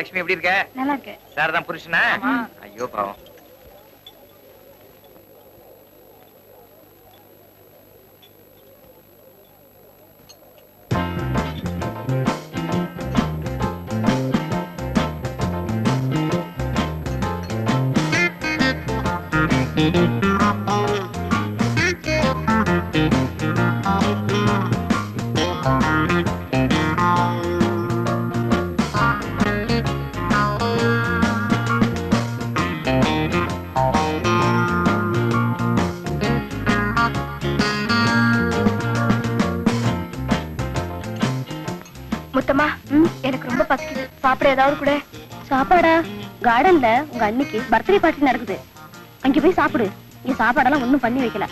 லட்சுமி எப்படி இருக்க நல்லா இருக்கு சார் தான் புருஷனா ஐயோ பாவம் முத்தம்மா எனக்கு ரொம்ப பசிக்குது சாப்பிட ஏதாவது கூட சாப்பாடா கார்டன்ல உங்க அன்னைக்கு பர்த்டே பார்ட்டி நடக்குது அங்க போய் சாப்பிடு இங்க சாப்பாடெல்லாம் ஒண்ணும் பண்ணி வைக்கல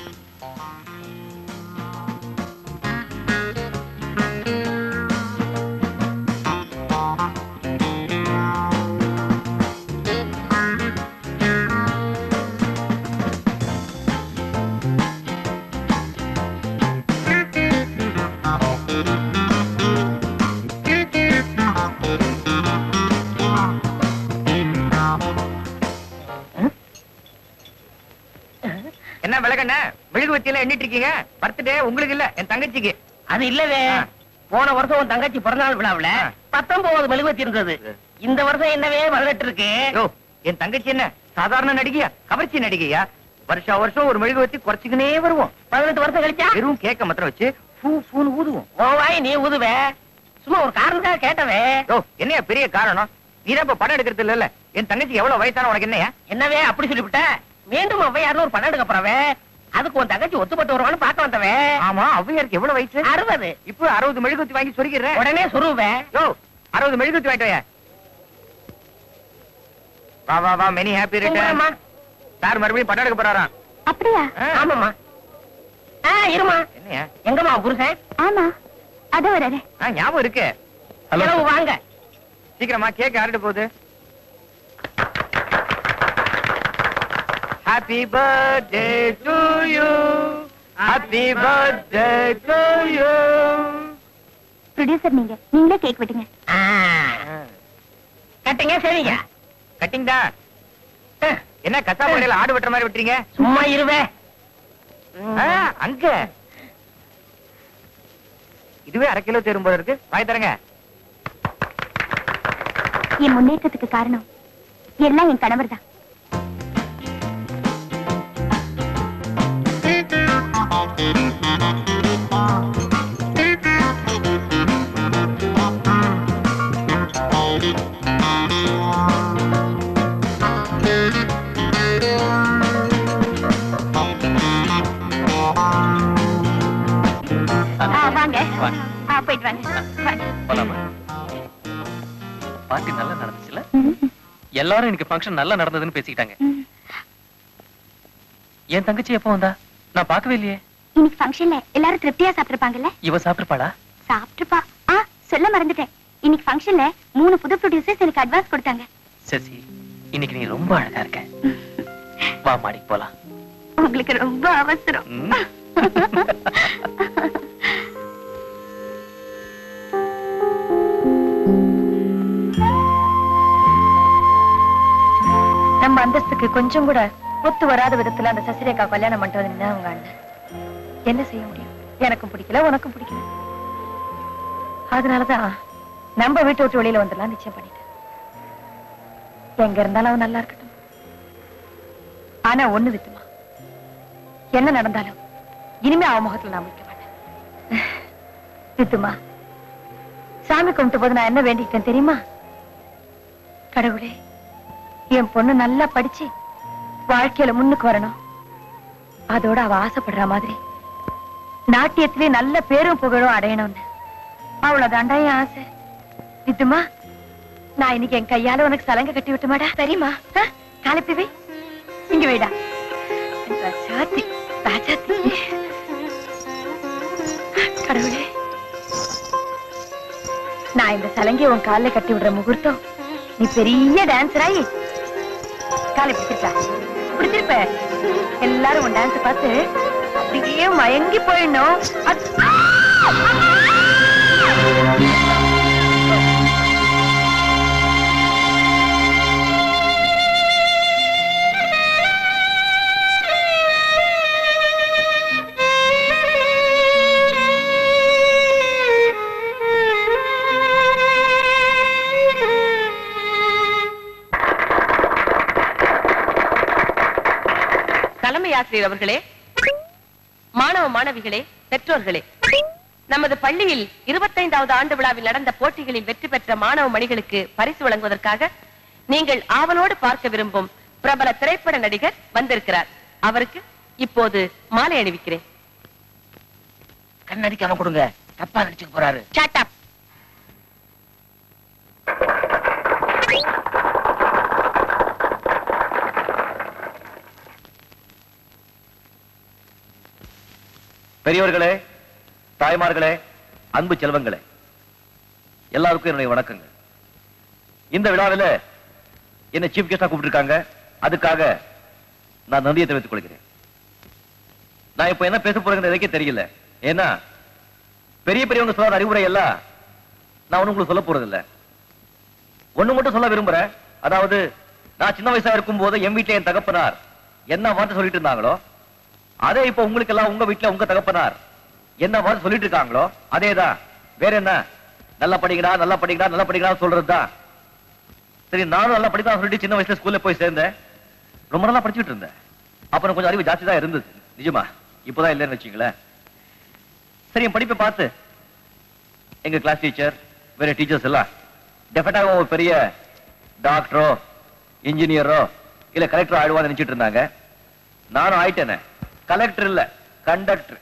என்ன விளக்கண்ண மெழுகு வச்சியில எண்ணிட்டு இருக்கீங்க பர்த்டே உங்களுக்கு இல்ல என் தங்கச்சிக்கு அது இல்லவே ஆ. போன வருஷம் உன் தங்கச்சி பிறந்தநாள் விழாவுல ஆ. பத்தொன்பது மெழுகுவத்தி இருந்தது இந்த வருஷம் என்னவே பதினெட்டு இருக்கு யோ என் தங்கச்சி என்ன சாதாரண நடிகையா கவர்ச்சி நடிகையா வருஷா வருஷம் ஒரு மெழுகு வச்சு குறைச்சுக்கினே வருவோம் பதினெட்டு வருஷம் கழிச்சா வெறும் கேக்க மாத்திரம் வச்சு பூ பூன்னு ஊதுவோம் உன் வாய் நீ ஊதுவ சும்மா ஒரு காரணத்துக்காக கேட்டவே யோ என்னையா பெரிய காரணம் நீதான் இப்ப படம் எடுக்கிறது இல்ல என் தங்கச்சி எவ்வளவு வயசான உனக்கு என்னையா என்னவே அப்படி சொல்லிவிட்ட மீண்டும் ஔவையார்னு ஒரு படம் எடுக்க போறவே அதுக்கு உன் தங்கச்சி ஒத்துப்பட்டு வருவான்னு பார்க்க வந்தவே ஆமா ஔவையாருக்கு எவ்வளவு வயசு அறுபது இப்போ அறுபது மெழுகுத்தி வாங்கி சொருகிறேன் உடனே சொருவே யோ அறுபது மெழுகுத்தி வாங்கிட்டு வாயா. வா வா வா மெனி ஹாப்பி கும்பிடுறேம்மா. ரிட்டர்ன் சார் மறுபடியும் படம் எடுக்க போறாராம் அப்படியா ஆ. ஆமாம்மா ஆ இருமா என்னையா எங்கம்மா உன் புருஷன் ஆமா அத வராரு ஆ, ஞாபகம் இருக்கு இரவு வாங்க சீக்கிரமா கேக் யார்கிட்ட போகுது happy birthday to you happy birthday to you producer நீங்க நீங்களே கேக் வெட்டுங்க ஆ. கட்டுங்க சரிங்க கட்டிங் தான் என்ன கசா பண்ணையில ஆடு வெட்டுற மாதிரி வெட்டுறீங்க சும்மா இருவே ஆ, அங்க இதுவே அரை கிலோ தேரும் போல இருக்கு வாய் தரங்க என் முன்னேற்றத்துக்கு காரணம் எல்லாம் என் கணவர் தான் ஆ, வாங்க ஆ, போயிட்டு வாங்க வாங்க. போலாமா பார்ட்டி நல்லா நடந்துச்சுல ம், எல்லாரும் இன்னைக்கு ஃபங்க்ஷன் நல்லா நடந்ததுன்னு பேசிக்கிட்டாங்க ம். என் தங்கச்சி எப்போ வந்தா நான் பார்க்கவே இல்லையே இன்னைக்கு ஃபங்க்ஷன்ல எல்லாரும் திருப்தியா சாப்பிட்டிருப்பாங்கல்ல இவ சாப்பிட்டுப்பாளா சாப்பிட்டுப்பா ஆ சொல்ல மறந்துட்டேன் இன்னைக்கு ஃபங்க்ஷன்ல மூணு புது ப்ரொடியூசர்ஸ் எனக்கு அட்வான்ஸ் கொடுத்தாங்க சசி இன்னைக்கு நீ ரொம்ப அழகா இருக்க வா மாடிக்கு போலாம் உங்களுக்கு ரொம்ப அவசரம் ம். நம்ம அந்தஸ்துக்கு கொஞ்சம் கூட ஒத்து வராத விதத்துல அந்த சசிரேகா கல்யாணம் பண்ணிட்டு வந்து அவங்க அண்ணன் என்ன செய்ய முடியும் எனக்கும் பிடிக்கல உனக்கும் பிடிக்கல அதனாலதான் நம்ம வீட்டு விட்டு வெளியில வந்துடலாம் நிச்சயம் பண்ணிட்டேன் எங்க இருந்தாலும் அவன் நல்லா இருக்கட்டும் ஆனா ஒண்ணு வித்துமா என்ன நடந்தாலும் இனிமே அவன் முகத்துல நான் முடிக்க மாட்டேன் வித்துமா சாமி கும்பிட்டு போது நான் என்ன வேண்டிக்கிட்டேன் தெரியுமா கடவுளே என் பொண்ணு நல்லா படிச்சு வாழ்க்கையில முன்னுக்கு வரணும் அதோட அவ ஆசைப்படுற மாதிரி நாட்டியத்திலே நல்ல பேரும் புகழும் அடையணும்னு அவ்வளவுதாண்டா என் ஆசை வித்துமா நான் இன்னைக்கு என் கையால உனக்கு சலங்க கட்டி விட்டுமாடா சரிம்மா ஆ? காலப்பி வை இங்க வைடா ராஜாத்தி ராஜாத்தி கடவுளே நான் இந்த சலங்கை உன் கால்ல கட்டி விடுற முகூர்த்தம் நீ பெரிய டான்சர் ஆயி காலை பிடிச்சிருக்கா பிடிச்சிருப்ப எல்லாரும் உன் டான்ஸ் பார்த்து அப்படியே மயங்கி போயிடணும் அது- ஆ! ஆசிரியர் அவர்களே மாணவ மாணவிகளே பெற்றோர்களே நமது பள்ளியில் இருபத்தைந்தாவது ஆண்டு விழாவில் நடந்த போட்டிகளில் வெற்றி பெற்ற மாணவ மணிகளுக்கு பரிசு வழங்குவதற்காக நீங்கள் ஆவலோடு பார்க்க விரும்பும் பிரபல திரைப்பட நடிகர் வந்திருக்கிறார் அவருக்கு இப்போது மாலை அணிவிக்கிறேன் கண்ணடிக்காம கொடுங்க தப்பா நடிச்சுக்க போறாரு Shut up. பெரியவர்களே தாய்மார்களே அன்பு செல்வங்களே எல்லாருக்கும் என்னுடைய வணக்கங்கள் இந்த விழாவில் என்ன சீஃப் கெஸ்டா கூப்பிட்டுருக்காங்க அதுக்காக நான் நன்றியை தெரிவித்துக் கொள்கிறேன் நான் இப்ப என்ன பேச போறேங்கிறது எனக்கே தெரியல ஏன்னா பெரிய பெரியவங்க சொல்லாத அறிவுரை எல்லாம் நான் ஒண்ணு உங்களுக்கு சொல்ல போறது இல்ல ஒண்ணு மட்டும் சொல்ல விரும்புறேன் அதாவது நான் சின்ன வயசா இருக்கும் போது என் வீட்டுல என் தகப்பனார் என்ன வார்த்தை சொல்லிட்டு இருந்தாங்களோ அதே இப்ப உங்களுக்கு எல்லாம் உங்க வீட்டுல உங்க தகப்பனார் என்ன வார்த்தை சொல்லிட்டு இருக்காங்களோ அதேதான் வேற என்ன நல்லா படிக்கிறா நல்லா படிக்கிறா நல்லா படிக்கிறா சொல்றதுதான் சரி நானும் நல்லா படிக்கலாம் சொல்லிட்டு சின்ன வயசுல ஸ்கூல்ல போய் சேர்ந்தேன் ரொம்ப நல்லா படிச்சுட்டு இருந்தேன் அப்புறம் கொஞ்சம் அறிவு ஜாஸ்தி தான் இருந்தது நிஜமா இப்பதான் இல்லைன்னு வச்சுங்களேன் சரி என் படிப்பை பார்த்து எங்க கிளாஸ் டீச்சர் வேற டீச்சர்ஸ் எல்லாம் டெஃபினட்டாக ஒரு பெரிய டாக்டரோ இன்ஜினியரோ இல்ல கலெக்டரோ ஆயிடுவான்னு நினைச்சிட்டு இருந்தாங்க நானும் ஆயிட்டேனே கலெக்டர் இல்ல கண்டக்டர்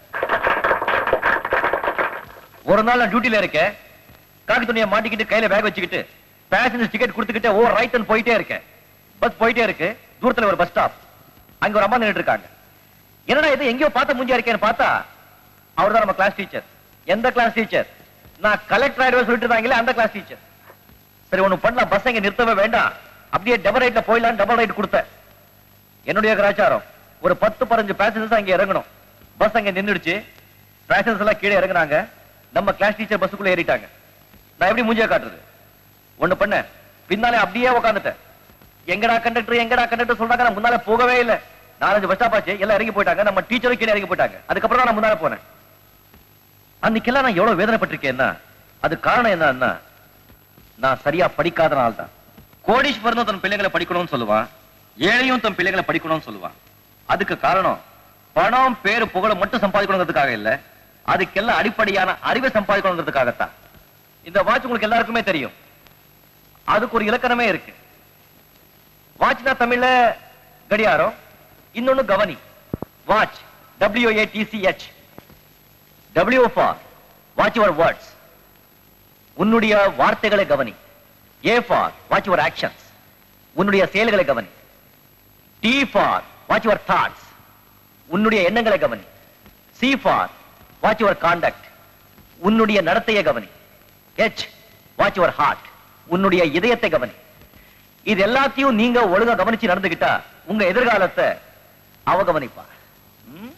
ஒரு நாள் நான் டியூட்டில இருக்கேன் காக்கி துணியை மாட்டிக்கிட்டு கையில பேக் வச்சுக்கிட்டு பேசஞ்சர் டிக்கெட் கொடுத்துக்கிட்டு ஓ ரைட் போயிட்டே இருக்கேன் பஸ் போயிட்டே இருக்கு தூரத்துல ஒரு பஸ் ஸ்டாப் அங்க ஒரு அம்மா நின்னுட்டு இருக்காங்க என்னடா இது எங்கேயோ பார்த்த மூஞ்சியா இருக்கேன்னு பார்த்தா அவர்தான் நம்ம கிளாஸ் டீச்சர் எந்த கிளாஸ் டீச்சர் நான் கலெக்டர் ஆயிடுவேன் சொல்லிட்டு இருந்தாங்களே அந்த கிளாஸ் டீச்சர் சரி ஒண்ணு பண்ணலாம் பஸ் இங்க நிறுத்தவே வேண்டாம் அப்படியே டபுள் ரைட்ல போயிடலாம் டபுள் ரைட் கொடுத்தேன் என்னுடைய கலாச்சாரம் ஒரு பத்து பதினஞ்சு பேசஞ்சர்ஸ் அங்க இறங்கணும் பஸ் அங்க நின்னுடுச்சு பேசஞ்சர்ஸ் எல்லாம் கீழே இறங்குனாங்க நம்ம கிளாஸ் டீச்சர் பஸ்ஸுக்குள்ள ஏறிட்டாங்க நான் எப்படி மூஞ்சியா காட்டுறது ஒண்ணு பண்ண பின்னாலே அப்படியே உட்காந்துட்டேன் எங்கடா கண்டக்டர் எங்கடா கண்டக்டர் சொல்றாங்க நான் முன்னால போகவே இல்ல நாலஞ்சு பஸ் ஸ்டாப் ஆச்சு எல்லாம் இறங்கி போயிட்டாங்க நம்ம டீச்சரும் கீழே இறங்கி போயிட்டாங்க அதுக்கப்புறம் தான் நான் முன்னால போனேன் அன்னைக்கெல்லாம் நான் எவ்வளவு வேதனைப்பட்டிருக்கேன்னா அது காரணம் என்னன்னா நான் சரியா படிக்காதனால தான் கோடீஸ்வரனும் தன் பிள்ளைகளை படிக்கணும்னு சொல்லுவான் ஏழையும் தன் பிள்ளைகளை படிக்கணும்னு சொல்லுவான் அதுக்கு காரணம் பணம் பேரு புகழ மட்டும் சம்பாதிக்கணுங்கிறதுக்காக இல்ல அதுக்கெல்லாம் அடிப்படையான அறிவை சம்பாதிக்கணுங்கிறதுக்காகத்தான் இந்த வாட்ச் உங்களுக்கு எல்லாருக்குமே தெரியும் அதுக்கு ஒரு இலக்கணமே இருக்கு வாட்ச்னா தமிழ்ல கடியாரம் இன்னொன்னு கவனி watch W A T C H W for watch your words உன்னுடைய வார்த்தைகளை கவனி A for watch your actions உன்னுடைய செயல்களை கவனி T for watch your thoughts உன்னுடைய எண்ணங்களை கவனி C for watch your conduct உன்னுடைய நடத்தையை கவனி ஹெச் வாட்ச் யுவர் ஹார்ட் உன்னுடைய இதயத்தை கவனி இது எல்லாத்தையும் நீங்க ஒழுங்கா கவனிச்சு நடந்துகிட்டா உங்க எதிர்காலத்தை அவ கவனிப்பா ம்?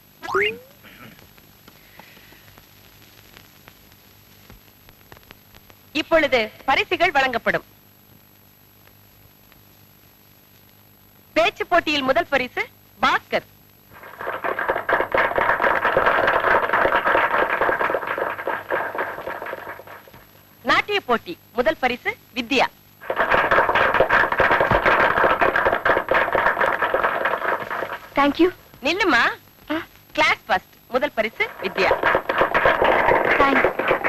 இப்பொழுது பரிசுகள் வழங்கப்படும் பேச்சு போட்டியில் முதல் பரிசு பாஸ்கர் நாட்டிய போட்டி முதல் பரிசு வித்யா தேங்க்யூ நில்லுமா கிளாஸ் ஃபர்ஸ்ட் முதல் பரிசு வித்யா தேங்க்ஸ்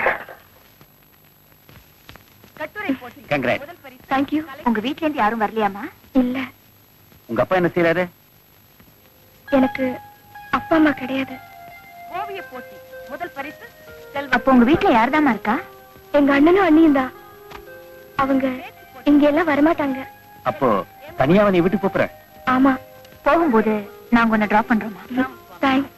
கட்டுரை போட்டி Congrats. முதல் பரிசு தேங்க்யூ உங்க வீட்ல இருந்து யாரும் வரலையாமா இல்ல உங்க அப்பா என்ன செய்யறாரு எனக்கு அப்பா அம்மா கிடையாது ஓவிய போட்டி முதல் பரிசு செல்வம் அப்போ உங்க வீட்ல யார்தாம்மா இருக்கா எங்க அண்ணனும் அண்ணியும் தான் அவங்க இங்க எல்லாம் வரமாட்டாங்க அப்போ தனியா நீ விட்டு போற ஆமா போகும்போது நாங்க உன்னை டிராப் பண்றோமா தேங்க்ஸ்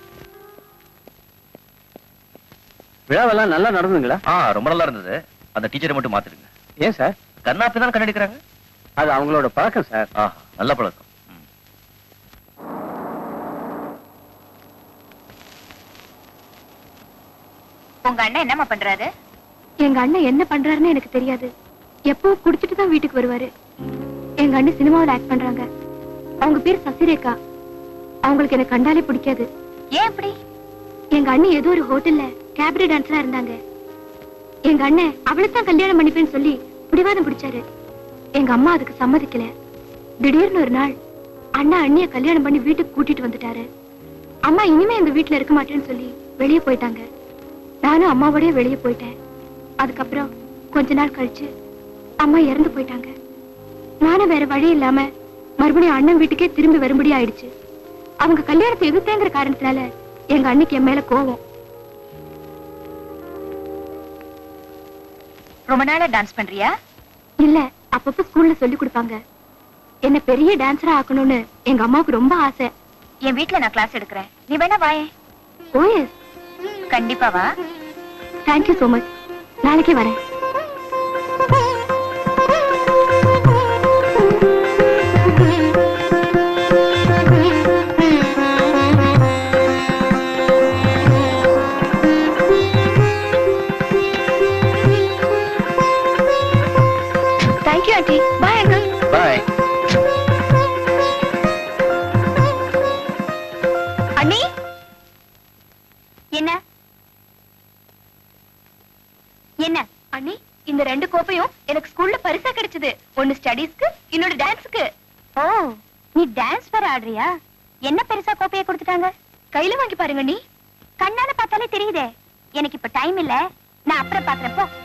விழாவெல்லாம் நல்லா நடந்துங்களா ஆ ரொம்ப நல்லா இருந்தது அந்த டீச்சரை மட்டும் மாத்திருங்க ஏன் சார் கண்ணா தான் கண்ணடிக்கிறாங்க அது அவங்களோட பழக்கம் சார் ஆ நல்ல பழக்கம் ம். உங்க அண்ணன் என்னம்மா பண்றாரு எங்க அண்ணன் என்ன பண்றாருன்னு எனக்கு தெரியாது எப்பவும் குடிச்சிட்டு தான் வீட்டுக்கு வருவாரு எங்க அண்ணன் சினிமாவில் ஆக்ட் பண்றாங்க அவங்க பேர் சசிரேகா அவங்களுக்கு எனக்கு கண்டாலே பிடிக்காது ஏன் அப்படி எங்க அண்ணன் ஏதோ ஒரு ஹோட்டல்ல கேபரே டான்ஸரா இருந்தாங்க எங்க அண்ணன் அவளை தான் கல்யாணம் பண்ணிப்பேன்னு சொல்லி பிடிவாதம் பிடிச்சாரு எங்க அம்மா அதுக்கு சம்மதிக்கல திடீர்னு ஒரு நாள் அண்ணா அண்ணிய கல்யாணம் பண்ணி வீட்டுக்கு கூட்டிட்டு வந்துட்டாரு அம்மா இனிமே இந்த வீட்டுல இருக்க மாட்டேன்னு சொல்லி வெளியே போயிட்டாங்க நானும் அம்மாவோடய வெளியே போயிட்டேன் அதுக்கப்புறம் கொஞ்ச நாள் கழிச்சு அம்மா இறந்து போயிட்டாங்க நானும் வேற வழி இல்லாம மறுபடியும் அண்ணன் வீட்டுக்கே திரும்பி வரும்படி ஆயிடுச்சு அவங்க கல்யாணத்தை எதிர்த்தேங்கிற காரணத்தினால எங்க அண்ணிக்கு என் மேல கோவம் ரொம்ப நாளா டான்ஸ் பண்றியா இல்ல அப்பப்ப ஸ்கூல்ல சொல்லி கொடுப்பாங்க என்ன பெரிய டான்ஸரா ஆக்கணும்னு எங்க அம்மாவுக்கு ரொம்ப ஆசை என் வீட்ல நான் கிளாஸ் எடுக்கிறேன் நீ வேணா வாயேன் ஓஎஸ் கண்டிப்பா வா தேங்க்யூ so மச் நாளைக்கே வரேன் thank you aunty bye uncle bye அண்ணி என்ன என்ன அண்ணி இந்த ரெண்டு கோப்பையும் எனக்கு ஸ்கூல்ல பரிசா கிடைச்சது ஒன்னு ஸ்டடீஸ்க்கு இன்னொரு டான்ஸ்க்கு ஓ நீ டான்ஸ் வேற ஆடுறியா என்ன பெருசா கோப்பைய கொடுத்துட்டாங்க கையில வாங்கி பாருங்க நீ கண்ணால பார்த்தாலே தெரியுதே எனக்கு இப்ப டைம் இல்ல நான் அப்புறம் பாக்குறேன் போ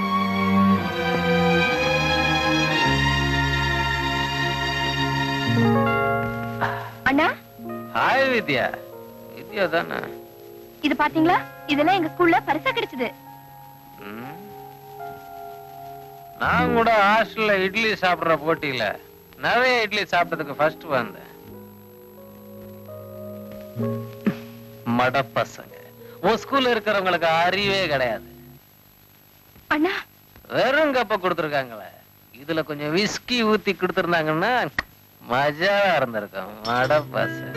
அண்ணா ஹாய் வித்யா வித்யா தானே இது பாத்தீங்களா இதெல்லாம் எங்க ஸ்கூல்ல பரிசா கிடைச்சது ம். நான் கூட ஹாஸ்டல்ல இட்லி சாப்பிடுற போட்டியில நிறைய இட்லி சாப்பிட்டதுக்கு ஃபர்ஸ்ட் வந்தேன் மட பசங்க உன் ஸ்கூல்ல இருக்கிறவங்களுக்கு அறிவே கிடையாது அண்ணா வெறும் கப்ப கொடுத்துருக்காங்களே இதுல கொஞ்சம் விஸ்கி ஊத்தி கொடுத்துருந்தாங்கன்னா மஜாவா இருந்திருக்கும் மட பசங்க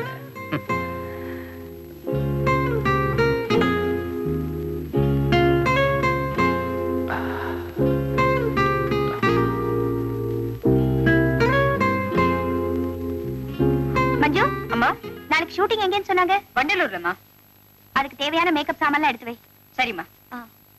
மஞ்சு அம்மா நாளைக்கு ஷூட்டிங் எங்கேன்னு சொன்னாங்க வண்டலூர்லமா அதுக்கு தேவையான மேக்கப் சாமான்லாம் எடுத்து வை சரிம்மா ஆ.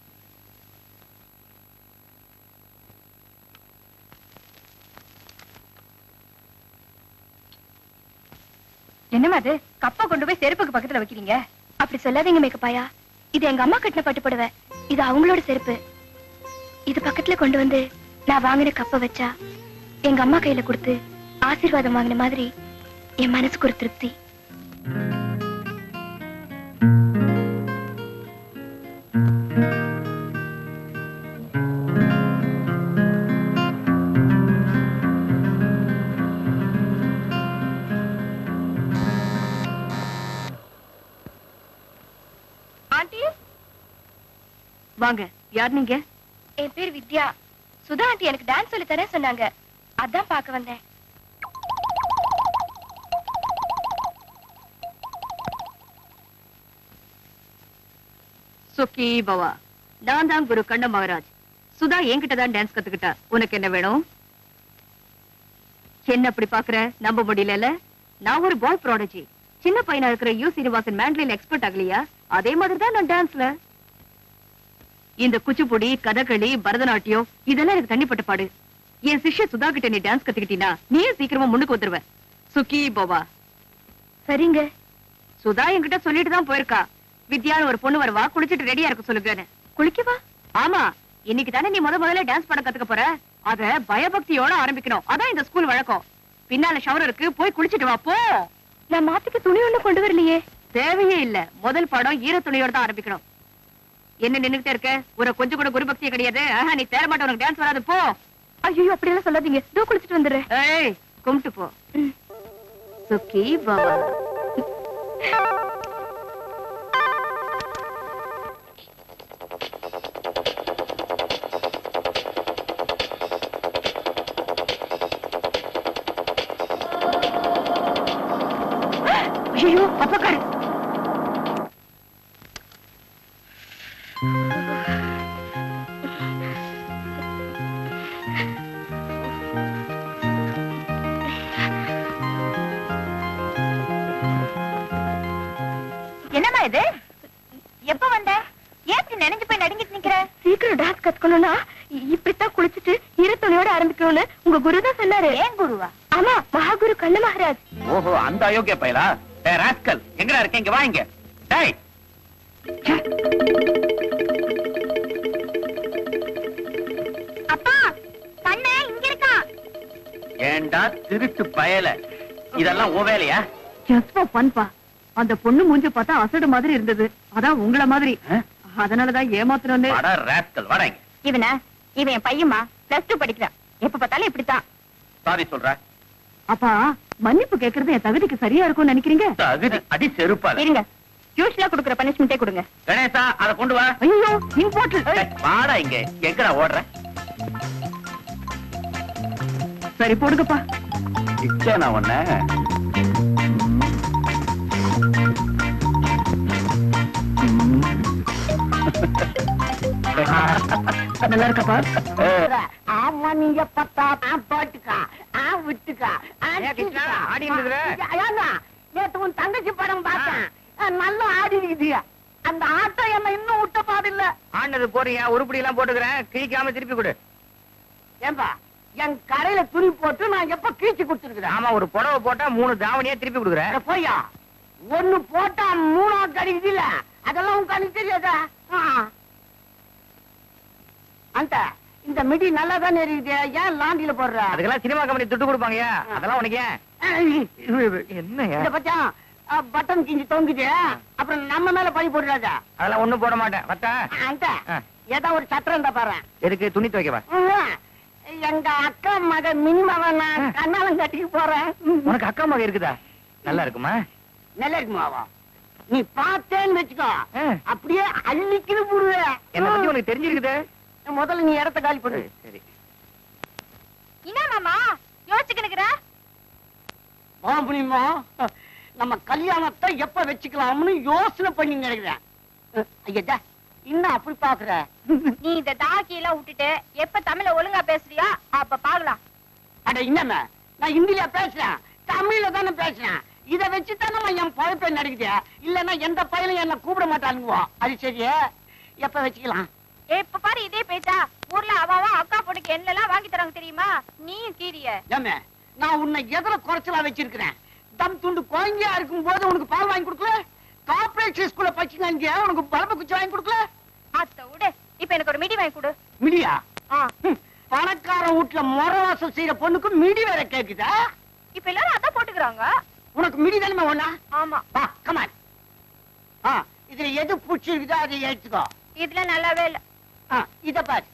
என்னம்மா அது கப்பை கொண்டு போய் செருப்புக்கு பக்கத்துல வைக்கிறீங்க அப்படி சொல்லாதீங்க மேக்கப்பாயா இது எங்க அம்மா கட்டின பட்டு புடவை இது அவங்களோட செருப்பு இது பக்கத்துல கொண்டு வந்து நான் வாங்கின கப்ப வச்சா எங்க அம்மா கையில கொடுத்து ஆசீர்வாதம் வாங்கின மாதிரி என் மனசுக்கு ஒரு திருப்தி ஆண்டி வாங்க யார் நீங்க என் பேர் வித்யா சுதா ஆண்டி எனக்கு டான்ஸ் சொல்லி தரேன் சொன்னாங்க அதான் பார்க்க வந்தேன் சுக்கி பவா நான் தான் குரு கண்ண மகராஜ் சுதா என்கிட்ட தான் டான்ஸ் கத்துக்கிட்டா உனக்கு என்ன வேணும் என்ன அப்படி பாக்குற நம்ப முடியல நான் ஒரு பாய் ப்ராடஜி சின்ன பையனா இருக்கிற யூ சீனிவாசன் மேண்ட்லின் எக்ஸ்பர்ட் ஆகலையா அதே மாதிரி தான் நான் டான்ஸ்ல இந்த குச்சிப்புடி கதகளி பரதநாட்டியம் இதெல்லாம் எனக்கு தண்ணிப்பட்ட பாடு என் சிஷ்ய சுதா கிட்ட நீ டான்ஸ் கத்துக்கிட்டீனா நீயே சீக்கிரமா முன்னுக்கு வந்துருவ சுக்கி போவா சரிங்க சுதா என்கிட்ட சொல்லிட்டு தான் போயிருக்கா வித்யான்னு ஒரு பொண்ணு வருவா குளிச்சிட்டு ரெடியா இருக்க சொல்லுங்கன்னு குளிக்கவா ஆமா இன்னைக்கு தானே நீ முத முதல்ல டான்ஸ் பண்ண கத்துக்க போற அத பயபக்தியோட ஆரம்பிக்கணும் அதான் இந்த ஸ்கூல் வழக்கம் பின்னால ஷவர் இருக்கு போய் குளிச்சிட்டு வா போ நான் மாத்திக்க துணி ஒண்ணு கொண்டு வரலையே தேவையே இல்ல முதல் பாடம் ஈர துணியோட தான் ஆரம்பிக்கணும் என்ன நின்னுகிட்டே இருக்க ஒரு கொஞ்சம் கூட குரு பக்தியே கிடையாது ஆஹா, நீ தேர மாட்ட உனக்கு டான்ஸ் வராது போ ஐயோ அப்படியெல்லாம் சொல்லாதீங்க இதோ குளிச்சிட்டு வந்துடுறேன் ஏய் கும்பிட்டு போ சுக்கி பவா ஐயோ அப்பக்காரு என்னம்மா இது எப்ப வந்த ஏன் இப்படி நினைஞ்சு போய் நடுங்கிட்டு நிக்கிற சீக்கிரம் டான்ஸ் கத்துக்கணும்னா இ- இப்படித்தான் குளிச்சிட்டு ஈர துணியோட ஆரம்பிக்கணும்னு உங்க குரு தான் சொன்னாரு ஏன் குருவா ஆமா மகாகுரு கண்ண மகாராஜ் ஓஹோ அந்த அயோக்கிய பயலா டேய் ராஸ்கல் எங்கடா இருக்க இங்க வா இங்க டேய் அப்பா கண்ண இங்க இருக்கா ஏண்டா திருட்டு பயல இதெல்லாம் ஓ வேலையா ஜஸ்ட் பண்பா அந்த பொண்ணு மூஞ்சி பார்த்தா அசடு மாதிரி இருந்தது அதான் உங்கள மாதிரி அதனாலதான் ஏமாத்துறோன்னு அட ராஸ்கல் வாடா இங்க இவனா இவன் என் பையன்மா பிளஸ் டூ படிக்கிறான் எப்ப பார்த்தாலும் இப்படித்தான் சாரி சொல்ற அப்பா மன்னிப்பு கேக்குறது என் தகுதிக்கு சரியா இருக்கும்னு நினைக்கிறீங்க தகுதி அடி செருப்பால இருங்க யூஸ்வலா குடுக்குற பனிஷ்மெண்டே கொடுங்க கணேசா அத கொண்டு வா ஐயோ இம்பார்ட்டன்ட் டேய், வாடா இங்க எங்கடா ஓடுற சரி போடுங்கப்பா இச்சே நான் உன்ன நல்லா இருக்கப்பா ஆமா நீங்க பத்தா பாட்டுக்கா ஆ விட்டுக்கா ஆடி நேத்து உன் தங்கச்சி படம் பார்த்தேன் ஆ, நல்லா ஆடி இருக்குது அந்த ஆட்டம் என்ன இன்னும் விட்ட பாடில்ல ஆனது போறீங்க உருப்படி எல்லாம் போட்டுக்கிறேன் கிழிக்காம திருப்பி கொடு ஏன்பா என் கடையில துணி போட்டு நான் எப்ப கீழ்ச்சி கொடுத்துருக்கிறேன் ஆமா ஒரு புடவை போட்டா மூணு தாவணியா திருப்பி கொடுக்குறேன் போய்யா ஒண்ணு போட்டா மூணாவது கிடைக்குது இல்ல அதெல்லாம் உன் கணக்கு தெரியாதா ஆ. அந்த இந்த மிடி நல்லா தானே இருக்குது ஏன் லாண்டியில போடுற அதுக்கெல்லாம் சினிமா கம்பெனி துட்டு கொடுப்பாங்கயா அதெல்லாம் உனக்கு ஏன் என்னயா இந்த பச்சா பட்டன் கிஞ்சி தொங்குது அப்புறம் நம்ம மேல பழி போடுறாத அதெல்லாம் ஒண்ணும் போட மாட்டேன் வட்டா அந்த ஆ. ஏதோ ஒரு சத்திரம் இருந்தா பாரு எதுக்கு துணி துவைக்கவா ம். எங்க அக்கா மக மினிமாவ நான் கண்ணாலம் கட்டிக்கு போறேன் உனக்கு அக்கா மக இருக்குதா நல்லா இருக்குமா நல்லா இருக்குமாவா நீ பார்த்தேன்னு வச்சுக்கோ ஆ. அப்படியே அள்ளிக்கிட்டு போடுவே என்ன பத்தி உனக்கு தெரிஞ்சிருக்குதே முதல்ல நீ இடத்த காலி பண்ணு சரி என்ன மாமா யோசிச்சுக்கினுக்குற மாமுனிமா நம்ம கல்யாணத்தை எப்ப வச்சுக்கலாம்னு யோசனை பண்ணி நினைக்கிறேன் ஐயா இன்னும் அப்படி பாக்குற நீ இந்த தாக்கி எல்லாம் விட்டுட்டு எப்ப தமிழ ஒழுங்கா பேசுறியா அப்ப பாக்கலாம் அட என்னமே நான் ஹிந்தில பேசுறேன் தமிழ்ல தானே பேசுறேன் இத வச்சு தானே என் பழப்பை நடக்குது இல்லன்னா எந்த பையனும் என்ன கூப்பிட மாட்டானுங்க அது சரியே எப்ப வச்சுக்கலாம் எப்ப பாரு இதே பேச்சா ஊர்ல அவாவா அக்கா பொண்ணுக்கு என்னெல்லாம் வாங்கி தராங்க தெரியுமா நீயும் கீரிய ஏமே நான் உன்னை எதுல குறைச்சலா வச்சிருக்கிறேன் தம் துண்டு குழந்தையா இருக்கும் போது உனக்கு பால் வாங்கி கொடுக்கல கார்பரேட் ஸ்கூல்ல படிச்சுங்க உனக்கு பலப்ப குச்சி வாங்கி கொடுக்கல அத்த விடு இப்ப எனக்கு ஒரு மிடி வாங்கி கொடு மிடியா ஆ, ஹம், பணக்கார வீட்டுல முறை வாசல் செய்யற பொண்ணுக்கு மிடி வேற கேக்குதா இப்ப எல்லாரும் அதான் போட்டுக்கிறாங்க உனக்கு மிடி தானே ஒண்ணா ஆமா வா கமான் ஆ இதுல எது பிடிச்சிருக்குதோ அதை எடுத்துக்கோ இதுல நல்லாவே இல்ல ஆ இத பாரு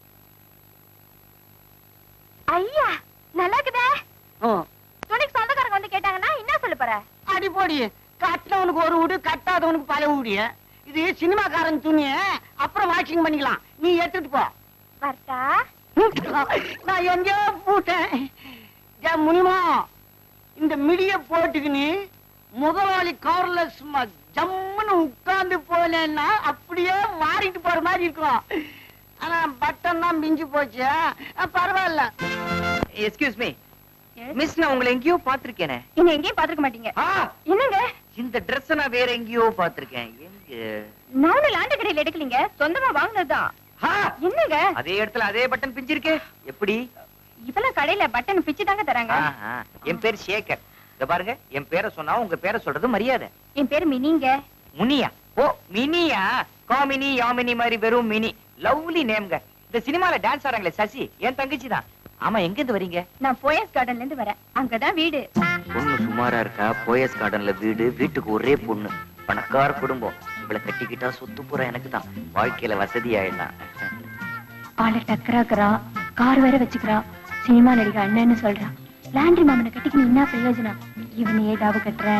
ஐயா நல்லா இருக்குதே ஓ துணிக்கு சொந்தக்காரங்க வந்து கேட்டாங்கன்னா என்ன சொல்ல போற அடி போடி கட்டினவனுக்கு ஒரு வீடு கட்டாதவனுக்கு பல வீடு இது சினிமாக்காரன் துணிய அப்புறம் வாஷிங் பண்ணிக்கலாம் நீ எடுத்துட்டு போ வர்த்தா நான் எங்கேயோ போட்டேன் ஏன் முனிமா இந்த மிடிய போட்டுக்கின்னு முதலாளி கார்ல சும்மா ஜம்முன்னு உட்கார்ந்து போனேன்னா அப்படியே மாறிட்டு போற மாதிரி இருக்கும் ஆனா பட்டன் தான் மிஞ்சி போச்சு ஆ, பரவாயில்ல எஸ்கியூஸ் மீ மிஸ் நான் உங்களை எங்கேயோ பாத்திருக்கேனே என்ன எங்கேயும் பாத்துக்க மாட்டீங்க ஆ, என்னங்க இந்த Dress நான் வேற எங்கேயோ பாத்திருக்கேன் எங்க நானும் லாண்ட கடையில எடுக்கலீங்க சொந்தமா வாங்கினதுதான் ஆ, என்னங்க அதே இடத்துல அதே பட்டன் பிஞ்சிருக்கே எப்படி இப்பெல்லாம் கடையில பட்டன் பிச்சு தாங்க தராங்க ஆஹா, என் பேர் சேகர் இத பாருங்க என் பேரை சொன்னா உங்க பேரை சொல்றது மரியாதை என் பேரு மினிங்க முனியா ஓ மினியா காமினி யாமினி மாதிரி வெறும் மினி லவ்லி நேம்ங்க இந்த சினிமால டான்ஸ் ஆறாங்களே சசி என் தங்கச்சி தான் ஆமா எங்க இருந்து வரீங்க நான் போயஸ் கார்டன்ல இருந்து வரேன் அங்கதான் வீடு பொண்ணு சுமாரா இருக்கா போயஸ் கார்டன்ல வீடு வீட்டுக்கு ஒரே பொண்ணு பணக்கார குடும்பம் இவளை கட்டிக்கிட்டா சொத்து பூரா எனக்கு தான் வாழ்க்கையில வசதி ஆயிடலாம் ஆளை டக்கராக்குறான் கார் வேற வச்சுக்கிறான் சினிமா நடிகை அண்ணன்னு சொல்றான் லாண்ட்ரி மாமனை கட்டிக்கு என்ன பிரயோஜனம் இவனை ஏதாவது கட்டுற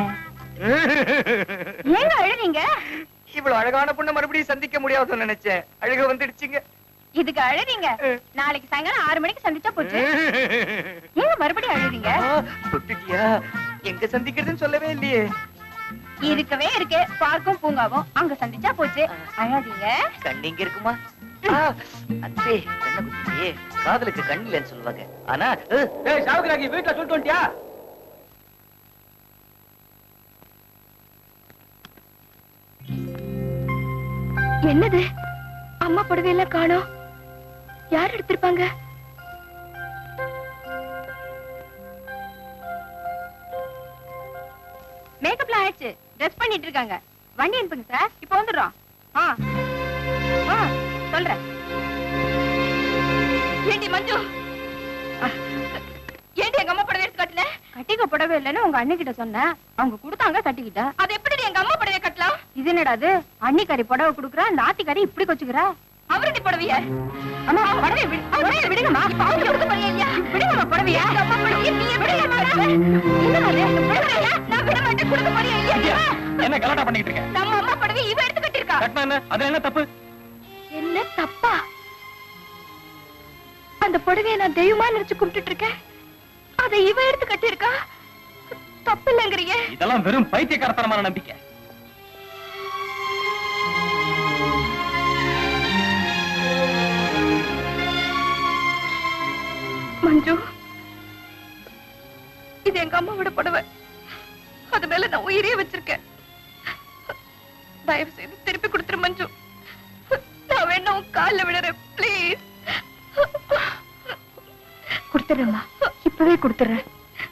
ஏங்க அழுறீங்க இவ்வளவு அழகான பொண்ணை மறுபடியும் சந்திக்க முடியாதுன்னு நினைச்சேன் அழுக வந்துடுச்சுங்க இதுக்கு அழுறீங்க நாளைக்கு சாயங்காலம் ஆறு மணிக்கு சந்திச்சா போச்சு ஏங்க மறுபடியும் அழுறீங்க ஆ, தொட்டுட்டியா எங்க சந்திக்கிறதுன்னு சொல்லவே இல்லையே இருக்கவே இருக்கு பார்க்கும் பூங்காவும் அங்க சந்திச்சா போச்சு அழாதீங்க கண்ணு இங்க இருக்குமா ஆ, அன்பே கண்ண குட்டியே காதலுக்கு கண் இல்லைன்னு சொல்லுவாங்க ஆனா அஹ், ஏய் சாவுக்கு வீட்டுல சொல்லிட்டு வந்துட்டியா என்னது அம்மா புடவையெல்லாம் காணோம் யார் எடுத்திருப்பாங்க பண்ணிட்டு இருக்காங்க வண்டி அனுப்புங்க சார் இப்போ வந்துடுறோம் ஆ ஆ சொல்றேன் ஏண்டி மஞ்சு அஹ், ஏண்டி எங்க அம்மா புடவை எடுத்து கட்டல கட்டிக்க புடவை இல்லைன்னு உங்க அண்ணி கிட்ட சொன்னேன் அவங்க கொடுத்தாங்க கட்டிக்கிட்டேன் அது எப்படி எங்க அம்மா புடவை கட்டலாம் இது என்னடா அது அன்னிக்கறி புடவை குடுக்குறா நாத்திக்கறி இப்படி கொச்சுக்கிறா அவருடைய புடவைய அம்மா புடவை விடு புடவைய விடுங்கம்மா அவங்க கொடுக்க போறியா இல்லையா விடுங்கம்மா புடவைய அம்மா புடவைய நீ விடுங்கம்மா என்ன அது இந்த புடவைய நான் விட மாட்டேன் கொடுக்க போறியா இல்லையா என்ன கலாட்டா பண்ணிட்டு இருக்க நம்ம அம்மா புடவை இவ எடுத்து கட்டிருக்கா கட்டினா என்ன அதுல என்ன தப்பு என்ன தப்பா அந்த புடவைய நான் தெய்வமா நினைச்சு கும்பிட்டுட்டு இருக்கேன் அதை இவ எடுத்து கட்டியிருக்கா தப்பு இல்லைங்கிறியே இதெல்லாம் வெறும் பைத்தியக்காரத்தனமான நம்பிக்கை மஞ்சு இது எங்க அம்மாவோட புடவை அது மேல நான் உயிரே வச்சிருக்கேன் தயவு செய்து திருப்பி கொடுத்துரு மஞ்சு நான் வேணா உன் கால்ல விடுறேன் ப்ளீஸ் கொடுத்துறேம்மா இப்பவே கொடுத்துறேன்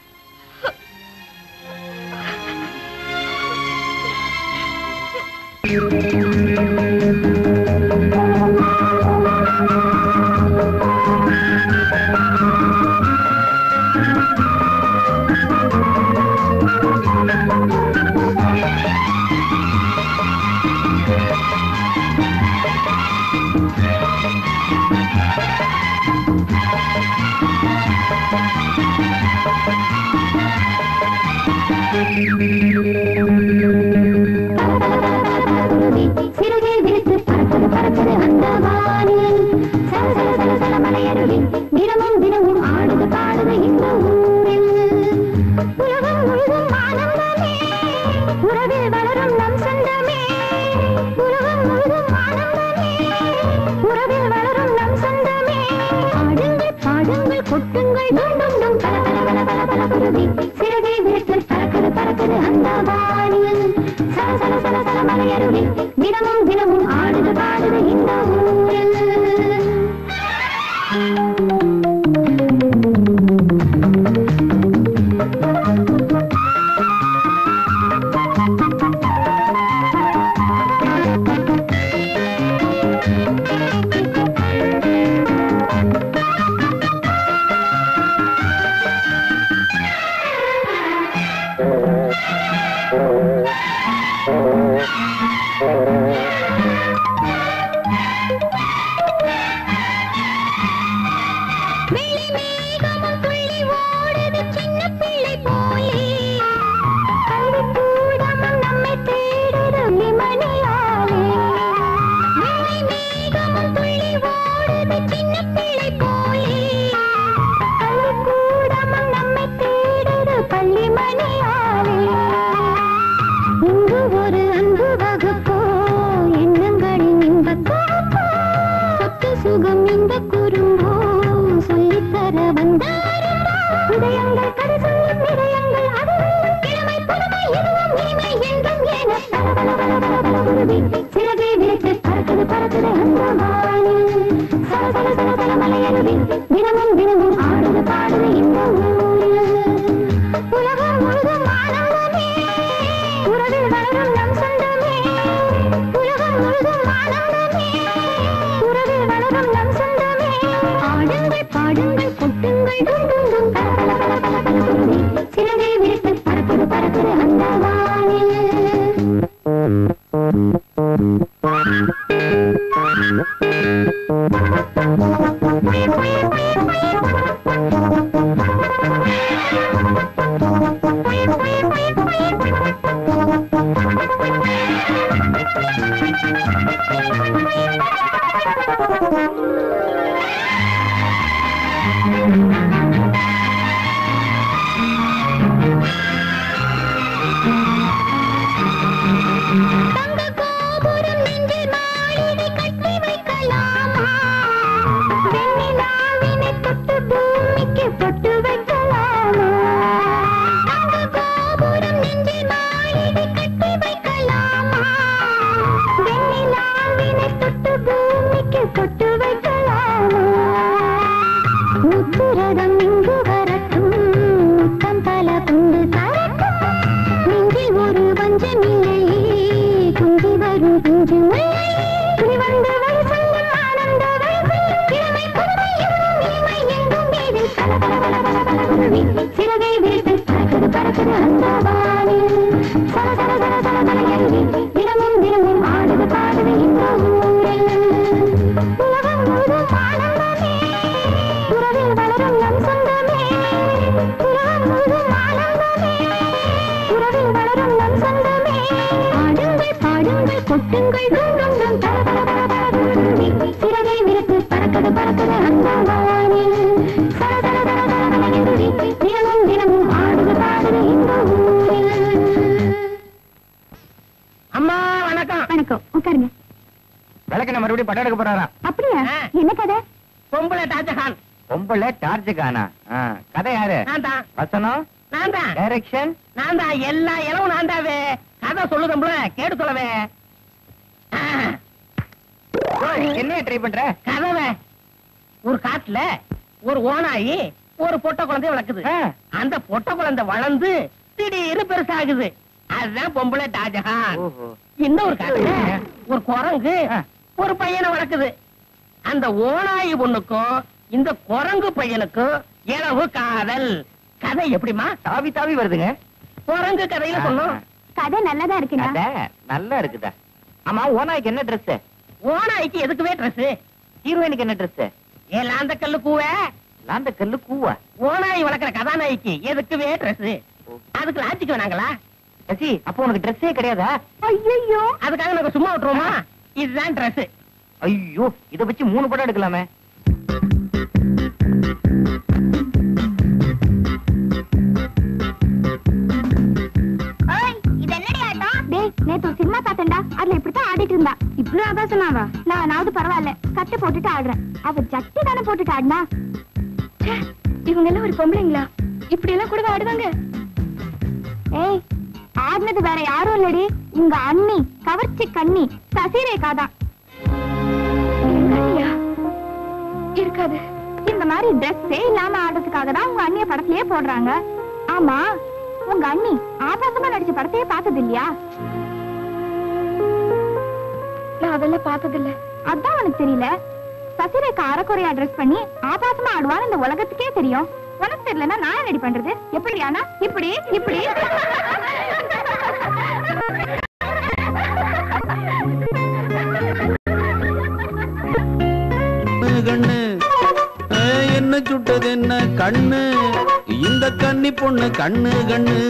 சிறகை விரித்து பறக்குது பறக்குது அந்த வானில் சல சல சல சல மலையருவி தினமும் தினமும் ஆடுது பாடுது இந்த ஊரில் உலகம் முழுதும் ஆனந்தமே உறவில் வளரும் நம் சொந்தமே உலகம் முழுதும் ஆனந்தமே உறவில் வளரும் நம் சொந்தமே ஆடுங்கள் பாடுங்கள் கொட்டுங்கள் டும் டும் டும் பல பல பல பல பல குருவி சிறகை விரித்து பறக்குது பறக்குது அந்த வானில் சல சல சல சல மலையருவி தினமும் தினமும் ஆடுது பாடுது இந்த ஊரில் வெள்ளி மேகமும் துள்ளி ஓடுது சின்ன பிள்ளை போலே கல்விக்கூடமும் நம்மை தேடுது விமணியாலே வெள்ளி மேகமும் துள்ளி ஓடுது சின்ன பிள்ளை போலே கல்விக்கூடமும் நம்மை தேடுது பள்ளி மணியாலே இங்கு ஒரு அன்பு வகுப்போ எண்ணங்களின் இன்பத் தொகுப்போ சொத்து சுகம் இந்த குறும்போ சொல்லித்தர வந்தாருந்தோ இதயங்கள் கதை சொல்லும் இதயங்கள் அது வெல்லும் கிழமை புதுமை இதுவும் இனிமை என்றும் என பல பல பல பல பல குருவி சிறகை விரித்து பறக்குது பறக்குது அந்த வானில் சல சல சல சல மலையருவி தினமும் தினமும் ஆடுது பாடுது இந்த ஊரில் உலகம் முழுதும் ஆனந்தமே உறவில் வளரும் நம் சொந்தமே உலகம் முழுதும் ஆனந்தமே உறவில் வளரும் நம் சொந்தமே ஆடுங்கள் பாடுங்கள் கொட்டுங்கள் டும் டும் டும் பல பல பல பல பல குருவி சிறகை விரித்து பறக்குது பறக்குது அந்த வானில் தங்க கோபுரம் நெஞ்சில் மாளிகை கட்டி வைக்கலாமா வெண்ணிலாவினை தொட்டு பூமிக்கு பொட்டு வைக்கலாமா தங்க கோபுரம் நெஞ்சில் மாளிகை கட்டி வைக்கலாமா வெண்ணிலாவினை தொட்டு பூமிக்கு பொட்டு வைக்கலாமா முத்துரதம் இங்கு வரட்டும் முத்தம் பல கொண்டு தரட்டும் நெஞ்சில் ஒரு வஞ்சமில்லை வரும் பிஞ்சு மழை துளி வந்து வழி சொல்லும் ஆனந்த வழி இளமை புதுமை எங்கும் இனிமை எங்கும் வீடு கல கல கல கல கல குருவி சிறகை விரித்து பறக்குது பறக்குது அந்த வானில் சல சல சல சல சல எங்கே தினமும் தினமும் ஆடுது பாடுது இந்த ஊரில் உலகம் முழுதும் ஆனந்தமே உறவில் வளரும் நம் சொந்தமே உலகம் முழுதும் ஆனந்தமே உறவில் வளரும் நம் சொந்தமே ஆடுங்கள் பாடுங்கள் கொட்டுங்கள் டும் டும் டும் தர தர தர தர டும் குருவி சிறகை விரித்து பறக்குது பறக்குது அந்த வானில் சர சர சர சர சர எருவி தினமும் தினமும் ஆடுது பாடுது இந்த ஊரில் அம்மா வணக்கம் வணக்கம் உட்காருங்க விளக்கண மறுபடியும் படம் எடுக்க போறாரா அப்படியா ஆ. என்ன கதை பொம்பளை டாஜஹான் பொம்பளை டார்ஜ் கானா கதை யாரு நான் தான் வசனம் நான் தான் டைரக்ஷன் நான் தான் எல்லா இளவும் நான் தாவே கதை சொல்லுதம்பல கேட்டு சொல்லவே ஆ, என்ன ட்ரை பண்ற கதவை ஒரு காட்டுல ஒரு ஓனாயி ஒரு பொட்ட குழந்தைய வளர்க்குது ஆ. அந்த பொட்ட குழந்தை வளர்ந்து திடீர்னு பெருசாகுது அதுதான் பொம்பளை டாஜஹான் ஓஹோ இந்த ஒரு காட்டுல ஒரு குரங்கு ஆ. ஒரு பையனை வளர்க்குது அந்த ஓனாயி பொண்ணுக்கும் இந்த குரங்கு பையனுக்கும் இளவு காதல் கதை எப்படிமா தாவி தாவி வருதுங்க குரங்கு கதையில சொன்னோம் கதை நல்லதா இருக்குங்க கதை நல்லா இருக்குதா ஆமா ஓனாய்க்கு என்ன ட்ரெஸ் ஓனாய்க்கு எதுக்குவே ட்ரெஸ் ஹீரோயினுக்கு என்ன ட்ரெஸ் ஏன் லாந்த கல்லு கூவ லாந்த கல்லு கூவா ஓனாய் வளர்க்குற கதாநாய்க்கு எதுக்குவே ட்ரெஸ் அதுக்கு லாஜிக் வேணாங்களா சசி அப்போ உனக்கு ட்ரெஸ்ஸே கிடையாதா ஐயோ அதுக்காக நாங்க சும்மா விட்டுருவோமா இதுதான் ட்ரெஸ் ஐயோ இத வச்சு மூணு படம் எடுக்கலாமே இது என்னடி ஆட்டம் டேய் நேத்து ஒரு சினிமா பார்த்தேன்டா அதுல இப்படித்தான் ஆடிட்டு இருந்தா இப்படி ஆபாசமாவா நானாவது பரவாயில்ல கட்டை போட்டுட்டு ஆடுறேன் அவ ஜட்டி தானே போட்டுட்டு ஆடினா ச்சே, இவங்க எல்லாம் ஒரு பொம்பளைங்களா இப்படி எல்லாம் கூட ஆடுவாங்க ஏய் ஆடினது வேற யாரும் இல்லடி உங்க அண்ணி கவர்ச்சி கண்ணி சசிரேகா தான் எங்க அண்ணியா இருக்காது இந்த மாதிரி ட்ரெஸ்ஸே இல்லாம ஆடுறதுக்காக தான் உங்க அண்ணிய படத்திலேயே போடுறாங்க ஆமா உங்க அண்ணி ஆபாசமா நடிச்ச படத்தையே பார்த்தது இல்லையா நான் அதெல்லாம் பார்த்தது இல்ல அதான் உனக்கு தெரியல சசிரேகா அறக்குறையா ட்ரெஸ் பண்ணி ஆபாசமா ஆடுவான்னு இந்த உலகத்துக்கே தெரியும் உனக்கு தெரியலன்னா நான் ரெடி பண்றது எப்படி ஆனா இப்படி இப்படி கண்ணு ஏய், என்ன சுட்டது என்ன கண்ணு இந்த கன்னி பொண்ணு கண்ணு கண்ணு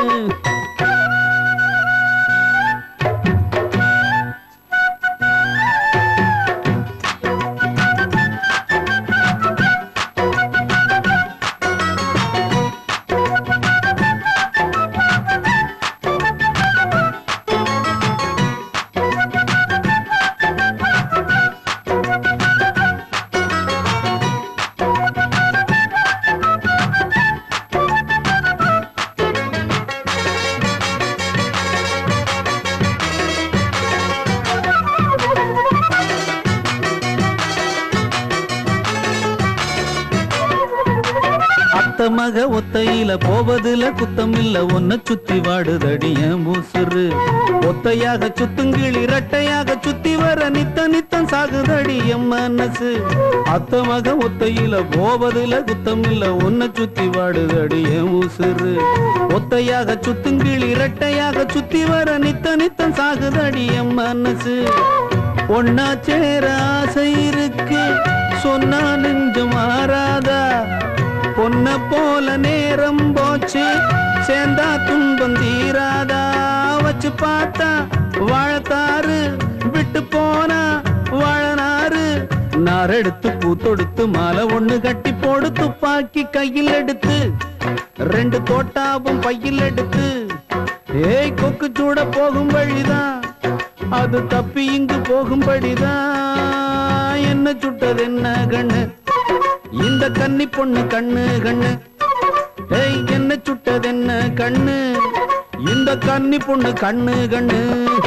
அத்த மக ஒத்தையில போவதுல குத்தம் இல்ல ஒன்ன சுத்தி வாடுதடி என் மூசுரு ஒத்தையாக சுத்துங்கிளி இரட்டையாக சுத்தி வர நித்த நித்தம் சாகுதடி என் மனசு அத்த மக ஒத்தையில போவதுல குத்தம் இல்ல ஒன்ன சுத்தி வாடுதடி என் மூசுரு ஒத்தையாக சுத்துங்கிளி இரட்டையாக சுத்தி வர நித்த நித்தம் சாகுதடி என் மனசு ஒன்னா சேர ஆசை இருக்கு சொன்னா நெஞ்சம் மாறாதா பொன்ன போல நேரம் போச்சு சேர்ந்தா துன்பம் தீராதா வச்சு பார்த்தா வாழத்தாறு விட்டு போனா வாழனாறு நார் எடுத்து பூ தொடுத்து மாலை ஒண்ணு கட்டி போடு துப்பாக்கி கையில் எடுத்து ரெண்டு தோட்டாவும் பையில் எடுத்து ஏய் கொக்கு சூட போகும் வழிதான் அது தப்பி இங்கு போகும்படிதான் என்ன சுட்டது என்ன கண்ணு இந்த கன்னி பொண்ணு கண்ணு கண்ணு ஏய் என்ன சுட்டது என்ன கண்ணு இந்த கன்னி பொண்ணு கண்ணு கண்ணு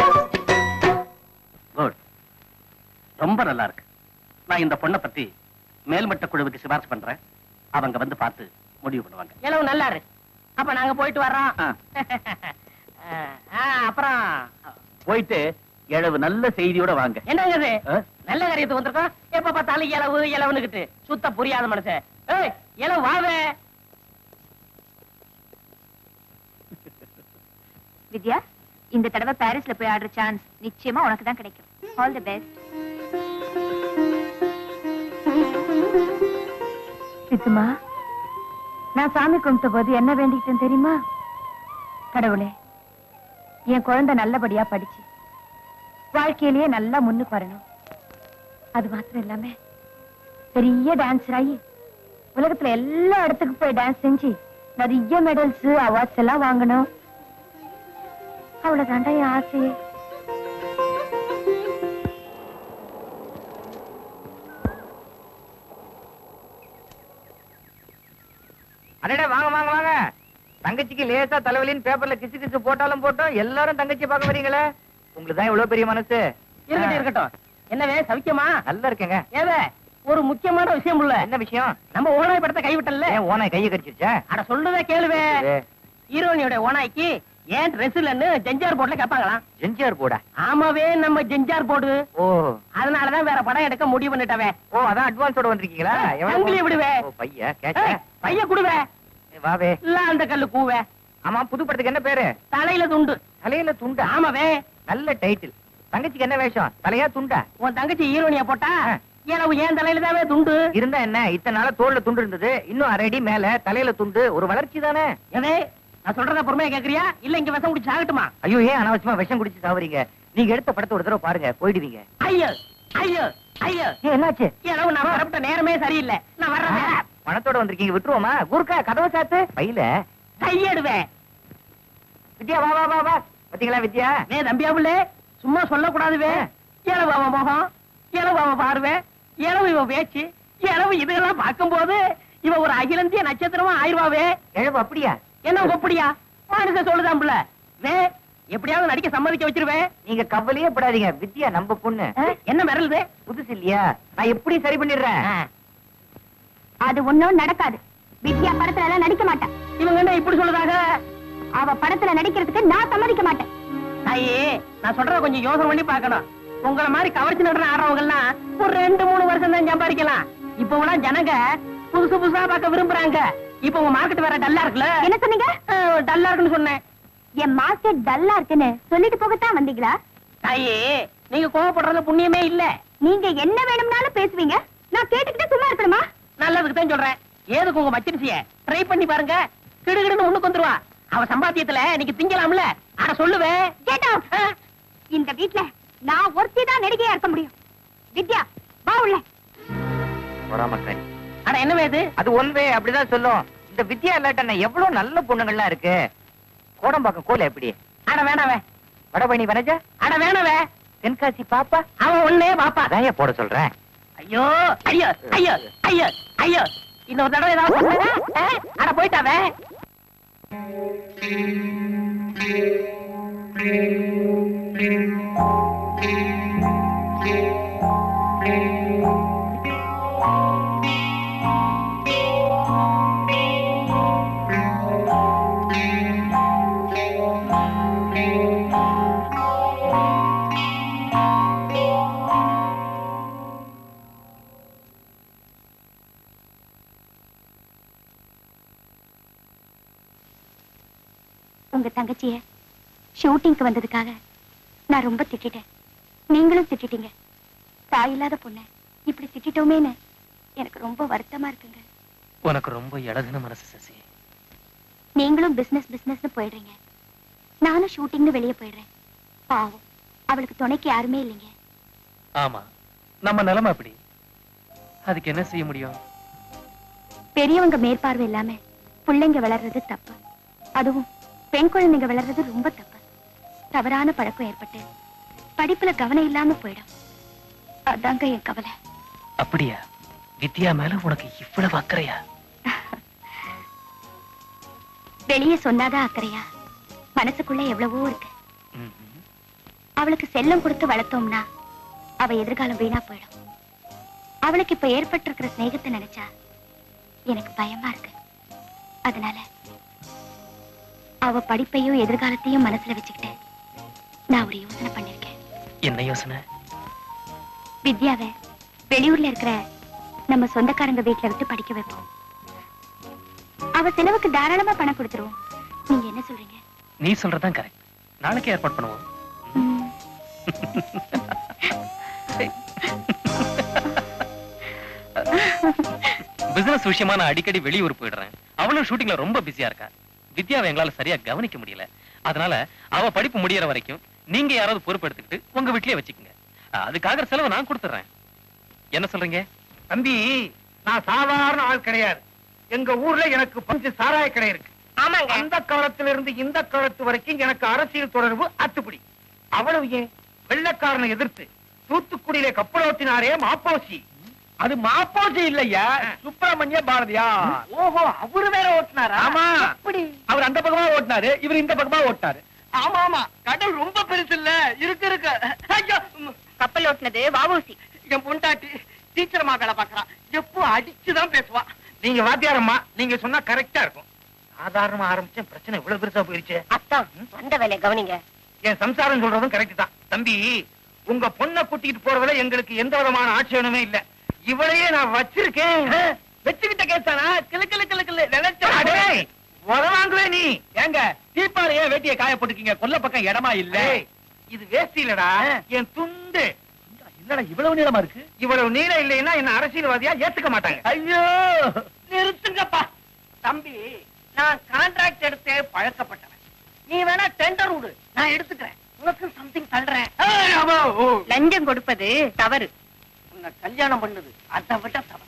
குட் ரொம்ப நல்லா இருக்கு நான் இந்த பொண்ணை பத்தி மேல்மட்ட குழுவுக்கு சிபாரிசு பண்றேன் அவங்க வந்து பார்த்து முடிவு பண்ணுவாங்க இளவு நல்லா இரு அப்ப நாங்க போயிட்டு வர்றோம் ஆ. ஆ, அப்புறம் போயிட்டு இழவு நல்ல செய்தியோட வாங்க என்னங்க இது ஆ? நல்ல காரியத்துக்கு வந்திருக்கோம் எப்ப பார்த்தாலும் இளவு இளவுன்னுகிட்டு சுத்த புரியாத மனுஷன் ஏய் இளவு வாவே வித்யா இந்த தடவை பாரிஸ்ல போய் ஆடுற சான்ஸ் நிச்சயமா உனக்கு தான் கிடைக்கும் ஆல் தி பெஸ்ட் சித்துமா நான் சாமி கும்பிட்ட போது என்ன வேண்டிக்கிட்டேன் தெரியுமா கடவுளே என் குழந்தை நல்லபடியா படிச்சு வாழ்க்கையிலேயே நல்லா முன்னுக்கு வரணும் அது மாத்திரம் இல்லாம பெரிய டான்ஸர் ஆகி உலகத்துல எல்லா இடத்துக்கும் போய் டான்ஸ் செஞ்சு நிறைய மெடல்ஸ் அவார்ட்ஸ் எல்லாம் வாங்கணும் அவ்வளவுதாண்டா என் ஆசையே அடடே வாங்க வாங்க வாங்க தங்கச்சிக்கு லேசா தலைவலின்னு பேப்பர்ல கிசு கிசு போட்டாலும் போட்டோம் எல்லாரும் தங்கச்சி பார்க்க வரீங்களே உங்களுக்கு தான் இவ்வளவு பெரிய மனசு இருக்கட்டும் இருக்கட்டும் என்னவே சவிக்கமா நல்லா இருக்கேங்க ஏவே ஒரு முக்கியமான விஷயம் உள்ள என்ன விஷயம் நம்ம ஓனாய் படத்தை கைவிட்டல ஓனாய் கையை கடிச்சிருச்சா அட சொல்றதே கேளுவே ஹீரோனியோட ஓனாய்க்கு ஏன் ட்ரெஸ் இல்லன்னு ஜெஞ்சார் போர்ட்ல கேட்பாங்களாம் ஜெஞ்சார் போர்டா ஆமாவே நம்ம ஜெஞ்சார் போர்டு ஓ அதனாலதான் வேற படம் எடுக்க முடிவு பண்ணிட்டவே ஓ அதான் அட்வான்ஸோட வந்திருக்கீங்களா எவ்வளவு விடுவே பைய பைய குடுவே வாவே இல்ல அந்த கல்லு கூவே ஆமா புது படத்துக்கு என்ன பேரு தலையில துண்டு தலையில துண்டு ஆமாவே நல்ல டைட்டில் தங்கச்சிக்கு என்ன வேஷம் தலையா துண்டா உன் தங்கச்சி ஹீரோனியா போட்டா ஏனவு ஏன் தலையில தானே துண்டு இருந்தா என்ன இத்தனை நாள தோல்ல துண்டு இருந்தது இன்னும் அரை அடி மேல தலையில துண்டு ஒரு வளர்ச்சி தானே ஏவே நான் சொல்றத பொறுமையா கேக்குறியா இல்ல இங்க விஷம் குடிச்சு சாகட்டுமா ஐயோ ஏன் அனாவசியமா விஷம் குடிச்சு சாவறீங்க நீங்க எடுத்த படத்தை ஒரு தடவை பாருங்க போயிடுவீங்க ஐயோ ஐயோ ஐயோ என்னாச்சு ஏனவு நான் வரப்பட்ட நேரமே சரியில்லை நான் வர்றேன் பணத்தோட வந்திருக்கீங்க விட்டுருவோமா குறுக்கா கதவை சாத்து பையில கையெடுவேன் வித்யா வா வா வா வா பாத்தீங்களா வித்யா நே தம்பியா புள்ளே சும்மா சொல்லக்கூடாதுவே இளவு அவன் முகம் இளவு அவன் பார்வை இளவு இவன் பேச்சு இளவு இதெல்லாம் பார்க்கும்போது இவ ஒரு அகில இந்திய நட்சத்திரமா ஆயிடுவாவே இழவு அப்படியா என்ன அப்படியா மனுஷன் சொல்லுதான் புள்ள வே எப்படியாவது நடிக்க சம்மதிக்க வச்சிருவேன் நீங்க கவலையே படாதீங்க வித்யா நம்ம பொண்ணு என்ன மிரளுது புதுசு இல்லையா நான் எப்படி சரி பண்ணிடுறேன் அது ஒண்ணும் நடக்காது வித்யா படத்துல எல்லாம் நடிக்க மாட்டேன் இவங்க என்ன இப்படி சொல்லுதாங்க அவ படத்துல நடிக்கிறதுக்கு நான் சம்மதிக்க மாட்டேன் தாயே நான் சொல்றத கொஞ்சம் யோசனை பண்ணி பார்க்கணும் உங்கள மாதிரி கவர்ச்சி நடன ஆடுறவங்க எல்லாம் ஒரு ரெண்டு மூணு வருஷம் தான் சம்பாதிக்கலாம் இப்ப எல்லாம் ஜனங்க புதுசு புதுசா பார்க்க விரும்புறாங்க இப்ப உங்க மார்க்கெட் வேற டல்லா இருக்குல்ல என்ன சொன்னீங்க டல்லா இருக்குன்னு சொன்னேன் என் மார்க்கெட் டல்லா இருக்குன்னு சொல்லிட்டு போகத்தான் வந்தீங்களா தாயே நீங்க கோவப்படுறது புண்ணியமே இல்ல நீங்க என்ன வேணும்னாலும் பேசுவீங்க நான் கேட்டுக்கிட்டு சும்மா இருக்கணுமா நல்லதுக்கு தான் சொல்றேன் ஏதுக்கு உங்க மச்சிருச்சிய ட்ரை பண்ணி பாருங்க கிடுகிடுன்னு முன்னுக்கு வந்துருவா அவ சம்பாத்தியத்துல நீங்க திங்கலாம்ல ஆனா சொல்லுவேன் Get out. இந்த வீட்ல நான் ஒருத்தி தான் நடிகையா இருக்க முடியும் வித்யா வா உள்ள பொறாமக்காரி அட என்ன இது அது ஒன் வே அப்படிதான் சொல்லும் இந்த வித்யா இல்லாட்ட எவ்வளவு நல்ல பொண்ணுங்கள்லாம் இருக்கு கோடம்பாக்கம் கோல எப்படி அட வேணாவே வடபழனி வனஜா அட வேணாவே தென்காசி பாப்பா அவன் ஒன்னே பாப்பா அதான் போட சொல்றேன் ஐயோ ஐயோ ஐயோ ஐயோ ஐயோ இன்னொரு தடவை ஏதாவது சொன்னேனா? ஆ? அட போயிட்டாவே உங்க தங்கச்சிய ஷூட்டிங்க்கு வந்ததுக்காக நான் ரொம்ப திட்டிட்டேன் நீங்களும் திட்டிட்டீங்க தாய் இல்லாத பொண்ண இப்படி திட்டிட்டோமேன்னு எனக்கு ரொம்ப வருத்தமா இருக்குங்க உனக்கு ரொம்ப இழகுன மனசு சசி நீங்களும் பிசினஸ் பிசினஸ்னு போயிடுறீங்க நானும் ஷூட்டிங்னு வெளியே போயிடுறேன் பாவம் அவளுக்கு துணைக்கு யாருமே இல்லைங்க ஆமா நம்ம நிலைமை அப்படி அதுக்கு என்ன செய்ய முடியும் பெரியவங்க மேற்பார்வை இல்லாம பிள்ளைங்க வளர்றது தப்பு அதுவும் பெண் குழந்தைங்க வளர்றது ரொம்ப தப்பு தவறான பழக்கம் ஏற்பட்டு படிப்புல கவனம் இல்லாம போயிடும் அதாங்க என் கவலை அப்படியா வித்யா மேல உனக்கு இவ்வளவு அக்கறையா வெளியே சொன்னாதான் அக்கறையா மனசுக்குள்ள எவ்வளவோ இருக்கு ம்ஹும். அவளுக்கு செல்லம் கொடுத்து வளர்த்தோம்னா அவ எதிர்காலம் வீணா போயிடும் அவளுக்கு இப்ப ஏற்பட்டிருக்கிற சிநேகத்தை நினைச்சா எனக்கு பயமா இருக்கு அதனால அவ படிப்பையும் எதிர்காலத்தையும் மனசுல வச்சுக்கிட்டு நான் ஒரு யோசனை பண்ணிருக்கேன் என்ன யோசனை வித்யாவை வெளியூர்ல இருக்கிற நம்ம சொந்தக்காரங்க வீட்ல விட்டு படிக்க வைப்போம் அவ செலவுக்கு தாராளமா பணம் கொடுத்துருவோம் நீங்க என்ன சொல்றீங்க நீ சொல்றதுதான் கரெக்ட் நாளைக்கே ஏற்பாடு பண்ணுவோம் ம். பிசினஸ் விஷயமா நான் அடிக்கடி வெளியூர் போயிடுறேன் அவளும் ஷூட்டிங்ல ரொம்ப பிஸியா இருக்கா வித்யாவை எங்களால சரியா கவனிக்க முடியல அதனால அவ படிப்பு முடியற வரைக்கும் நீங்க யாராவது பொறுப்பு எடுத்துக்கிட்டு உங்க வீட்லயே வச்சுக்கோங்க அதுக்காக செலவு நான் கொடுத்துறேன் என்ன சொல்றீங்க தம்பி நான் சாதாரண ஆள் கிடையாது எங்க ஊர்ல எனக்கு பஞ்சு சாராய கடை இருக்கு ஆமாங்க அந்த காலத்துல இருந்து இந்த காலத்து வரைக்கும் எனக்கு அரசியல் தொடர்பு அத்துப்படி அவ்வளவு ஏன் வெள்ளக்காரனை எதிர்த்து தூத்துக்குடியில கப்பலோட்டினாரே மாப்போசி அது மாப்போசி இல்லையா சுப்பிரமணிய பாரதியா ஓஹோ அவரு வேற ஓட்டினாரா ஆமா. அப்படி அவர் அந்த பக்கமா ஓட்டினாரு இவர் இந்த பக்கமா ஓட்டினாரு ஆமா ஆமா கடல் ரொம்ப பெருசு இல்ல இருக்கு இருக்கு ஐயோ ம், கப்பல் ஓட்டுனது வாவூசி என் பொண்டாட்டி டீச்சரமா வேலை பாக்குறா எப்போ அடிச்சுதான் பேசுவா நீங்க வாத்தியாரம்மா நீங்க சொன்னா கரெக்டா இருக்கும் சாதாரணமா ஆரம்பிச்சேன் பிரச்சனை இவ்வளவு பெருசா போயிருச்சு அத்தான் வந்த வேலையை கவனிங்க என் சம்சாரம் சொல்றதும் கரெக்ட் தான் தம்பி உங்க பொண்ணை கூட்டிட்டு போறதுல எங்களுக்கு எந்த விதமான ஆட்சேபனமே இல்ல இவளையே நான் வச்சிருக்கேன் வச்சுக்கிட்ட கேட்டானா கிளு கிளு கிளு கிளு அடே, உத வாங்குவே நீ ஏங்க தீப்பாரு ஏன் வேட்டியை காய போட்டுக்கீங்க கொல்ல பக்கம் இடமா இல்ல ஏய், இது வேஸ்ட் இல்லடா என் துண்டு என்னடா இவ்வளவு நீளமா இருக்கு இவ்வளவு நீளம் இல்லைன்னா என்ன அரசியல்வாதியா ஏத்துக்க மாட்டாங்க ஐயோ நிறுத்துங்கப்பா தம்பி நான் கான்ட்ராக்ட் எடுத்து பழக்கப்பட்டவன் நீ வேணா டெண்டர் விடு நான் எடுத்துக்கிறேன் உனக்கு சம்திங் தள்ளுறேன் ஏய், அவோ, ஓ. லஞ்சம் கொடுப்பது தவறு உன்னை கல்யாணம் பண்ணது அதை விட தவறு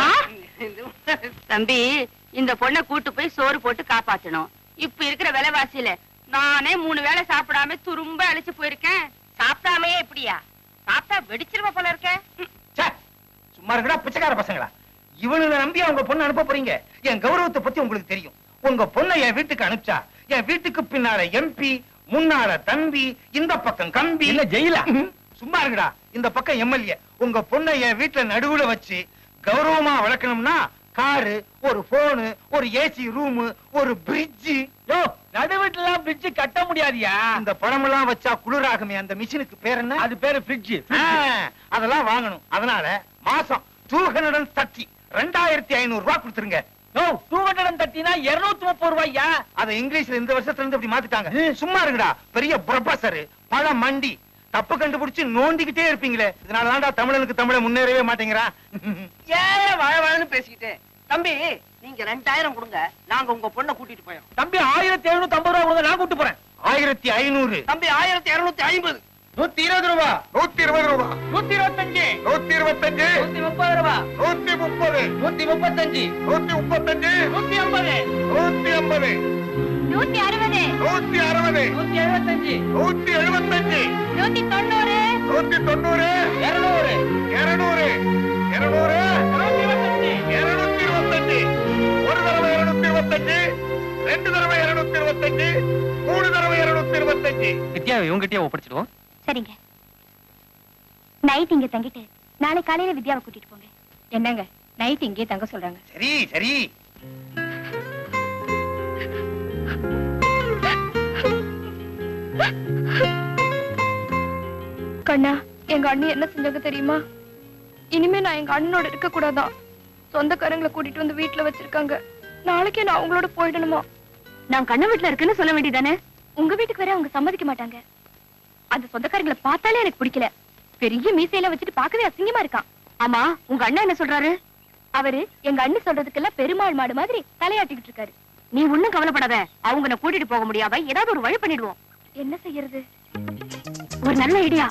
தம்பி இந்த பொண்ணை கூட்டு போய் சோறு போட்டு காப்பாத்தணும் இப்ப இருக்கிற விலைவாசியில நானே மூணு வேளை சாப்பிடாம துரும்ப அழைச்சு போயிருக்கேன் சாப்பிடாமே எப்படியா சாப்பிட்டா வெடிச்சிருவ போல இருக்க ச்சே, சும்மா இருக்கடா பிச்சைக்கார பசங்களா இவனுங்களை நம்பி அவங்க பொண்ணு அனுப்ப போறீங்க என் கௌரவத்தை பத்தி உங்களுக்கு தெரியும் உங்க பொண்ணை என் வீட்டுக்கு அனுப்பிச்சா என் வீட்டுக்கு பின்னால எம்பி முன்னால தம்பி இந்த பக்கம் கம்பி இல்ல ஜெயிலா ம், சும்மா இருங்கடா இந்த பக்கம் எம்எல்ஏ உங்க பொண்ணை என் வீட்டுல நடுவுல வச்சு கௌரவமா வளர்க்கணும்னா காரு ஒரு போனு ஒரு ஏசி ரூம் ஒரு பிரிட்ஜ் யோ நடுவீட்டுல பிரிட்ஜ் கட்ட முடியாதியா அந்த பழமெல்லாம் வச்சா குளிராகுமே அந்த மிஷினுக்கு பேர் என்ன அது பேரு ஃப்ரிட்ஜ் ஆ, அதெல்லாம் வாங்கணும் அதனால மாசம் டூ ஹண்ட்ரட் தேர்ட்டி ரெண்டாயிரத்தி ஐநூறு ரூபாய் கொடுத்துருங்க யோ டூ ஹண்ட்ரட் தட்டினா இருநூத்தி முப்பது ரூபாய்யா அத இங்கிலீஷ்ல இந்த வருஷத்துல இருந்து இப்படி மாத்திட்டாங்க சும்மா இருங்கடா பெரிய ப்ரொஃபசர் பழ மண்டி தப்பு கண்டுபிடிச்சு நோண்டிக்கிட்டே இருப்பீங்களே இதனாலதான்டா தமிழனுக்கு தமிழ முன்னேறவே மாட்டேங்கிறான் ஏன் வாழ வாழன்னு பேசிக்கிட்டு தம்பி நீங்க ரெண்டாயிரம் கொடுங்க நாங்க உங்க பொண்ணை கூட்டிட்டு போயோம் தம்பி ஆயிரத்தி எழுநூத்தி ஐம்பது ரூபா கொடுங்க நான் கூட்டு போறேன் ஆயிரத்தி ஐநூறு தம்பி ஆயிரத்தி இருநூத்தி ஐம்பது நூத்தி இருபது ரூபா நூத்தி இருபது ரூபா நூத்தி இருபத்தஞ்சு நூத்தி இருபத்தஞ்சு நூத்தி முப்பது ரூபா நூத்தி முப்பது நூத்தி முப்பத்தஞ்சு நூத்தி முப்பத்தஞ்சு நூத்தி ஐம்பது நூத்தி ஐம்பது நூத்தி அறுபது நூத்தி அறுபது நூத்தி எழுபத்தஞ்சு நூத்தி எழுபத்தஞ்சு நூத்தி தொண்ணூறு நூத்தி தொண்ணூறு இருநூறு இருநூறு இருநூறு நூத்தி இருபத்தஞ்சு இருநூத்தி இருபத்தஞ்சு ஒரு தடவை இருநூத்தி இருபத்தஞ்சு ரெண்டு தடவை இருநூத்தி இருபத்தஞ்சு மூணு தடவை இருநூத்தி இருபத்தஞ்சு வித்யாவை இவங்ககிட்டயே ஒப்படைச்சிடுவோம் சரிங்க நைட் இங்க தங்கிட்டு நாளை காலையில வித்யாவை கூட்டிட்டு போங்க என்னங்க நைட் இங்கே தங்க சொல்றாங்க சரி சரி கண்ணா எங்க அண்ணி என்ன செஞ்சாங்க தெரியுமா இனிமே நான் எங்க அண்ணனோட இருக்க கூடாதான் சொந்தக்காரங்களை கூட்டிட்டு வந்து வீட்டுல வச்சிருக்காங்க நாளைக்கே நான் அவங்களோட போயிடணுமா நான் கண்ண வீட்டுல இருக்குன்னு சொல்ல வேண்டியதானே உங்க வீட்டுக்கு வர அவங்க சம்மதிக்க மாட்டாங்க அந்த சொந்தக்காரங்களை பார்த்தாலே எனக்கு பிடிக்கல பெரிய மீசையில வச்சுட்டு பார்க்கவே அசிங்கமா இருக்கான் ஆமா உங்க அண்ணன் என்ன சொல்றாரு அவரு எங்க அண்ணன் சொல்றதுக்கெல்லாம் பெருமாள் மாடு மாதிரி தலையாட்டிக்கிட்டு இருக்காரு நீ ஒண்ணும் கவலைப்படாத அவங்க நான் கூட்டிட்டு போக முடியாம ஏதாவது ஒரு வழி பண்ணிடுவோம் என்ன செய்யறது ஒரு நல்ல ஐடியா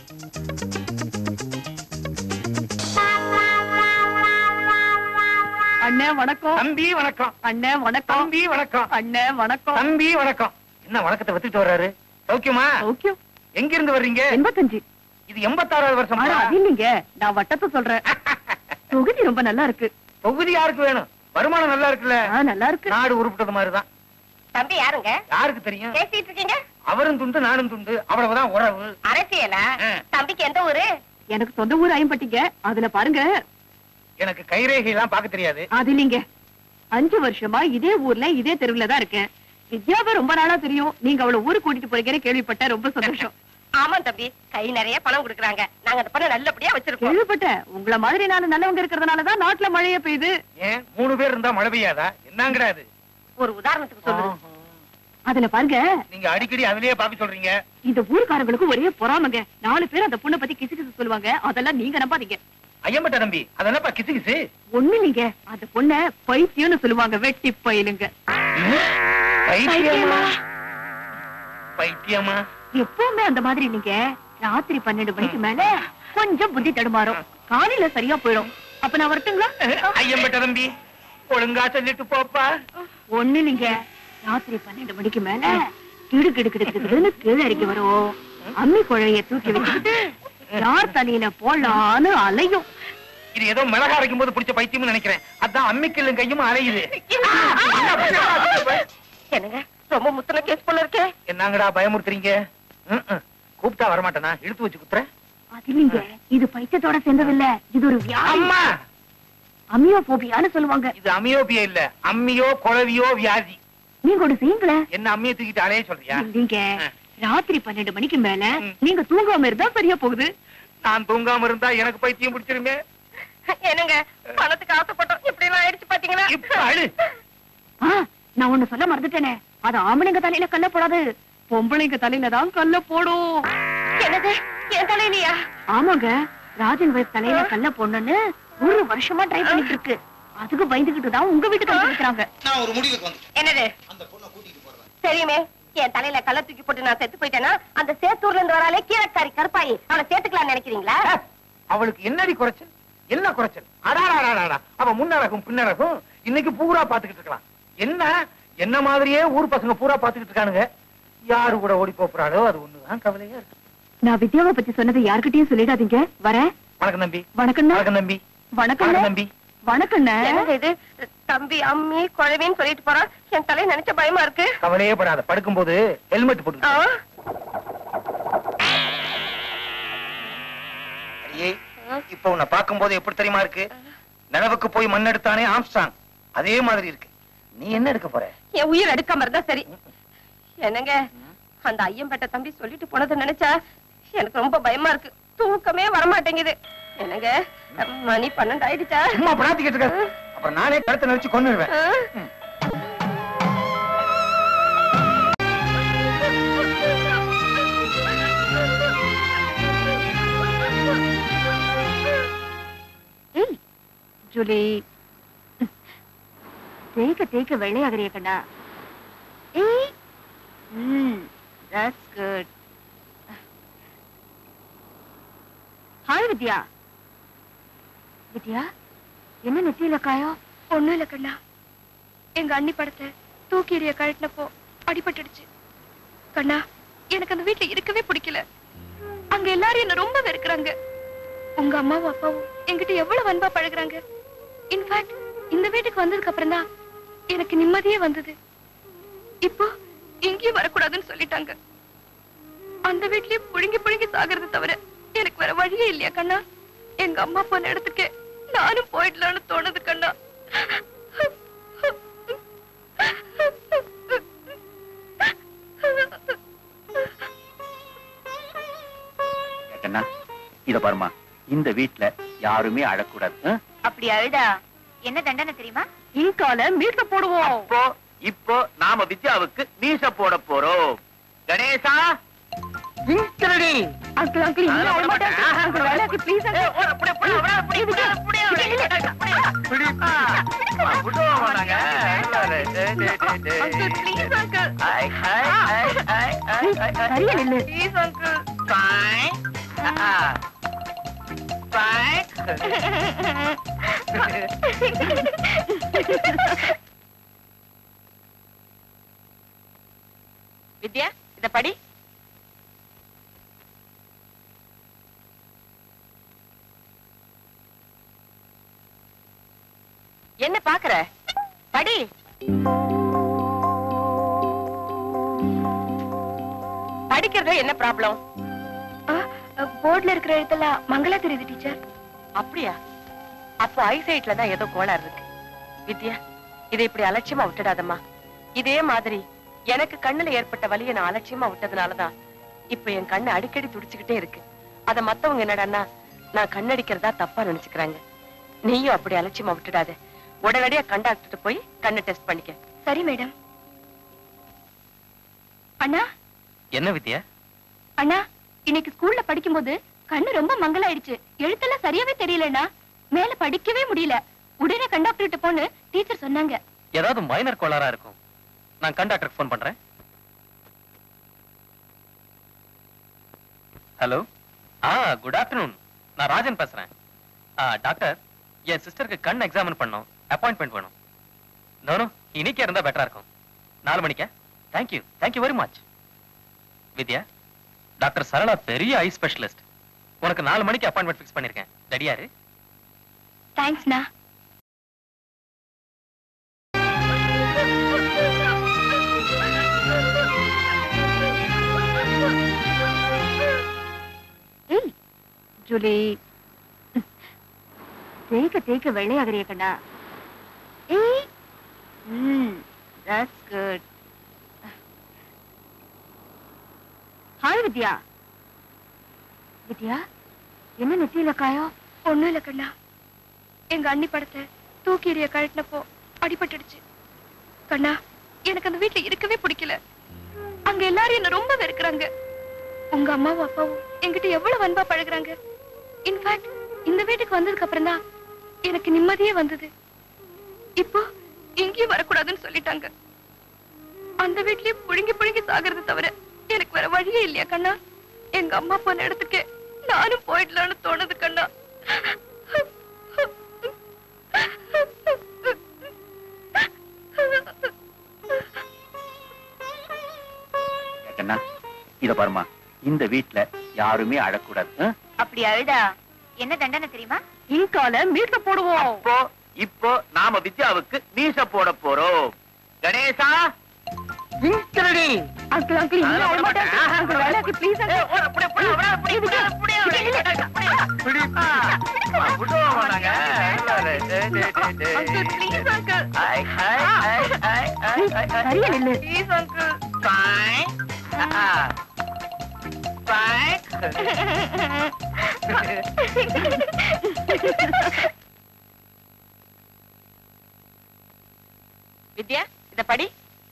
அண்ணே வணக்கம் தம்பி வணக்கம் அண்ணே வணக்கம் தம்பி வணக்கம் அண்ணே வணக்கம் தம்பி வணக்கம் என்ன வணக்கத்தை வச்சுட்டு வர்றாரு சௌக்கியமா ஓகே எங்க இருந்து வர்றீங்க எண்பத்தஞ்சு இது எண்பத்தாறாவது வருஷம் ஆனா அது இல்லைங்க நான் வட்டத்தை சொல்றேன் தொகுதி ரொம்ப நல்லா இருக்கு தொகுதி யாருக்கு வேணும் வருமானம் நல்லா இருக்குல்ல ஆ, நல்லா இருக்கு நாடு உருப்பிட்டது மாதிரிதான் தம்பி யாருங்க யாருக்கு தெரியும் பேசிட்டு இருக்கீங்க அவரும் துண்டு நானும் துண்டு அவ்வளவுதான் உறவு அரசியலா ஆ. தம்பிக்கு எந்த ஊரு எனக்கு சொந்த ஊர் ஐம்பட்டிங்க அதுல பாருங்க எனக்கு கைரேகை எல்லாம் பார்க்க தெரியாது அது இல்லைங்க அஞ்சு வருஷமா இதே ஊர்ல இதே தெருவுல தான் இருக்கேன் வித்யாவை ரொம்ப நாளா தெரியும் நீங்க அவளை ஊருக்கு கூட்டிட்டு போறீங்கன்னு கேள்விப்பட்டேன் ரொம்ப சந்தோஷம் ஆமா தம்பி கை நிறைய பணம் கொடுக்குறாங்க நாங்க அந்த பணம் நல்லபடியா வச்சிருக்கோம் கேள்விப்பட்டேன் உங்கள மாதிரி நாலு நல்லவங்க இருக்கிறதுனாலதான் நாட்டுல மழையே பெய்யுது ஏன் மூணு பேர் இருந்தா மழை பெய்யாதா என்னங்கடா அது ஒரு உதாரணத்துக்கு சொல்லுங்க அதுல பாருங்க நீங்க அடிக்கடி அதுலயே பாப்பி சொல்றீங்க இந்த ஊர்க்காரங்களுக்கு ஒரே பொறாமங்க நாலு பேர் அந்த பொண்ணை பத்தி கிசு கிசு சொல்லுவாங்க அதெல்லாம் நீங்க நம்பாதீங்க ஐயம்பட்ட தம்பி அதென்னப்பா கிசு கிசு ஒண்ணு இல்லைங்க அந்த பொண்ண பைத்தியம்னு சொல்லுவாங்க வெட்டி பயிலுங்க பைத்தியமா பைத்தியமா எப்பவுமே அந்த மாதிரி இல்லைங்க ராத்திரி பன்னெண்டு மணிக்கு மேல கொஞ்சம் புத்தி தடுமாறும் காலையில சரியா போயிடும் அப்ப நான் வரட்டுங்களா ஐயம்பட்ட தம்பி ஒழுங்கா சொல்லிட்டு போப்பா ஒண்ணு இல்லைங்க ராத்திரி பன்னெண்டு மணிக்கு மேல கிடு கிடு கிடு கிடுன்னு கீழே இறக்கி வரும் அம்மி குழைய தூக்கி வச்சுக்கிட்டு யார் தலையில போடலான்னு அலையும் இது ஏதோ மிளகா அரைக்கும் போது பிடிச்ச பைத்தியம்னு நினைக்கிறேன் அதான் அம்மிக்கல்லும் கையும் அலையுது என்னங்க ரொம்ப முத்தன கேஸ் போல இருக்கே என்னங்கடா பயமுறுத்துறீங்க ம், ம். கூப்பிட்டா வரமாட்டேனா இழுத்து வச்சு குத்துறேன் அது இல்லைங்க இது பைத்தியத்தோட சேர்ந்தது இல்ல இது ஒரு வியாதி அம்மா அமியோபோபியான்னு சொல்லுவாங்க இது அமியோபியா இல்ல அம்மியோ குழவியோ வியாதி நீங்க ஒண்ணு செய்யுங்களேன் என்ன அம்மியை தூக்கிட்டு அலைய சொல்றியா இல்லைங்க ராத்திரி பன்னெண்டு மணிக்கு மேல ம். நீங்க தூங்காம இருந்தா சரியா போகுது நான் தூங்காம இருந்தா எனக்கு பைத்தியம் பிடிச்சிருமே என்னங்க பணத்துக்கு ஆசைப்பட்டோம் இப்படி எல்லாம் ஆயிடுச்சு பாத்தீங்களா இப்ப அழு ஆ, நான் ஒண்ணு சொல்ல மறந்துட்டேனே அது ஆம்பளைங்க தலையில கல்ல போடாது பொம்பளைங்க தலையில தான் கல்ல போடும் என்னது என் தலையிலயா ஆமாங்க ராஜன் வைஃப் தலையில கல்ல போடணும்னு ஒரு வருஷமா ட்ரை பண்ணிட்டு இருக்கு அதுக்கு பயந்துகிட்டு தான் உங்க வீட்டுக்கு வந்து வைக்கிறாங்க நான் ஒரு முடிவுக்கு வந்துட்டேன் என்னது அந்த பொண்ணை கூட்டிட்டு போறேன் தெரியுமே என் தலையில கள்ள தூக்கி போட்டு நான் செத்து போயிட்டேன்னா அந்த சேத்தூர்ல இருந்து வராலே கீழக்காரி கருப்பாயி அவனை சேர்த்துக்கலாம்னு நினைக்கிறீங்களா அவளுக்கு என்னடி குறைச்சல் என்ன குறைச்சல் அடாடாடாடா அவ முன்னழகும் பின்னழகும் இன்னைக்கு பூரா பாத்துக்கிட்டு இருக்கலாம் என்ன என்ன மாதிரியே ஊர் பசங்க பூரா பாத்துக்கிட்டு இருக்கானுங்க யாரு கூட ஓடி போறாளோ அது ஒண்ணுதான் கவலையா இருக்கு நான் வித்யாவை பத்தி சொன்னதை யார்கிட்டயும் சொல்லிடாதீங்க வரேன் வணக்கம் தம்பி வணக்கம்ண்ணா வணக்கம் தம்பி வணக்கம் வணக்கம் தம்பி வணக்கண்ணே என்னங்க இது தம்பி அம்மி குழவின்னு சொல்லிட்டு போறான் என் தலையை நினைச்ச பயமா இருக்கு கவலையே படாத படுக்கும்போது ஹெல்மெட் போட்டு ஆ, அடியே இப்ப உன்னை பார்க்கும்போது எப்படி தெரியுமா இருக்கு நிலவுக்கு போய் மண் எடுத்தானே ஆம்ஸ்டாங் அதே மாதிரி இருக்கு நீ என்ன எடுக்க போற என் உயிர் எடுக்காம இருந்தா சரி என்னங்க அந்த ஐயம்பேட்டை தம்பி சொல்லிட்டு போனதை நினைச்சா எனக்கு ரொம்ப பயமா இருக்கு தூக்கமே வரமாட்டேங்குது என்னங்க மணி பன்னெண்டு ஆயிடுச்சா சும்மா பிரார்த்திக்கிட்டு இருக்க அப்புறம் நானே கழுத்தை நினைச்சு கொண்டுருவேன் ஆ? ஏய் ஜூலி தேய்க்க தேய்க்க வெள்ளையாகிறிய கண்ணா ஏய் ம் that's good hi Vidya Vidya என்ன நெத்தியில காயம் ஒண்ணும் இல்ல கண்ணா எங்க அண்ணி படத்தை தூக்கி எறிய கழட்டினப்போ அடிபட்டுடுச்சு கண்ணா எனக்கு அந்த வீட்டுல இருக்கவே பிடிக்கல அங்க எல்லாரும் என்ன ரொம்ப வெறுக்கிறாங்க உங்க அம்மாவும் அப்பாவும் என்கிட்ட எவ்வளவு அன்பா பழகுறாங்க இன்ஃபேக்ட் இந்த வீட்டுக்கு வந்ததுக்கு அப்புறம் தான் எனக்கு நிம்மதியே வந்தது இப்போ எங்கேயும் வரக்கூடாதுன்னு சொல்லிட்டாங்க அந்த வீட்லயே புழுங்கி புழுங்கி சாகிறது தவிர எனக்கு வேற வழியே இல்லையா கண்ணா எங்க அம்மா போன இடத்துக்கு நானும் போயிடலாம்னு தோணுது கண்ணா ஏட்டண்ணா இத பாருமா இந்த வீட்ல யாருமே அழக்கூடாது ஆ? அப்படி அழுதா என்ன தண்டனை தெரியுமா இன்கால மீட்ல போடுவோம் இப்போ இப்போ நாம வித்யாவுக்கு மீச போட போறோம் கணேசா இன்கிரடி அங்கிள் அங்கிள் இல்ல அதெல்லாம் அழ மாட்டேன் மாட்டேன். அங்கிள் வேலைக்கு ப்ளீஸ் அங்கிள் ப்ளீஸ் அங்கிள் சரியா நில்லு ப்ளீஸ் அங்கிள் வித்யா இத படி என்ன பாக்குற படி படிக்கிறதுல என்ன ப்ராப்ளம் போர்ட்ல இருக்கிற எழுத்தெல்லாம் மங்களா தெரியுது டீச்சர் அப்படியா அப்போ ஐசைட்ல தான் ஏதோ கோளாறு இருக்கு வித்யா இதை இப்படி அலட்சியமா விட்டுடாதம்மா இதே மாதிரி எனக்கு கண்ணுல ஏற்பட்ட வலியை நான் அலட்சியமா விட்டதுனாலதான் இப்ப என் கண்ணு அடிக்கடி துடிச்சுக்கிட்டே இருக்கு அத மத்தவங்க என்னடான்னா நான் கண்ணடிக்கிறதா தப்பா நினைச்சுக்கிறாங்க நீயும் அப்படி அலட்சியமா விட்டுடாத உடனடியா கண்டாக்டர் போய் கண்ணை டெஸ்ட் பண்ணிக்க சரி மேடம் அண்ணா என்ன வித்யா அண்ணா இன்னைக்கு ஸ்கூல்ல படிக்கும்போது கண்ணு ரொம்ப மங்கலாயிடுச்சு எழுத்தெல்லாம் சரியாவே தெரியலண்ணா மேல படிக்கவே முடியல உடனே கண்டாக்டர்கிட்ட போன்னு டீச்சர் சொன்னாங்க ஏதாவது மைனர் கோளாறா இருக்கும் நான் கண்டாக்டருக்கு ஃபோன் பண்றேன் ஹலோ ஆ குட் ஆஃப்டர்நூன் நான் ராஜன் பேசுறேன் ஆ டாக்டர் என் சிஸ்டருக்கு கண் எக்ஸாமின் பண்ணோம் அப்பாயின்மெண்ட் வேணும் நோ இன்னைக்கே இருந்தா பெட்டரா இருக்கும் நாலு மணிக்கா thank you thank you very much Vidya doctor Sarala பெரிய ஐ ஸ்பெஷலிஸ்ட் உனக்கு நாலு மணிக்கு அப்பாயின்மெண்ட் ஃபிக்ஸ் பண்ணிருக்கேன் ரெடியாரு தேங்க்ஸ்ண்ணா ஏய் ஜூலி தேய்க்க தேய்க்க வெள்ளையாகிறிய கண்ணா ஏய் ம் that's good hi Vidya Vidya என்ன நெத்தியில காயம் ஒண்ணும் இல்ல கண்ணா எங்க அண்ணி படத்தை தூக்கி எறிய கழட்டினப்போ அடிபட்டுடுச்சு கண்ணா எனக்கு அந்த வீட்டுல இருக்கவே பிடிக்கல அங்க எல்லாரும் என்ன ரொம்ப வெறுக்கிறாங்க உங்க அம்மாவும் அப்பாவும் என்கிட்ட எவ்வளவு அன்பா பழகுறாங்க இன்ஃபேக்ட் இந்த வீட்டுக்கு வந்ததுக்கு அப்புறம் தான் எனக்கு நிம்மதியே வந்தது இப்போ எங்கேயும் வரக்கூடாதுன்னு சொல்லிட்டாங்க அந்த வீட்லயே புழுங்கி புழுங்கி சாகிறது தவிர எனக்கு வேற வழியே இல்லையா கண்ணா எங்க அம்மா போன இடத்துக்கு நானும் போயிடலாம்னு தோணுது கண்ணா கண்ணா இத பாருமா இந்த வீட்ல யாருமே அழக்கூடாது ஆ? அப்படி அழுதா என்ன தண்டனை தெரியுமா இன்கால மீட்ட போடுவோம் இப்போ இப்போ நாம வித்யாவுக்கு மீச போட போறோம் கணேசா இன்கிரடி அங்கிள் அங்கிள் இன்னும் அழ மாட்டேன் அங்கிள் வேலைக்கு ப்ளீஸ் அங்கிள் ப்ளீஸ் அங்கிள் சரியா நில்லு ப்ளீஸ் அங்கிள் வித்யா இத படி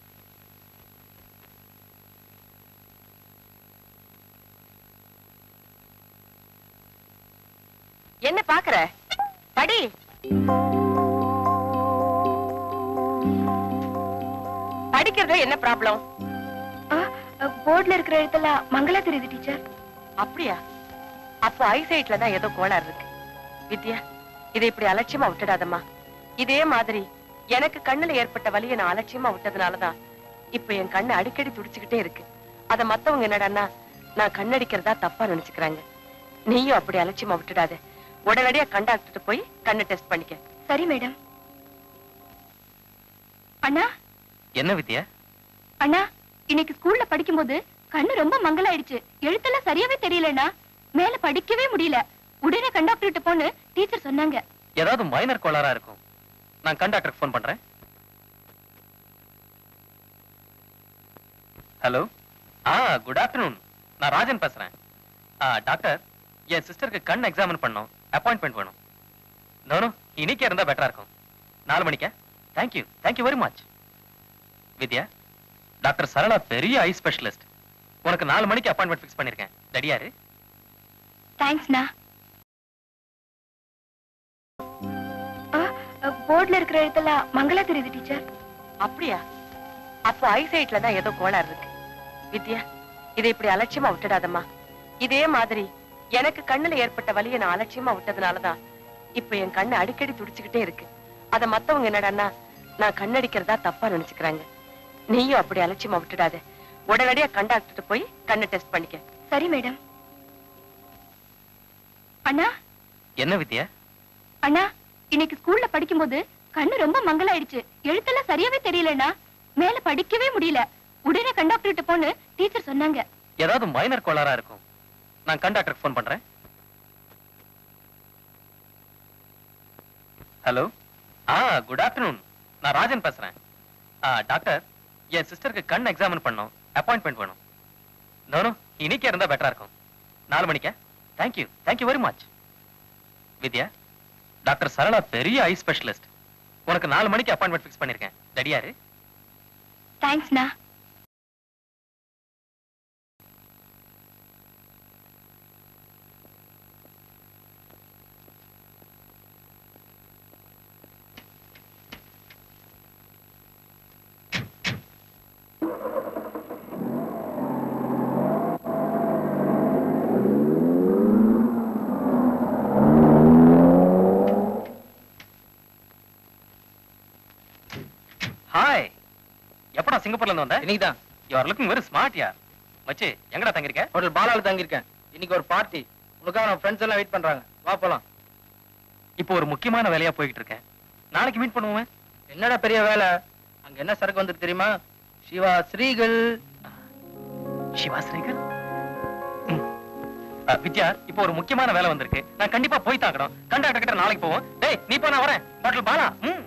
என்ன பாக்குற படி படிக்கிறதுல என்ன ப்ராப்ளம் போர்ட்ல இருக்கிற எழுத்தெல்லாம் மங்களா தெரியுது டீச்சர் அப்படியா அப்போ ஐசைட்ல தான் ஏதோ கோளாறு இருக்கு வித்யா இதை இப்படி அலட்சியமா விட்டுடாதம்மா இதே மாதிரி எனக்கு கண்ணுல ஏற்பட்ட வலியை நான் அலட்சியமா விட்டதுனாலதான் இப்ப என் கண்ணு அடிக்கடி துடிச்சுக்கிட்டே இருக்கு அத மத்தவங்க என்னடான்னா நான் கண்ணடிக்கிறதா தப்பா நினைச்சுக்கிறாங்க நீயும் அப்படி அலட்சியமா விட்டுடாத உடனடியா கண்டாக்டர் போய் கண்ணை டெஸ்ட் பண்ணிக்க சரி மேடம் அண்ணா என்ன வித்யா அண்ணா இன்னைக்கு ஸ்கூல்ல படிக்கும்போது கண்ணு ரொம்ப மங்கலாயிடுச்சு எழுத்தெல்லாம் சரியாவே தெரியலண்ணா மேல படிக்கவே முடியல உடனே கண்டாக்டர்கிட்ட போன்னு டீச்சர் சொன்னாங்க ஏதாவது மைனர் கோளாறா இருக்கும் நான் கண்டாக்டருக்கு ஃபோன் பண்றேன் ஹலோ ஆ குட் ஆஃப்டர்நூன் நான் ராஜன் பேசுறேன் ஆ டாக்டர் என் சிஸ்டருக்கு கண் எக்ஸாமின் பண்ணோம் அப்பாயின்மெண்ட் வேணும் நோ இன்னைக்கே இருந்தா பெட்டரா இருக்கும் நாலு மணிக்கா thank you thank you very much Vidya doctor Sarala பெரிய ஐ ஸ்பெஷலிஸ்ட் உனக்கு நாலு மணிக்கு அப்பாயின்மெண்ட் ஃபிக்ஸ் பண்ணிருக்கேன் ரெடியாரு தேங்க்ஸ்ண்ணா போர்ட்ல இருக்கிற எழுத்தெல்லாம் மங்களா தெரியுது டீச்சர் அப்படியா அப்போ ஐசைட்ல தான் ஏதோ கோளாறு இருக்கு வித்யா இதை இப்படி அலட்சியமா விட்டுடாதம்மா இதே மாதிரி எனக்கு கண்ணுல ஏற்பட்ட வலியை நான் அலட்சியமா விட்டதுனாலதான் இப்ப என் கண்ணு அடிக்கடி துடிச்சுக்கிட்டே இருக்கு அத மத்தவங்க என்னடான்னா நான் கண்ணடிக்கிறதா தப்பா நினைச்சுக்கிறாங்க நீயும் அப்படி அலட்சியமா விட்டுடாத உடனடியா கண்டாக்டர் போய் கண்ணை டெஸ்ட் பண்ணிக்க சரி மேடம் அண்ணா என்ன வித்யா அண்ணா இன்னைக்கு ஸ்கூல்ல படிக்கும்போது கண்ணு ரொம்ப மங்கலாயிடுச்சு எழுத்தெல்லாம் சரியாவே தெரியலண்ணா மேல படிக்கவே முடியல உடனே கண்டாக்டர்கிட்ட போன்னு டீச்சர் சொன்னாங்க ஏதாவது மைனர் கோளாறா இருக்கும் நான் கண்டாக்டருக்கு ஃபோன் பண்றேன் ஹலோ ஆ குட் ஆஃப்டர்நூன் நான் ராஜன் பேசுறேன் ஆ டாக்டர் என் சிஸ்டருக்கு கண் எக்ஸாமின் பண்ணோம் அப்பாயின்மெண்ட் வேணும் நோ இன்னைக்கே இருந்தா பெட்டரா இருக்கும் நாலு மணிக்கா thank you thank you very much Vidya doctor Sarala பெரிய ஐ ஸ்பெஷலிஸ்ட் உனக்கு நாலு மணிக்கு அப்பாயின்மெண்ட் ஃபிக்ஸ் பண்ணிருக்கேன் ரெடியாரு தேங்க்ஸ்ண்ணா ஹாய் எப்படா சிங்கப்பூர்ல இருந்து வந்த இன்னைக்கு தான் you are looking very smart யா மச்சி எங்கடா தங்கிருக்க ஹோட்டல் பாலால தங்கியிருக்கேன் இன்னைக்கு ஒரு பார்ட்டி உனக்காக நம்ம ஃப்ரெண்ட்ஸ் எல்லாம் வெயிட் பண்றாங்க வா போலாம் இப்போ ஒரு முக்கியமான வேலையா போயிட்டு இருக்கேன் நாளைக்கு மீட் பண்ணுவோமே என்னடா பெரிய வேலை அங்க என்ன சரக்கு வந்துருக்கு தெரியுமா சிவா ஸ்ரீகள் சிவா ஸ்ரீகர் ம். அஹ், வித்யா இப்போ ஒரு முக்கியமான வேலை வந்திருக்கு நான் கண்டிப்பா போய் தாக்கணும் கண்டாக்டர் கிட்ட நாளைக்கு போவோம் டேய் நீ போ நான் வரேன் ஹோட்டல் பாலா ம்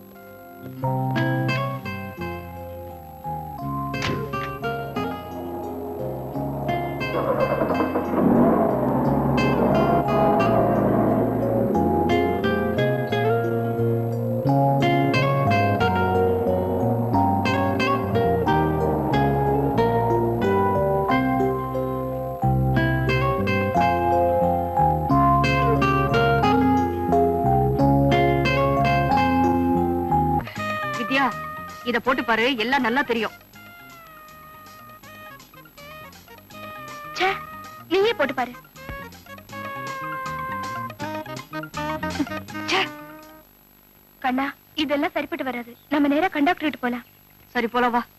வித்யா இத போட்டு பாரு எல்லாம் நல்லா தெரியும் ச்சே நீயே போட்டு பாரு ச்சே. கண்ணா இதெல்லாம் சரிப்பட்டு வராது நம்ம நேரா கண்டக்டர் கிட்ட போலாம் சரி போலாம் வா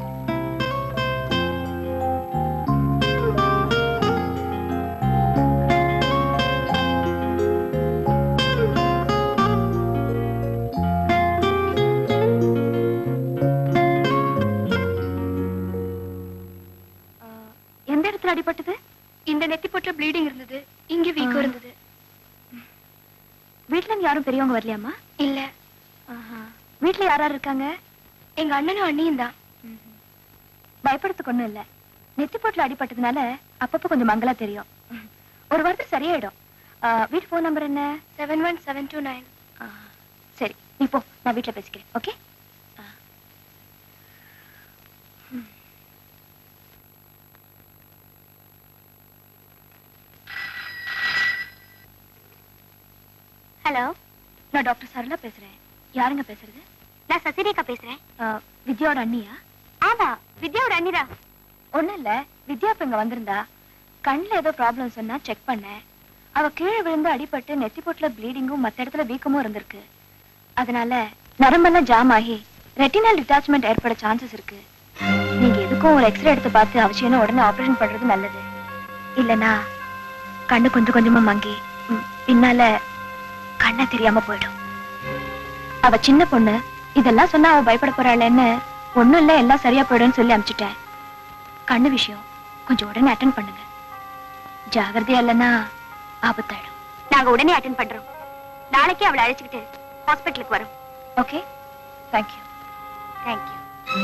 எந்த இடத்துல அடிபட்டது இந்த நெத்தி போட்டுல ப்ளீடிங் இருந்தது இங்க வீக்கம் ஆ. இருந்தது வீட்ல இருந்து யாரும் பெரியவங்க வரலையாமா இல்ல வீட்ல யார் யார் இருக்காங்க எங்க அண்ணனும் அண்ணியும் தான் பயப்படுறதுக்கு ஒண்ணும் இல்ல நெத்தி போட்டுல அடிபட்டதுனால அப்பப்ப கொஞ்சம் மங்களா தெரியும் ஒரு வாரத்துக்கு சரியாயிடும் ஆ, வீட்டு போன் நம்பர் என்ன seven one seven two nine ஆ, சரி நீ போ நான் வீட்ல பேசிக்கிறேன் ஓகே ஹலோ நான் டாக்டர் சரளா பேசுறேன் யாருங்க பேசுறது நான் சசிரேகா பேசுறேன் ஆ, வித்யாவோட அண்ணியா ஆமா வித்யாவோட அண்ணிதா ஒண்ணும் இல்ல வித்யா இப்ப இங்க வந்திருந்தா கண்ணுல ஏதோ ப்ராப்ளம் சொன்னா செக் பண்ணேன் அவ கீழே விழுந்து அடிபட்டு நெத்தி போட்டுல ப்ளீடிங்கும் மத்த இடத்துல வீக்கமும் இருந்திருக்கு அதனால நரம்பெல்லாம் ஜாம் ஆகி ரெட்டினல் டிட்டாச்மெண்ட் ஏற்பட சான்சஸ் இருக்கு நீங்க எதுக்கும் ஒரு எக்ஸ்ரே எடுத்து பார்த்து அவசியம் உடனே ஆபரேஷன் பண்றது நல்லது இல்லனா கண்ணு கொஞ்சம் கொஞ்சமா மங்கி ம், பின்னால கண்ணே தெரியாம போயிடும் அவ சின்ன பொண்ணு இதெல்லாம் சொன்னா அவ பயப்பட போறாளேன்னு ஒண்ணும் இல்ல எல்லாம் சரியா போயிடும்னு சொல்லி அனுப்பிச்சிட்டேன் கண்ணு விஷயம் கொஞ்சம் உடனே அட்டன் பண்ணுங்க ஜாகிரதையா இல்லைன்னா ஆபத்தாயிடும் நாங்க உடனே அட்டென்ட் பண்றோம் நாளைக்கே அவளை அழைச்சுக்கிட்டு ஹாஸ்பிட்டலுக்கு வரோம் ஓகே தேங்க்யூ தேங்க்யூ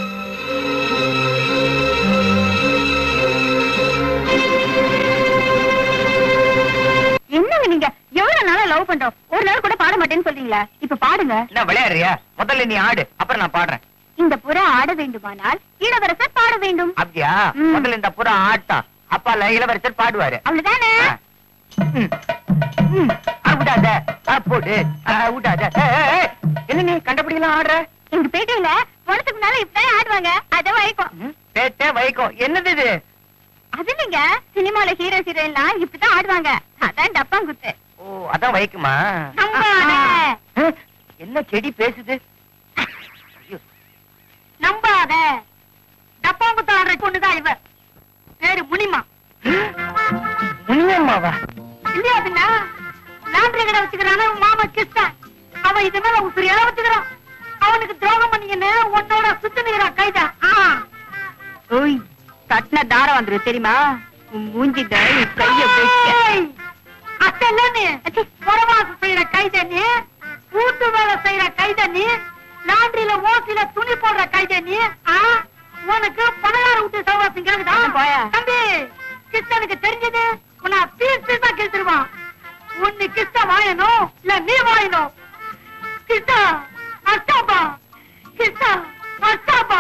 என்னங்க நீங்க எவ்வளவு நாளா லவ் பண்றோம் ஒரு நாள் கூட பாட மாட்டேன்னு சொல்றீங்களா இப்ப பாடுங்க என்ன விளையாடுறியா முதல்ல நீ ஆடு அப்புறம் நான் பாடுறேன் இந்த புறா ஆட வேண்டுமானால் இளவரசர் பாட வேண்டும் அப்படியா ம். முதல்ல இந்த புறா ஆட்டம் அப்பால இளவரசர் பாடுவாரு அவ்வளவுதானே ஆ. ம். ம். ஆ, விடாத ஆ, போடு ஆ, விடாத ஏய், ஏய், ஏய். என்ன நீ கண்டபடி எல்லாம் ஆடுற எங்க பேட்டையில பொழுதுக்கு முன்னால இப்பதான் ஆடுவாங்க அத வைக்கும் ம், பேட்டை வைக்கும் என்னது இது அது இல்லைங்க சினிமால ஹீரோ ஹீரோயின்லாம் இப்படிதான் ஆடுவாங்க அதான் டப்பாங்குத்து ஓ அதான் வைக்குமா நம்பாத ஆ, என்ன செடி பேசுது ஐயோ, நம்பாத டப்பாங்குத்து ஆடுற பொண்ணுதான் இவ பேரு முனிமா முனியம்மாவா இல்லையா பின்ன லாண்டரி கடை வச்சுக்கிறான மாமா கிருஷ்ணன் அவன் இது மேல உசுரி எல்லாம் வச்சுக்கிறான் அவனுக்கு துரோகம் பண்ணீங்கன்னு உன்னோட சுத்தினுகிறான் கைதா ஓய் தட்டின தாரம் வந்துரும் தெரியுமா உன் மூஞ்சித கைய அத்தல்லன்னு புறவாசம் செய்யற கைதண்ணி வீட்டு வேலை செய்யற கைதண்ணி லாண்டரியில ஓசில துணி போடுற கைதண்ணி உனக்கு பதினாறு விட்டு சவாசம் கேக்குதா போயா. தம்பி கிருஷ்ணனுக்கு தெரிஞ்சது உன்னை பீஸ் பீஸா கிழிச்சிருவான் உன்னு கிருஷ்ண வாயணும் இல்ல நீ வாயணும் கிருஷ்ணா அஷ்டாபா கிருஷ்ணா அஷ்டாபா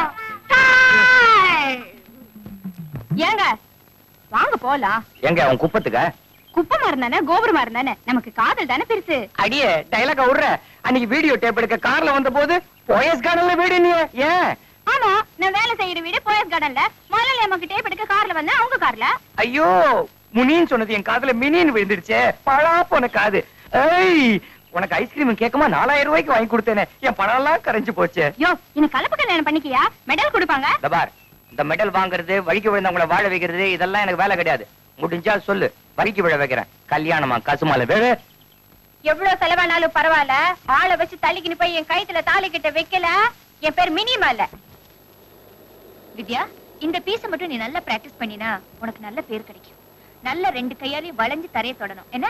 ஏங்க வாங்க போலாம் எங்க அவன் குப்பத்துக்க குப்பை மரம் தானே கோபுரம் மரம் தானே நமக்கு காதல் தானே பெருசு அடியே டைலாக விடுற அன்னைக்கு வீடியோ டேப் எடுக்க கார்ல வந்த போது போயஸ் கார்டன்ல வீடு நீ ஏன் ஆமா நான் வேலை செய்யற வீடு போயஸ் கார்டன்ல முதல்ல நமக்கு டேப் எடுக்க கார்ல வந்தேன் அவங்க கார்ல ஐயோ முனின்னு சொன்னது என் காதுல மினின்னு விழுந்துடுச்சே பழா போன காது ஏய் உனக்கு ஐஸ்கிரீம் கேட்குமா நாலாயிரம் ரூபாய்க்கு வாங்கி கொடுத்தேனே என் பணம் எல்லாம் கரைஞ்சு போச்சு யோ எனக்கு கலப்பு கல்யாணம் பண்ணிக்கியா மெடல் கொடுப்பாங்க இந்த பார் இந்த மெடல் வாங்குறது வழிக்கு விழுந்தவங்கள வாழ வைக்கிறது இதெல்லாம் எனக்கு வேலை கிடையாது முடிஞ்சா சொல்லு வரிக்கு விழ வைக்கிறேன் கல்யாணமா கசுமால வேறு எவ்வளவு செலவானாலும் பரவாயில்ல ஆளை வச்சு தள்ளிக்கின்னு போய் என் கழுத்துல தாலி கிட்ட வைக்கல என் பேர் மினிமா இல்ல வித்யா இந்த பீஸ மட்டும் நீ நல்லா பிராக்டிஸ் பண்ணினா உனக்கு நல்ல பேர் கிடைக்கும் நல்ல ரெண்டு கையாலையும் வளைஞ்சு தரைய தொடணும் என்ன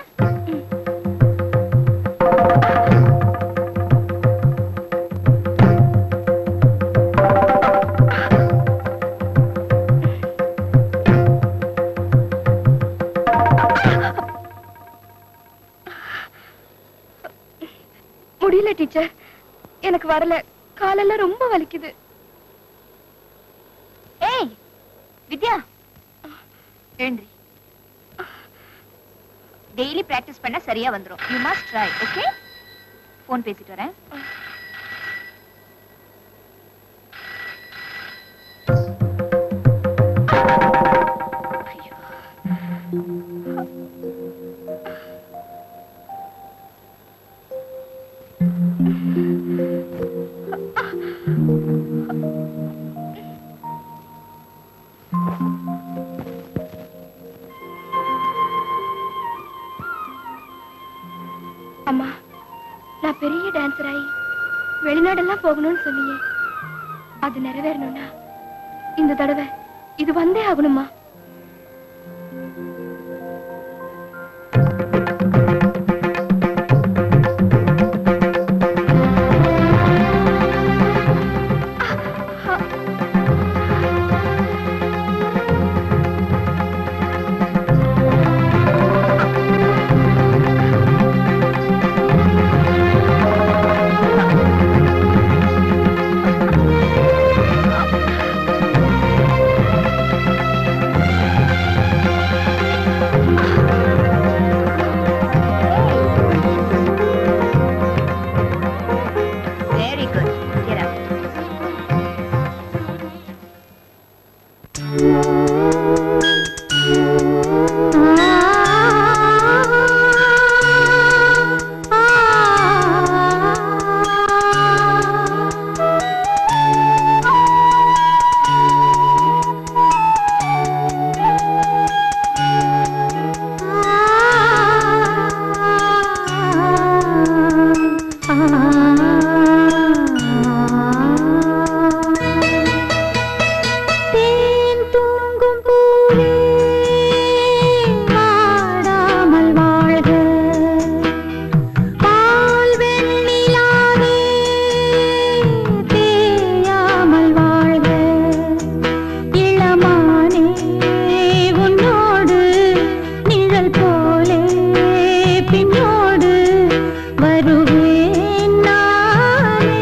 முடியல டீச்சர் எனக்கு வரல காலெல்லாம் ரொம்ப வலிக்குது ஏய் வித்யா எழுந்திரி டெய்லி பிராக்டிஸ் பண்ணா சரியா வந்துரும் you must try okay phone பேசிட்டு வரேன் அம்மா நான் பெரிய டான்சர் ஆகி வெளிநாடெல்லாம் போகணும்னு சொன்னீங்க அது நிறைவேறணும்னா இந்த தடவை இது வந்தே ஆகணுமா வெரி குட் get up தேன் தூங்கும் பூவே வாடாமல் வாழ்க பால் வெண்ணிலாவே தேயாமல் வாழ்க இளமானே உன்னோடு நிழல் போலே பின்னோடு வருவேன் நானே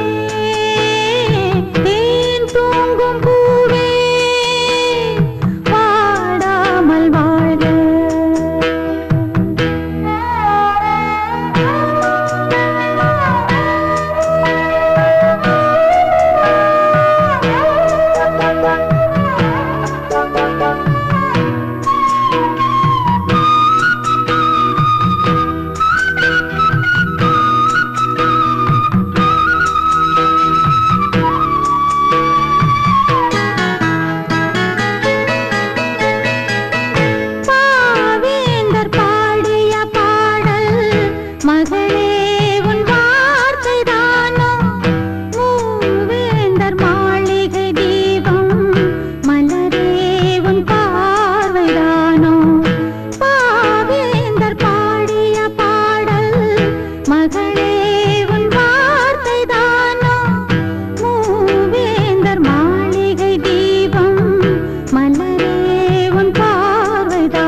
தேன் தூங்கும் பூவே வாடாமல் வாழ்க பாவேந்தர் பாடிய பாடல் மகளே உன் வார்த்தை தானோ மூவேந்தர் மாளிகை தீபம் மலரே உன் பார்வை தானோ பாவேந்தர் பாடிய பாடல் மகளே உன் வார்த்தை தானோ மூவேந்தர் மாளிகை தீபம் மலரே உன் பார்வைதானோ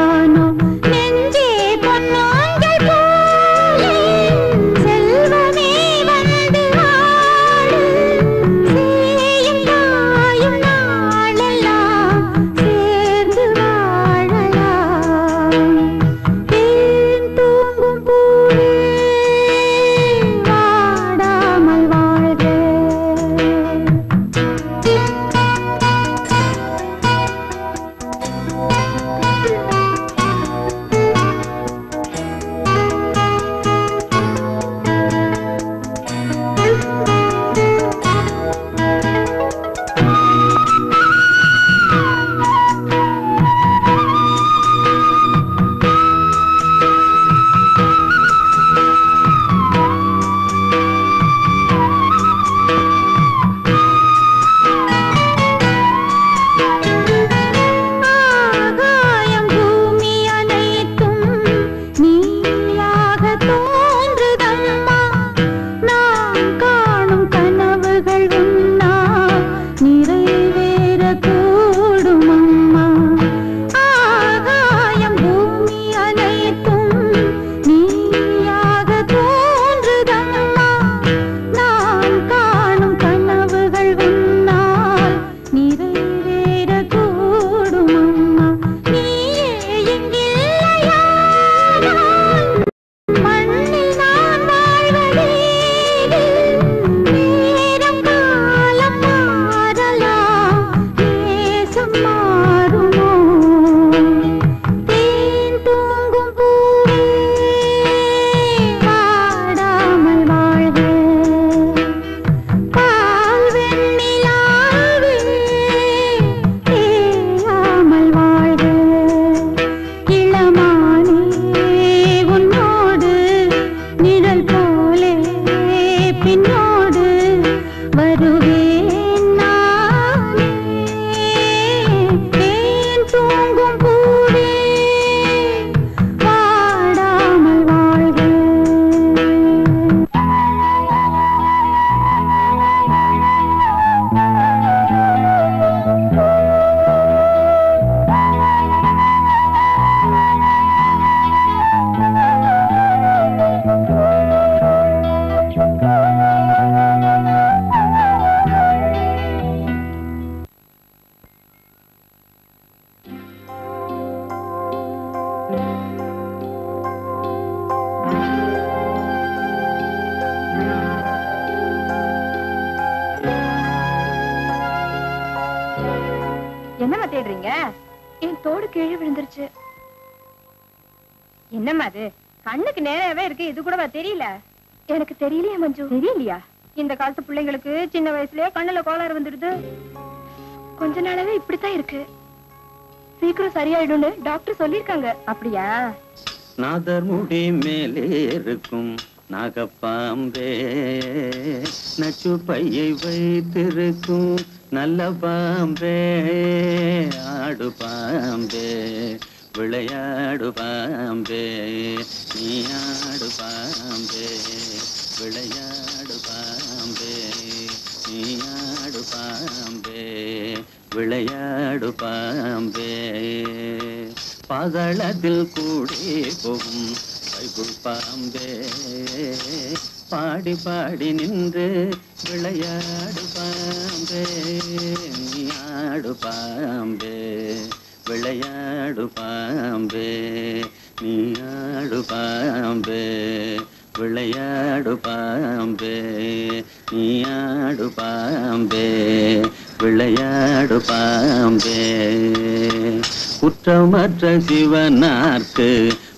என்னம்மா தேடுறீங்க என் தோடு கீழே விழுந்துருச்சு என்னம்மா அது கண்ணுக்கு நேராவே இருக்கு இது கூடவா தெரியல எனக்கு தெரியலையே மஞ்சு தெரியலையா இந்த காலத்து பிள்ளைங்களுக்கு சின்ன வயசுலயே கண்ணுல கோளாறு வந்துடுது கொஞ்ச நாளாவே இப்படித்தான் இருக்கு சீக்கிரம் சரியாயிடும்னு டாக்டர் சொல்லிருக்காங்க அப்படியா நாதர் முடி மேலே இருக்கும் நாகப்பாம்பே நச்சு பையை வைத்திருக்கும் நல்ல பாம்பே ஆடு பாம்பே விளையாடு பாம்பே நீ ஆடு பாம்பே விளையாடு பாம்பே நீ ஆடு பாம்பே விளையாடு பாம்பே பகலத்தில் கூடி போகும் பைகுள் பாம்பே பாடி பாடி நின்று விளையாடு பாம்பே நீ ஆடு பாம்பே விளையாடு பாம்பே நீ ஆடு பாம்பே விளையாடு பாம்பே நீ ஆடு பாம்பே விளையாடு பாம்பே குற்றமற்ற சிவனார்க்கு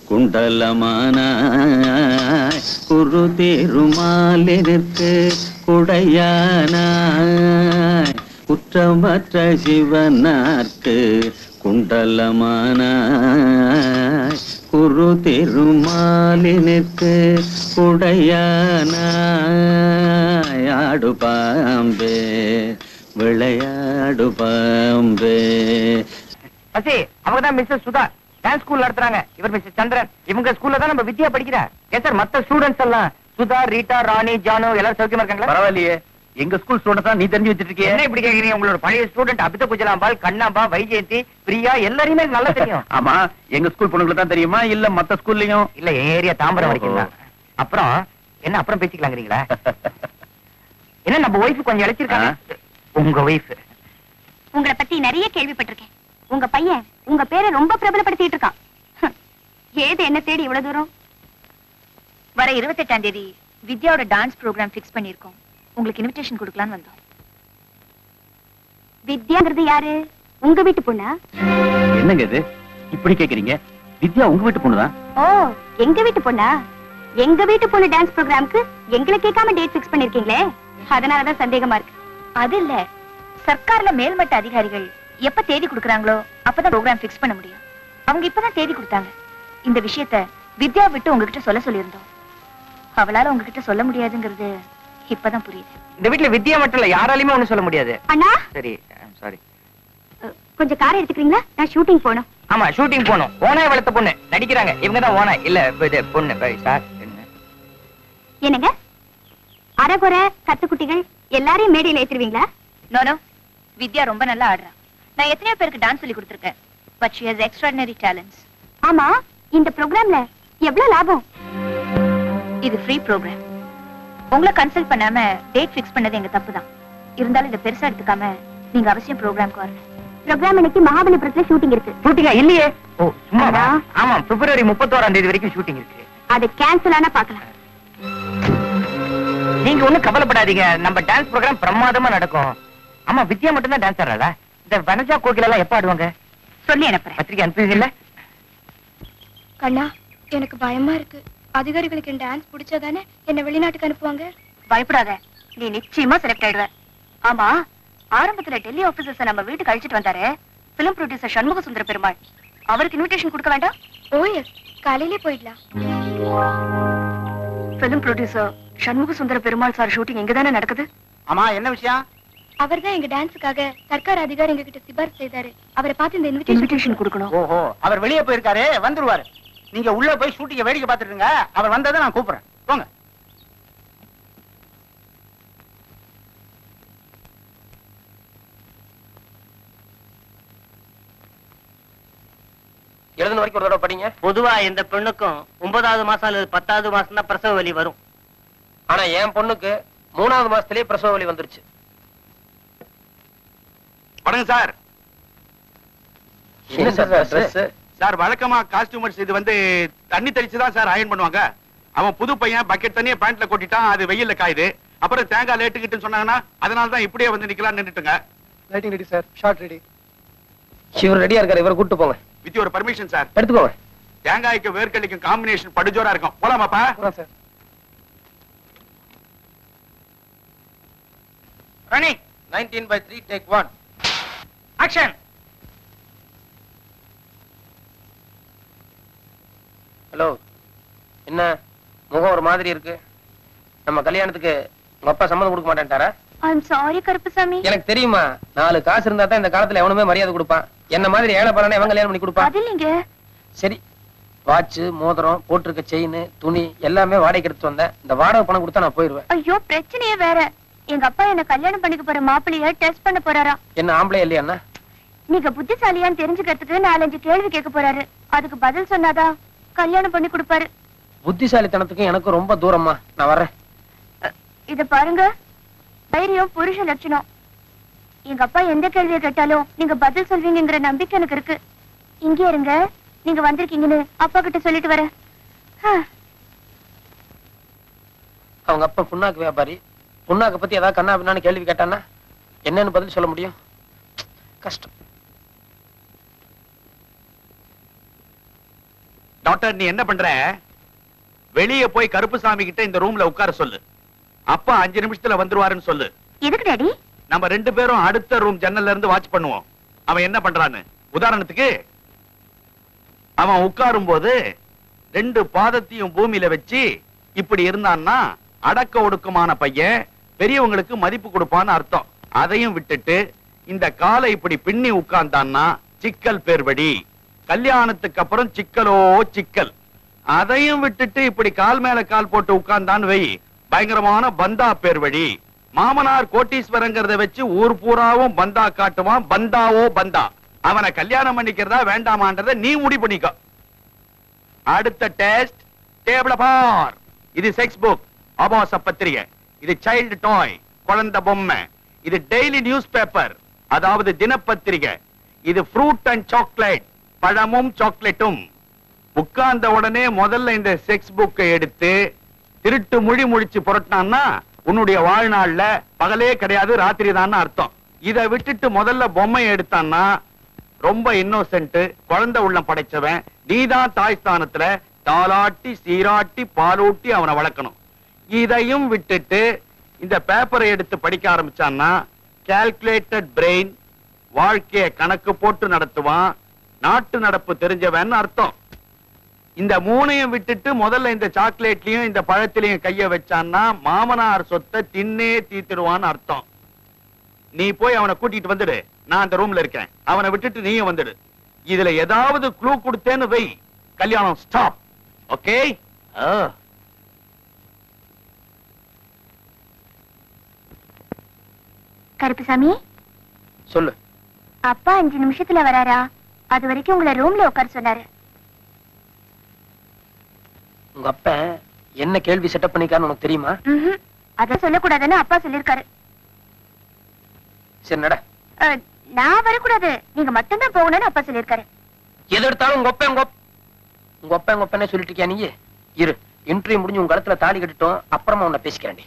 குண்டலமானாய் குரு திருமாலிற்கு குடையானாய் குற்றமற்ற சிவனார்க்கு குண்டலமானாய் குரு திருமாலினுக்கு குடையானாய் ஆடு பாம்பே விளையாடு பாம்பே பசி அவங்க தான் மிஸ்ஸஸ் சுதா டான்ஸ் ஸ்கூல் நடத்துறாங்க இவர் மிஸ்டர் சந்திரன் இவங்க ஸ்கூல்ல தான் நம்ம வித்யா படிக்கிறா ஏன் சார் மத்த ஸ்டூடெண்ட்ஸ் எல்லாம் சுதா ரீட்டா ராணி ஜானு எல்லாரும் சௌக்கியமா இருக்காங்களா பரவாயில்லையே எங்க ஸ்கூல் ஸ்டூடெண்ட்ஸ் நீ தெரிஞ்சு வச்சிட்டு இருக்கியே என்ன இப்படி கேக்குறீங்க உங்களோட பழைய ஸ்டூடெண்ட் அபித குஜலாம்பால் கண்ணாம்பா வைஜெயந்தி பிரியா எல்லாரையுமே எனக்கு நல்லா தெரியும் ஆமா எங்க ஸ்கூல் பொண்ணுங்களுக்கு தான் தெரியுமா இல்ல மத்த ஸ்கூல்லயும் இல்ல என் ஏரியா தாம்பரம் வரைக்கும் தான் அப்புறம் என்ன அப்புறம் பேசிக்கலாங்கிறீங்களா என்ன நம்ம ஒய்ஃப் கொஞ்சம் இழைச்சிருக்காங்க உங்க ஒய்ஃப் உங்களை பத்தி நிறைய கேள்விப்பட்டிருக்கேன் உங்க பையன் உங்க பேரை ரொம்ப பிரபலப்படுத்திட்டு இருக்கான் ஹம். ஏது என்ன தேடி இவ்வளவு தூரம் வர இருபத்தெட்டாம் தேதி வித்யாவோட டான்ஸ் ப்ரோக்ராம் ஃபிக்ஸ் பண்ணிருக்கோம் உங்களுக்கு இன்விடேஷன் கொடுக்கலாம்னு வந்தோம் வித்யாங்கிறது யாரு உங்க வீட்டு பொண்ணா என்னங்க இது இப்படி கேக்குறீங்க வித்யா உங்க வீட்டு பொண்ணுதான் ஓ எங்க வீட்டு பொண்ணா எங்க வீட்டு பொண்ணு டான்ஸ் ப்ரோக்ராம்க்கு எங்களை கேட்காம டேட் ஃபிக்ஸ் பண்ணிருக்கீங்களே அதனாலதான் சந்தேகமா இருக்கு அது இல்ல சர்க்கார்ல மேல்மட்ட அதிகாரிகள் எப்ப தேதி கொடுக்கறாங்களோ அப்பதான் ப்ரோக்ராம் ஃபிக்ஸ் பண்ண முடியும் அவங்க இப்பதான் தேதி கொடுத்தாங்க இந்த விஷயத்த வித்யா விட்டு உங்ககிட்ட சொல்ல சொல்லியிருந்தோம் அவளால உங்ககிட்ட சொல்ல முடியாதுங்கிறது இப்பதான் புரியுது இந்த வீட்ல வித்யா மட்டும் இல்ல யாராலையுமே ஒண்ணும் சொல்ல முடியாது அண்ணா சரி சாரி அஹ், கொஞ்சம் கார் எடுத்துக்கிறீங்களா நான் ஷூட்டிங் போகணும் ஆமா ஷூட்டிங் போனோம் ஓனாய் வளர்த்த பொண்ணு நடிக்கிறாங்க இவங்க தான் ஓனாய் இல்ல இது பொண்ணு சார் என்ன என்னங்க அரைகுறை கத்துக்குட்டிகள் எல்லாரையும் மேடையில் ஏத்துருவீங்களா நோ வித்யா ரொம்ப நல்லா ஆடுறா நான் எத்தனையோ பேருக்கு டான்ஸ் சொல்லி கொடுத்துருக்கேன் but she has extraordinary talents ஆமா இந்த ப்ரோக்ராம்ல எவ்வளவு லாபம் இது ஃப்ரீ ப்ரோக்ராம் உங்களை கன்சல்ட் பண்ணாம டேட் ஃபிக்ஸ் பண்ணது எங்க தப்பு தான் இருந்தாலும் இதை பெருசா எடுத்துக்காம நீங்க அவசியம் ப்ரோக்ராம்க்கு வரணும் ப்ரோக்ராம் இன்னைக்கு மகாபலிபுரத்துல ஷூட்டிங் இருக்கு ஷூட்டிங்கா இல்லையே ஓ சும்மா அடா. ஆமா பிப்ரவரி முப்பத்தோராம் தேதி வரைக்கும் ஷூட்டிங் இருக்கு அது கேன்சல் ஆனா பாக்கலாம் நீங்க ஒண்ணும் கவலைப்படாதீங்க நம்ம டான்ஸ் ப்ரோக்ராம் பிரமாதமா நடக்கும் ஆமா வித்யா மட்டும் தான் டான்ஸ் ஆடுறாளா இந்த வனஜா கோகில எல்லாம் எப்ப ஆடுவாங்க சொல்லி அனுப்புறேன் பத்திரிக்கை அனுப்புவீங்கல்ல கண்ணா எனக்கு பயமா இருக்கு அதிகாரிகளுக்கு என் டான்ஸ் பிடிச்சாதானே என்ன வெளிநாட்டுக்கு அனுப்புவாங்க பயப்படாத நீ நிச்சயமா செலக்ட் ஆயிடுவ ஆமா ஆரம்பத்துல டெல்லி ஆபீசர்ஸ் நம்ம வீட்டுக்கு அழைச்சிட்டு வந்தாரு பிலிம் ப்ரொடியூசர் சண்முக சுந்தர பெருமாள் அவருக்கு இன்விடேஷன் கொடுக்க வேண்டாம் ஓஎஸ் காலையிலே போயிடலாம் film producer Shanmuga Sundara Perumal sir shooting எங்க தானே நடக்குது ஆமா என்ன விஷயம் அவர் தான் எங்க டான்ஸுக்காக சர்க்கார் அதிகாரி எங்க கிட்ட சிபாரிசு செய்தாரு அவரை பார்த்து இந்த இன்விடேஷன் இன்விடேஷன் கொடுக்கணும் ஓஹோ அவர் வெளியே போயிருக்காரு வந்துருவாரு நீங்க உள்ள போய் ஷூட்டிங்க வேடிக்கை பார்த்துட்டு இருங்க அவர் வந்ததை நான் கூப்பிடுறேன் போங்க எழுதுன வரைக்கும் ஒரு தடவை படிங்க பொதுவா இந்த பெண்ணுக்கும் ஒன்பதாவது மாசம் அல்லது பத்தாவது மாசம் தான் பிரசவ வலி வரும் ஆனா என் பொண்ணுக்கு மூணாவது மாசத்திலேயே பிரசவ வலி வந்துருச்சு வணக்கம் சார் என்ன சார் dress? சார் வழக்கமா காஸ்டியூமர்ஸ் இது வந்து தண்ணி தெளிச்சு தான் சார் அயன் பண்ணுவாங்க அவன் புது பையன் பக்கெட் தண்ணியை பேண்ட்ல கொட்டிட்டான் அது வெயில்ல காயுது அப்புறம் தேங்காய் லேட்டுக்கிட்டுன்னு சொன்னாங்கன்னா அதனால தான் இப்படியே வந்து நிக்கலாம் நின்னுட்டுங்க lighting ready sir shot ready இவர் ரெடியா இருக்காரு இவரை கூட்டு போங்க வித் ஒரு பர்மிஷன் சார் எடுத்துக்கோங்க தேங்காய்க்கு வேர்க்கல்லிக்கும் காம்பினேஷன் படுஜோரா இருக்கும் போலாமாப்பா சார் ரணி nineteen by three take one action hello என்ன முகம் ஒரு மாதிரி இருக்கு நம்ம கல்யாணத்துக்கு உங்க அப்பா சம்மதம் கொடுக்க மாட்டேன்ட்டாரா ஐம் சாரி கருப்புசாமி எனக்கு தெரியுமா நாலு காசு இருந்தா தான் இந்த காலத்துல எவனுமே மரியாதை கொடுப்பான் என்ன மாதிரி ஏழை பணம் எவன் கல்யாணம் பண்ணி கொடுப்பான் அது இல்லைங்க சரி வாட்ச் மோதிரம் போட்டிருக்க செயின் துணி எல்லாமே வாடகைக்கு எடுத்து வந்தேன் இந்த வாடகை பணம் கொடுத்தா நான் போயிருவேன் ஐயோ பிரச்சனையே வேற எங்க அப்பா என்ன கல்யாணம் பண்ணிக்க போற மாப்பிள்ளைய டெஸ்ட் பண்ண போறாராம் என்ன ஆம்பளை இல்லையா நீங்க புத்திசாலியான்னு தெரிஞ்சுக்கிறதுக்கு நாலஞ்சு கேள்வி கேட்க போறாரு அதுக்கு பதில் சொன்னாதான் கல்யாணம் பண்ணி கொடுப்பாரு புத்திசாலித்தனத்துக்கும் எனக்கும் ரொம்ப தூரமா நான் வர்றேன் இத பாருங்க தைரியம் புருஷ லட்சணம் எங்க அப்பா எந்த கேள்வியை கேட்டாலும் நீங்க பதில் சொல்வீங்கங்கிற நம்பிக்கை எனக்கு இருக்கு இங்கே இருங்க நீங்க வந்திருக்கீங்கன்னு அப்பா கிட்ட சொல்லிட்டு வரேன் ஆ, அவங்க அப்பா புண்ணாக்கு வியாபாரி புண்ணாக்க பத்தி ஏதாவது கண்ணா பின்னான்னு கேள்வி கேட்டானா என்னன்னு பதில் சொல்ல முடியும் கஷ்டம் டாக்டர் நீ என்ன பண்ற வெளிய போய் கருப்புசாமி கிட்ட இந்த ரூம்ல உட்கார சொல்லு அப்பா அஞ்சு நிமிஷத்துல வந்துருவாருன்னு சொல்லு எதுக்கு டாடி நம்ம ரெண்டு பேரும் அடுத்த ரூம் ஜன்னல்ல இருந்து வாட்ச் பண்ணுவோம் அவன் என்ன பண்றான்னு உதாரணத்துக்கு அவன் உட்காரும் போது ரெண்டு பாதத்தையும் பூமியில வச்சு இப்படி இருந்தான்னா அடக்க ஒடுக்கமான பையன் பெரியவங்களுக்கு மதிப்பு கொடுப்பான்னு அர்த்தம் அதையும் விட்டுட்டு இந்த காலை இப்படி பின்னி உட்கார்ந்தான்னா சிக்கல் பேர்படி கல்யாணத்துக்கு அப்புறம் சிக்கலோ சிக்கல் அதையும் விட்டுட்டு இப்படி கால் மேல கால் போட்டு உட்கார்ந்தான்னு வை பயங்கரமான பந்தா பேர்வழி மாமனார் கோட்டீஸ்வரங்கிறத வச்சு ஊர் பூராவும் பந்தா காட்டுவான் பந்தாவோ பந்தா அவனை கல்யாணம் பண்ணிக்கிறதா வேண்டாமான்றத நீ முடிவு பண்ணிக்கோ அடுத்த டெஸ்ட் டேபிள பார் இது செக்ஸ் புக் ஆபாச பத்திரிகை இது சைல்டு டாய் குழந்தை பொம்மை இது டெய்லி நியூஸ் பேப்பர் அதாவது தினப்பத்திரிகை இது ஃப்ரூட் அண்ட் சாக்லேட் பழமும் சாக்லேட்டும் உட்கார்ந்த உடனே முதல்ல இந்த செக்ஸ் புக்கை எடுத்து திருட்டு மொழி முழிச்சு புரட்டினான்னா உன்னுடைய வாழ்நாள்ல பகலே கிடையாது ராத்திரி தான் அர்த்தம் இதை விட்டுட்டு முதல்ல பொம்மையை எடுத்தான்னா ரொம்ப இன்னோசென்ட் குழந்தை உள்ளம் படைச்சவன் நீதான் தாய் ஸ்தானத்துல தாலாட்டி சீராட்டி பாலூட்டி அவனை வளர்க்கணும் இதையும் விட்டுட்டு இந்த பேப்பரை எடுத்து படிக்க ஆரம்பிச்சான்னா கால்குலேட்டட் பிரெயின் வாழ்க்கைய கணக்கு போட்டு நடத்துவான் நாட்டு நடப்பு தெரிஞ்சவன் அர்த்தம் இந்த மூணையும் விட்டுட்டு முதல்ல இந்த சாக்லேட்லயும் இந்த பழத்திலையும் கைய வச்சான்னா மாமனார் சொத்தை தின்னே தீத்துடுவான்னு அர்த்தம் நீ போய் அவனை கூட்டிட்டு வந்துடு நான் அந்த ரூம்ல இருக்கேன் அவனை விட்டுட்டு நீயும் வந்துடு இதுல ஏதாவது க்ளூ கொடுத்தேன்னு வை கல்யாணம் ஸ்டாப் ஓகே கருப்புசாமி சொல்லு அப்பா அஞ்சு நிமிஷத்துல வராரா அது வரைக்கும் உங்களை ரூம்ல உட்கார சொன்னாரு உங்க அப்பா என்ன கேள்வி செட்டப் பண்ணிக்கான்னு உனக்கு தெரியுமா ம்ஹும். அத சொல்லக்கூடாதுன்னு அப்பா சொல்லிருக்காரு சரி நட அஹ், நான் வரக்கூடாது நீங்க மட்டும்தான் போகணும்னு அப்பா சொல்லிருக்காரு எது எடுத்தாலும் உங்க ஒப்ப உங்க ஒப்ப- உங்க ஒப்ப உங்க ஒப்பனே சொல்லிட்டு இருக்கியா நீ இரு இன்டர்வியூ முடிஞ்சு உங்க இடத்துல தாலி கட்டிட்டோம் அப்புறமா உன்னை பேசிக்கிறேன்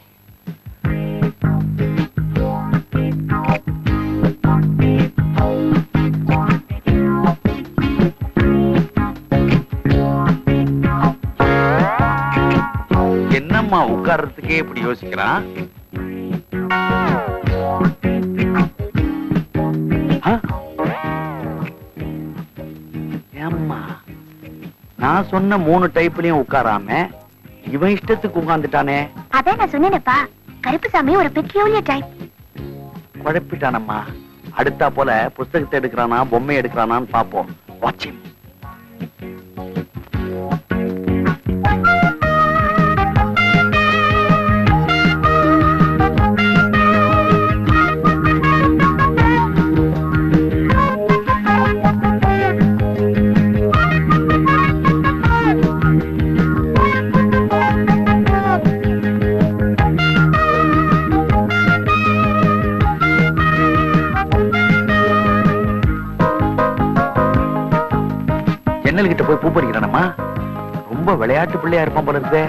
என்னம்மா உட்கார்றதுக்கே இப்படி யோசிக்கிறான் ஆ? ஏம்மா நான் சொன்ன மூணு டைப்லயும் உட்காராம இவன் இஷ்டத்துக்கு உட்கார்ந்துட்டானே அதான் நான் சொன்னேனப்பா கருப்புசாமி ஒரு பெக்கியோலிய டைப் குழப்பிட்டானம்மா அடுத்தா போல புஸ்தகத்தை எடுக்கிறானா பொம்மை எடுக்கிறானான்னு பாப்போம் வாட்ச் ஜன்னல் கிட்ட போய் பூ பறிக்கிறானம்மா ரொம்ப விளையாட்டு பிள்ளையா இருப்பான் போல இருக்குதே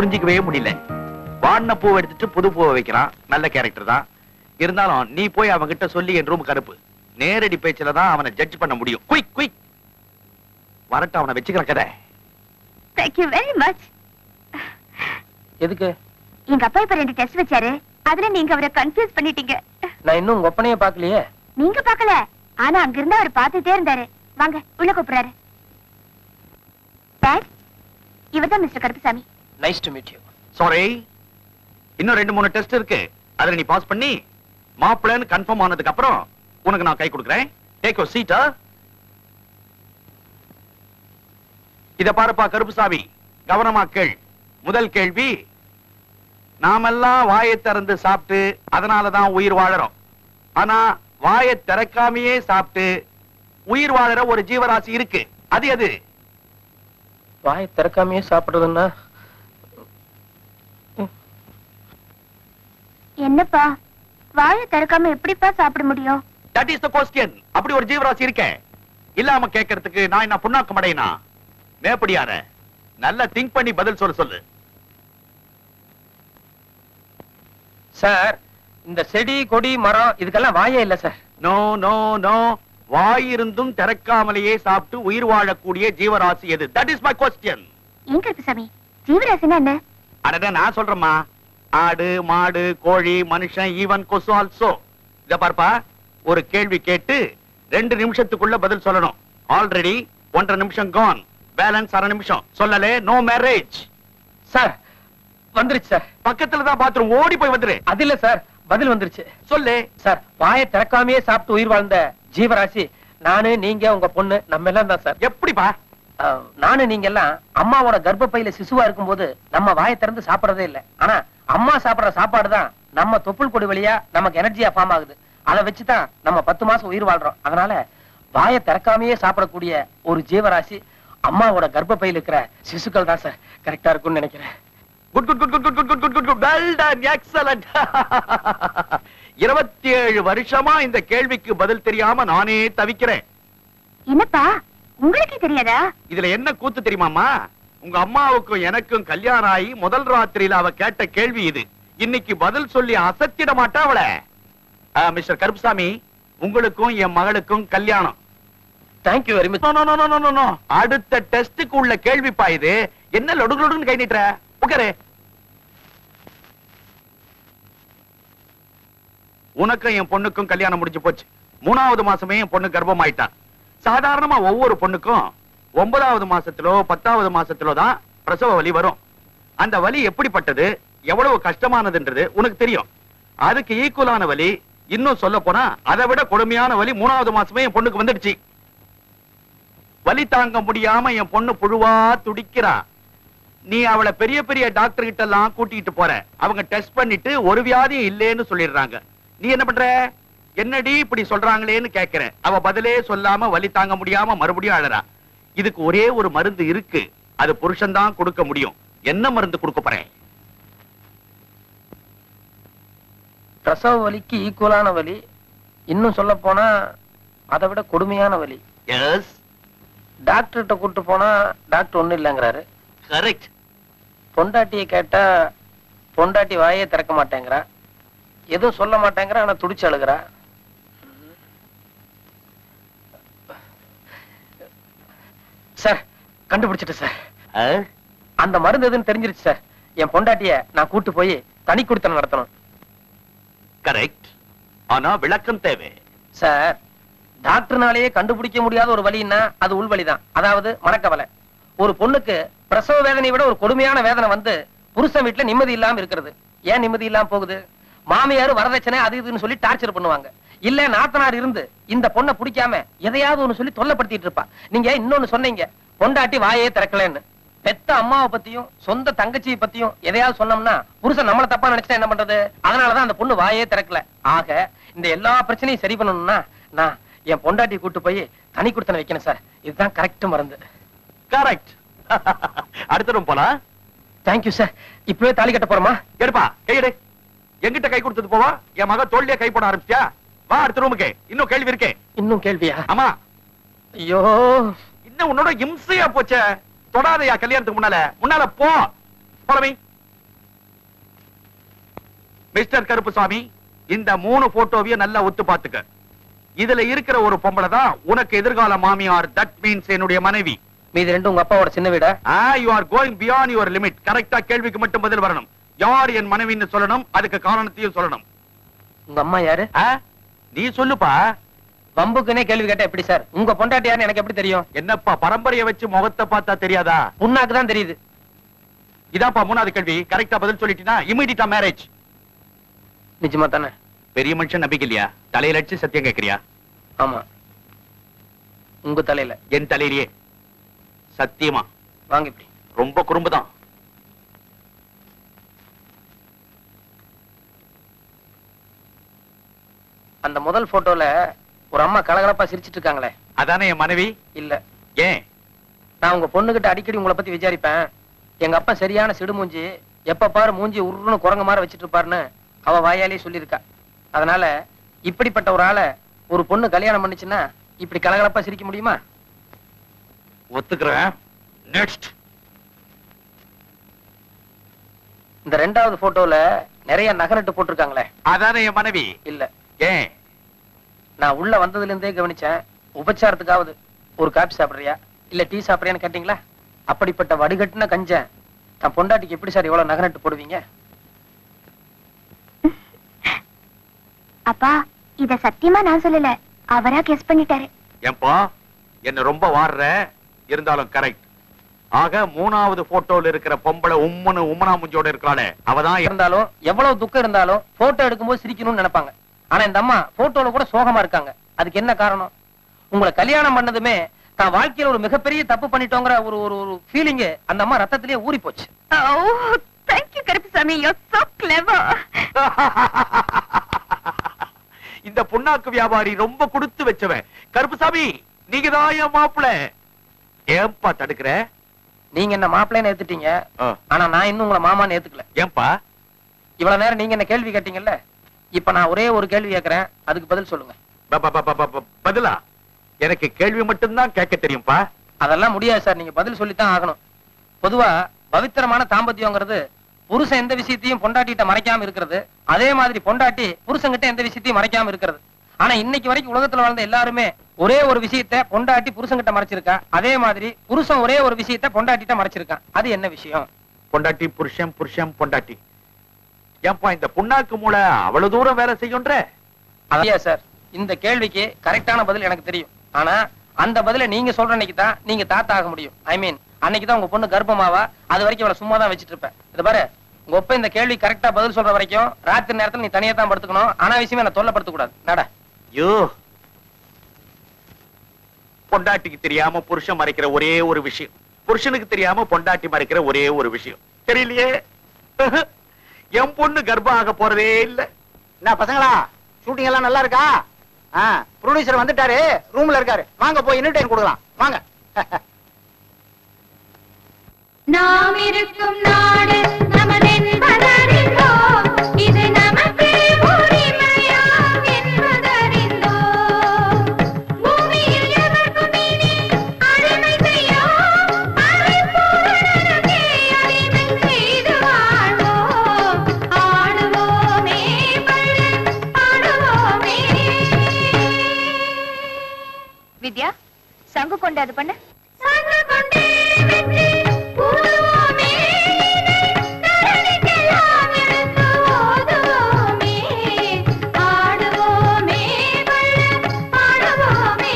புரிஞ்சிக்கவே முடியல வாடின பூவை எடுத்துட்டு புது பூவை வைக்கிறான் நல்ல கேரக்டர் தான் இருந்தாலும் நீ போய் அவன் கிட்ட சொல்லி என் ரூமுக்கு அனுப்பு நேரடி பேச்சுல தான் அவனை ஜட்ஜ் பண்ண முடியும் குயிக் குயிக் வரட்டும் அவனை வச்சுக்கிற கதை தேங்க்யூ வெரி மச் எதுக்கு எங்க அப்பா இப்ப ரெண்டு டெஸ்ட் வச்சாரு அதுல நீங்க அவரை கன்ஃபியூஸ் பண்ணிட்டீங்க நான் இன்னும் உங்க ஒப்பனைய பாக்கலையே நீங்க பார்க்கல ஆனா அங்க இருந்து அவர் பார்த்துட்டே இருந்தாரு வாங்க உள்ள கூப்பிடுறாரு டாட் இவர்தான் mister Karuppusamy nice to meet you sorry இன்னும் ரெண்டு மூணு டெஸ்ட் இருக்கு அதுல நீ பாஸ் பண்ணி மாப்பிள்ளைன்னு கன்ஃபார்ம் ஆனதுக்கு அப்புறம் உனக்கு நான் கை கொடுக்குறேன் டேக் யோர் சீட்டா இத பாருப்பா கருப்புசாமி கவனமா கேள் முதல் கேள்வி நாமெல்லாம் வாயை திறந்து சாப்பிட்டு அதனாலதான் உயிர் வாழறோம் ஆனா வாயை திறக்காமையே சாப்பிட்டு உயிர் வாழற ஒரு ஜீவராசி இருக்கு அது எது வாயை திறக்காமையே சாப்பிடுறதுன்னா என்னப்பா வாயை திறக்காம எப்படிப்பா சாப்பிட முடியும் தட் இஸ் த கொஸ்டின் அப்படி ஒரு ஜீவராசி இருக்கே இல்லாம கேட்கறதுக்கு நான் என்ன புண்ணாக்கம் அடையினா மேப்படியான நல்லா திங்க் பண்ணி பதில் சொல்ல சொல்லு சார் இந்த செடி கொடி மரம் இதுக்கெல்லாம் வாயே இல்ல சார் நோ நோ நோ வாய் இருந்தும் திறக்காமலேயே சாப்பிட்டு உயிர் வாழக்கூடிய ஜீவராசி எது தட் இஸ் மை கொஸ்டின் ஏன் கருப்புசாமி ஜீவராசினா என்ன அடடே நான் சொல்றேம்மா ஆடு மாடு கோழி மனுஷன் ஈவன் கொசு ஆல்சோ இத பார்ப்பா ஒரு கேள்வி கேட்டு ரெண்டு நிமிஷத்துக்குள்ள பதில் சொல்லணும் ஆல்ரெடி ஒன்றரை நிமிஷம் கான் பேலன்ஸ் அரை நிமிஷம் சொல்லலே நோ மேரேஜ் சார் வந்துருச்சு சார் பக்கத்துல தான் பாத்ரூம் ஓடி போய் வந்துரு அது இல்ல சார் பதில் வந்துருச்சு சொல்லு சார் வாயை திறக்காமையே சாப்பிட்டு உயிர் வாழ்ந்த ஜீவராசி நானு நீங்க உங்க பொண்ணு நம்ம எல்லாம் தான் சார் எப்படிப்பா அஹ், நானு நீங்க எல்லாம் அம்மாவோட கர்ப்பப்பையில சிசுவா இருக்கும்போது நம்ம வாயை திறந்து சாப்பிடறதே இல்ல ஆனா அம்மா சாப்பிடுற சாப்பாடு தான் நம்ம தொப்புள் கொடி வழியா நமக்கு எனர்ஜியா ஃபார்ம் ஆகுது அதை வச்சுதான் நம்ம பத்து மாசம் உயிர் வாழ்றோம் அதனால வாயை திறக்காமையே சாப்பிடக்கூடிய ஒரு ஜீவராசி அம்மாவோட கர்ப்பப்பையில இருக்கிற சிசுக்கள் தான் சார் கரெக்டா இருக்கும்னு நினைக்கிறேன் good good good good good good good good good well done excellent இருபத்தி ஏழு வருஷமா இந்த கேள்விக்கு பதில் தெரியாம நானே தவிக்கிறேன் என்னப்பா உங்களுக்கே தெரியாதா இதுல என்ன கூத்து தெரியுமாமா உங்க அம்மாவுக்கும் எனக்கும் கல்யாணம் ஆகி முதல் ராத்திரியில அவ கேட்ட கேள்வி இது இன்னைக்கு பதில் சொல்லி அசத்திட மாட்டா அவள மிஸ்டர் கருப்புசாமி உங்களுக்கும் என் மகளுக்கும் கல்யாணம் thank you very much No, no, no, no, no, no, no. அடுத்த டெஸ்டுக்கு உள்ள கேள்விப்பா இது என்ன லொடுக்கு லொடுக்குன்னு கை நீட்டுற உட்காரு உனக்கும் என் பொண்ணுக்கும் கல்யாணம் முடிஞ்சு போச்சு மூணாவது மாசமே என் பொண்ணு கர்ப்பமாயிட்டா சாதாரணமா ஒவ்வொரு பொண்ணுக்கும் ஒன்பதாவது மாசத்திலோ பத்தாவது மாசத்திலோ தான் பிரசவ வலி வரும் அந்த வலி எப்படிப்பட்டது எவ்வளவு கஷ்டமானதுன்றது உனக்கு தெரியும் அதுக்கு ஈக்குவலான வலி இன்னும் சொல்ல போனா அதை விட கொடுமையான வலி மூணாவது மாசமே என் பொண்ணுக்கு வந்துடுச்சு வலி தாங்க முடியாம என் பொண்ணு புழுவா துடிக்கிறா நீ அவளை பெரிய பெரிய டாக்டர் கிட்ட எல்லாம் கூட்டிட்டு போற அவங்க டெஸ்ட் பண்ணிட்டு ஒரு வியாதியும் இல்லேன்னு சொல்லிடுறாங்க நீ என்ன பண்ற என்னடி இப்படி சொல்றாங்களேன்னு கேக்குறேன் அவ பதிலே சொல்லாம வலி தாங்க முடியாம மறுபடியும் அழறா இதுக்கு ஒரே ஒரு மருந்து இருக்கு அது புருஷன் தான் கொடுக்க முடியும் என்ன மருந்து கொடுக்க போறேன் பிரசவ வலிக்கு ஈக்குவலான வலி இன்னும் சொல்ல போனா அதை விட கொடுமையான வலி எஸ் டாக்டர்கிட்ட கூட்டு போனா டாக்டர் ஒண்ணும் இல்லைங்கிறாரு கரெக்ட் பொண்டாட்டியை கேட்டா பொண்டாட்டி வாயே திறக்க மாட்டேங்கிறா எதுவும் சொல்ல மாட்டேங்கிறா ஆனா துடிச்சு அழுகிறா சார் கண்டுபிடிச்சிட்டேன் சார் அந்த மருந்து எதுன்னு தெரிஞ்சிருச்சு சார் என் பொண்டாட்டிய நான் கூட்டு போய் தனி கொடுத்தன நடத்தணும் கரெக்ட் ஆனா விளக்கம் தேவை சார் டாக்டர்னாலேயே கண்டுபிடிக்க முடியாத ஒரு வலின்னா அது உள்வலி தான் அதாவது மனக்கவலை ஒரு பொண்ணுக்கு பிரசவ வேதனையை விட ஒரு கொடுமையான வேதனை வந்து புருஷன் வீட்டுல நிம்மதி இல்லாம இருக்கிறது ஏன் நிம்மதி இல்லாம போகுது மாமியார் வரதட்சணை அது இதுன்னு சொல்லி டார்ச்சர் பண்ணுவாங்க இல்ல நாத்தனார் இருந்து இந்த பொண்ணை பிடிக்காம எதையாவது ஒண்ணு சொல்லி தொல்லைப்படுத்திட்டு இருப்பா நீங்க இன்னொன்னு சொன்னீங்க பொண்டாட்டி வாயே திறக்கலன்னு பெத்த அம்மாவை பத்தியும் சொந்த தங்கச்சியை பத்தியும் எதையாவது சொன்னோம்னா புருஷன் நம்மள தப்பா நினைச்சா என்ன பண்றது அதனாலதான் அந்த பொண்ணு வாயே திறக்கல ஆக இந்த எல்லா பிரச்சனையும் சரி பண்ணணும்னா நான் என் பொண்டாட்டி கூட்டு போய் தனி கொடுத்தன வைக்கணும் சார் இதுதான் கரெக்ட் மருந்து கரெக்ட் அடுத்த ரூம் போலாம் தேங்க்யூ சார் இப்பவே தாலி கட்ட போறோமா எடுப்பா கையெடு எங்கிட்ட கை கொடுத்தது போவா என் மக தோல்லியே கை போட ஆரம்பிச்சியா வா அடுத்த ரூமுக்கு இன்னும் கேள்வி இருக்கே இன்னும் கேள்வியா ஆமா ஐயோ இன்னும் உன்னோட இம்சையா போச்சே தொடாதையா கல்யாணத்துக்கு முன்னால முன்னால போ போலவி மிஸ்டர் கருப்புசாமி இந்த மூணு போட்டோவையும் நல்லா ஒத்து பாத்துக்க இதுல இருக்கிற ஒரு பொம்பளை தான் உனக்கு எதிர்கால மாமியார் தட் மீன்ஸ் என்னுடைய மனைவி மீதி ரெண்டு உங்க அப்பாவோட சின்ன வீடா you are going beyond your limit கரெக்டா கேள்விக்கு மட்டும் பதில் வரணும் யார் என் மனைவின்னு சொல்லணும் அதுக்கு காரணத்தையும் சொல்லணும் உங்க அம்மா யாரு நீ சொல்லுப்பா வம்புக்குனே கேள்வி கேட்டா எப்படி சார் உங்க பொண்டாட்டி யாருன்னு எனக்கு எப்படி தெரியும் என்னப்பா பரம்பரையை வச்சு முகத்தை பார்த்தா தெரியாதா புண்ணாக்கு தான் தெரியுது இதாப்பா மூணாவது கேள்வி கரெக்டா பதில் சொல்லிட்டீனா இமிடியா மேரேஜ் நிஜமா தானே பெரிய மனுஷன் நம்பிக்கை இல்லையா தலையில அடிச்சு சத்தியம் கேக்குறியா ஆமா உங்க தலையில என் தலையிலேயே சத்தியமா வாங்க இப்படி ரொம்ப குறும்புதான் அந்த முதல் போட்டோல ஒரு அம்மா கலகலப்பா சிரிச்சிட்டு இருக்காங்களே அதானே என் மனைவி இல்ல ஏன் நான் உங்க பொண்ணுகிட்ட அடிக்கடி உங்களை பத்தி விசாரிப்பேன் எங்க அப்பா சரியான சிடுமூஞ்சி எப்ப பாரு மூஞ்சி உருன்னு குரங்கு மாதிரி வச்சிட்டு இருப்பாருன்னு அவ வாயாலே சொல்லியிருக்கா அதனால இப்படிப்பட்ட ஒரு ஆளை ஒரு பொண்ணு கல்யாணம் பண்ணுச்சுன்னா இப்படி கலகலப்பா சிரிக்க முடியுமா ஒத்துக்கிறேன் நெக்ஸ்ட் இந்த ரெண்டாவது போட்டோல நிறைய நகரட்டு போட்டிருக்காங்களே அதானே என் மனைவி இல்ல ஏன் நான் உள்ள வந்ததுல இருந்தே கவனிச்சேன் உபச்சாரத்துக்காவது ஒரு காபி சாப்பிடுறியா இல்ல டீ சாப்பிடுறியான்னு கேட்டீங்களா அப்படிப்பட்ட வடிகட்டுன கஞ்சன் நான் பொண்டாட்டிக்கு எப்படி சார் இவ்வளவு நகரட்டு போடுவீங்க அப்பா இத சத்தியமா நான் சொல்லல அவரா கெஸ் பண்ணிட்டாரு ஏன்பா என்ன ரொம்ப வாடுற இருந்தாலும் கரெக்ட் ஆக மூணாவது போட்டோல இருக்கிற பொம்பளை உம்முன்னு உம்மனா முஞ்சோட இருக்காளே அவதான் இருந்தாலும் எவ்வளவு துக்கம் இருந்தாலும் போட்டோ எடுக்கும்போது சிரிக்கணும்னு நினைப்பாங்க ஆனா இந்த அம்மா போட்டோல கூட சோகமா இருக்காங்க அதுக்கு என்ன காரணம் உங்களை கல்யாணம் பண்ணதுமே தான் வாழ்க்கையில ஒரு மிகப்பெரிய தப்பு பண்ணிட்டோங்கிற ஒரு ஒரு ஒரு ஃபீலிங் அந்த அம்மா ரத்தத்திலேயே ஊறி போச்சு Oh, thank you, Karapasamy. You're so clever. இந்த புண்ணாக்கு வியாபாரி ரொம்ப கொடுத்து வச்சவன் கருப்புசாமி நீங்க தான் என் மாப்பிள ஏன்பா தடுக்கிற நீங்க என்ன மாப்பிள்ளைன்னு ஏத்துட்டீங்க ஆனா நான் இன்னும் உங்களை மாமான்னு ஏத்துக்கல ஏன்பா இவ்வளவு நேரம் நீங்க என்ன கேள்வி கேட்டீங்கல்ல இப்ப நான் ஒரே ஒரு கேள்வி கேக்குறேன் அதுக்கு பதில் சொல்லுங்க ப- ப- ப- ப- ப- பதிலா எனக்கு கேள்வி மட்டும்தான் கேட்க தெரியும்பா அதெல்லாம் முடியாது சார் நீங்க பதில் சொல்லித்தான் ஆகணும் பொதுவா பவித்திரமான தாம்பத்தியங்கிறது புருஷன் எந்த விஷயத்தையும் பொண்டாட்டிட்ட மறைக்காம இருக்கிறது அதே மாதிரி பொண்டாட்டி புருஷன்கிட்ட எந்த விஷயத்தையும் மறைக்காம இருக்கிறது ஆனா இன்னைக்கு வரைக்கும் உலகத்துல வாழ்ந்த எல்லாருமே ஒரே ஒரு விஷயத்த பொண்டாட்டி புருஷன்கிட்ட மறைச்சிருக்கா அதே மாதிரி புருஷன் ஒரே ஒரு விஷயத்த பொண்டாட்டிட்ட மறைச்சிருக்கான் அது என்ன விஷயம் பொண்டாட்டி புருஷன் புருஷன் பொண்டாட்டி ஏன்பா இந்த புண்ணாக்கு மூளை அவ்வளவு தூரம் வேலை செய்யுன்ற அதையா சார் இந்த கேள்விக்கு கரெக்டான பதில் எனக்கு தெரியும் ஆனா அந்த பதில நீங்க சொல்ற அன்னைக்கு தான் நீங்க தாத்தா ஆக முடியும் ஐ மீன் அன்னைக்கு தான் உங்க பொண்ணு கர்ப்பமாவா அது வரைக்கும் அவளை சும்மா தான் வச்சிட்டு இருப்பேன் இது பாரு உங்க ஒப்ப இந்த கேள்வி கரெக்டா பதில் சொல்ற வரைக்கும் ராத்திரி நேரத்துல நீ தனியா தான் படுத்துக்கணும் அனாவசியமா என்ன தொல்லப்படுத்த கூடாது நட ஐயோ பொண்டாட்டிக்கு தெரியாம புருஷன் மறைக்கிற ஒரே ஒரு விஷயம் புருஷனுக்கு தெரியாம பொண்டாட்டி மறைக்கிற ஒரே ஒரு விஷயம் தெரியலையே என் பொண்ணு கர்ப்பம் ஆக போறதே இல்ல என்ன பசங்களா ஷூட்டிங் எல்லாம் நல்லா இருக்கா ப்ரொடியூசர் வந்துட்டாரு ரூம்ல இருக்காரு வாங்க போய் இன்விடேஷன் கொடுக்கலாம் வாங்க நாம் இருக்கும் நாடு நமதென்பதறிந்தோம் இது நமக்கு உரிமையாம் என்பதறிந்தோம் பூமியில் எவர்க்கும் இனி அடிமை செய்யோம் அரைப்பூரணமே அடிமை செய்து வாழ்வோம் ஆடுவோமே பள்ளு பாடுவோமே வித்யா சங்கு கொண்டு அது பண்ண சங்கு கொண்டே வெற்றி கூடுவோமே கடலுக்கெல்லாம் எடுத்து ஓதுவோமே ஆடுவோமே பள்ளு பாடுவோமே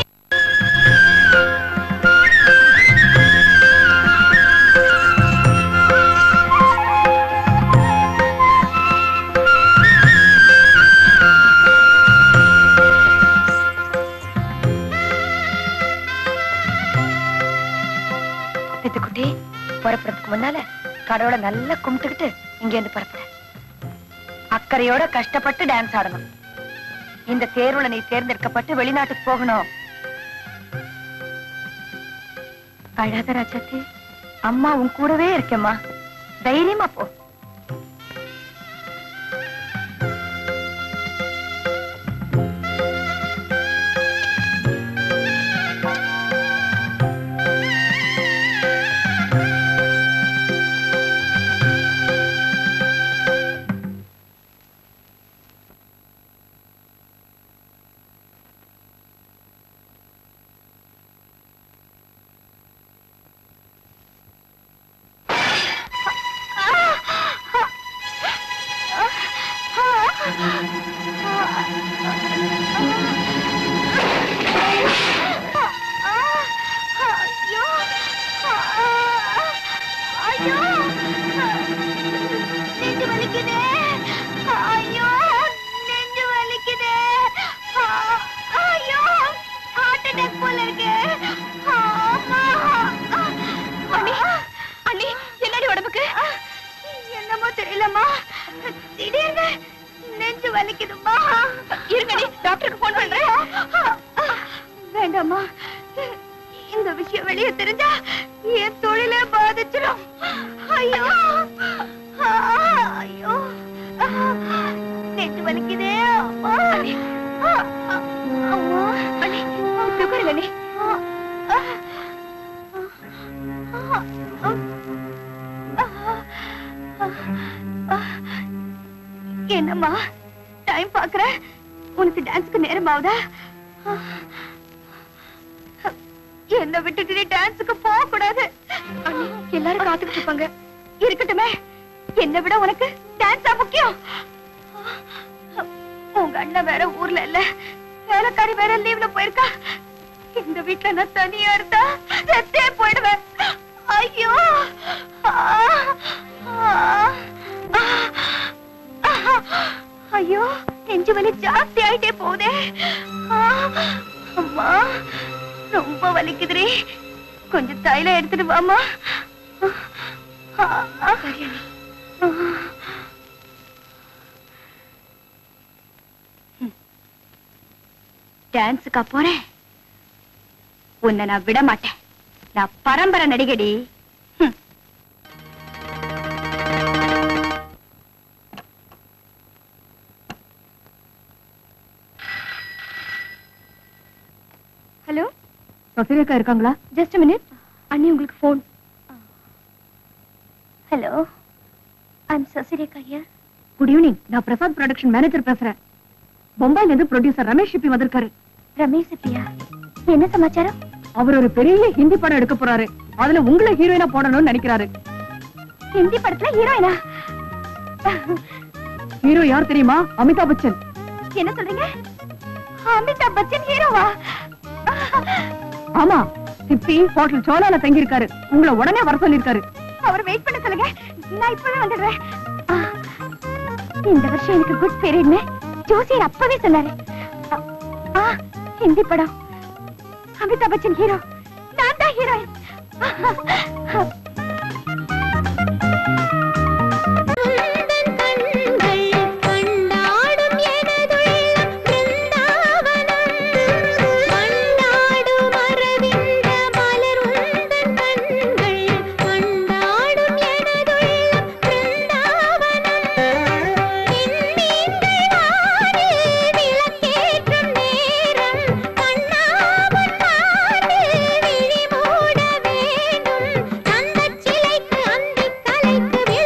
பித்துக்குட்டி புறப்படுறதுக்கு முன்னால கடவுளை நல்லா கும்பிட்டுக்கிட்டு இங்க இருந்து புறப்பட அக்கறையோட கஷ்டப்பட்டு டான்ஸ் ஆடணும் இந்த தேர்வுல நீ தேர்ந்தெடுக்கப்பட்டு வெளிநாட்டுக்கு போகணும் அழாத ராஜாத்தி அம்மா உன் கூடவே இருக்கேம்மா தைரியமா போ அட்டாக் போல இருக்கு ஆமா. அண்ணி அண்ணி என்னடி உடம்புக்கு என்னமோ தெரியலம்மா திடீர்னு நெஞ்சு வலிக்குதும்மா இருங்கடி டாக்டருக்கு போன் பண்றேன் வேண்டாம்மா இந்த விஷயம் வெளியே தெரிஞ்சா என் தொழிலே பாதிச்சிடும் ஐயோ ஆ, ஐயோ ஆ, நெஞ்சு வலிக்குதே அம்மா ஆ, ஆ, அம்மா அண்ணி உட்காருங்க அண்ணி ஆ, ஆ, ஆ, ஆ, ஆ, ஆ. என்னம்மா டைம் பாக்குற உனக்கு டான்ஸ்க்கு நேரம் ஆகுதா என்ன விட்டுட்டு நீ டான்ஸுக்கு போக கூடாது அண்ணி எல்லாரும் காத்துக்கிட்டு இருப்பாங்க இருக்கட்டுமே என்னை விட உனக்கு டான்ஸா முக்கியம் உங்க அண்ணன் வேற ஊர்ல இல்ல வேலைக்காரி வேற லீவ்ல போயிருக்கா இந்த வீட்டுல நான் தனியா இருந்தா செத்தே போயிடுவேன் ஐயோ ஆ, ஆ, ஆ, ஐயோ நெஞ்சு வலி ஜாஸ்தி ஆயிட்டே போகுதே ஆ, அம்மா ரொம்ப வலிக்குதுடி கொஞ்சம் தைலம் எடுத்துட்டு வாமா டான்ஸுக்கா போறேன் உன்னை நான் விட மாட்டேன் நான் பரம்பரை நடிகடி ஹம். ஹலோ சசிரேகா இருக்காங்களா ஜஸ்ட் மினிட் அண்ணி உங்களுக்கு phone hello I'm Sasirekha here good evening நான் பிரசாத் ப்ரொடக்ஷன் மேனேஜர் பேசுறேன் பொம்பாயில இருந்து ப்ரொடியூசர் ரமேஷ் ஷிப்பி வந்திருக்காரு ரமேஷ் பிரியா என்ன சமாச்சாரம் அவர் ஒரு பெரிய ஹிந்தி படம் எடுக்க போறாரு அதுல உங்களை ஹீரோயினா போடணும்னு நினைக்கிறாரு ஹிந்தி படத்துல ஹீரோயினா ஹீரோ யார் தெரியுமா அமிதாப் பச்சன் என்ன சொல்றீங்க அமிதாப் பச்சன் ஹீரோவா ஆமா சிப்பி ஹோட்டல் சோலால தங்கி இருக்காரு உங்களை உடனே வர சொல்லிருக்காரு அவர் வெயிட் பண்ண சொல்லுங்க நான் இப்பவே வந்துடுறேன் ஆ, இந்த வருஷம் எனக்கு குட் பீரியட்னு ஜோசியர் அப்பவே சொன்னாரு ஆ, ஆ ஹிந்தி படம் அமிதாப் பச்சன் ஹீரோ நான் தான் ஹீரோயின் கண்டாடும் எனதுள்ளம் பிருந்தாவனம் மண்ணாடும் அரவிந்த மலருந்தன் கண்கள் கண்டாடும் எனதுள்ளம் பிருந்தாவனம் விண்மீன்கள் வானில் விளக்கேற்றும் நேரம் கண்ணாமன் வானில் விழி மூட வேண்டும் அந்தச் சிலைக்கு அந்திக் கலைக்கு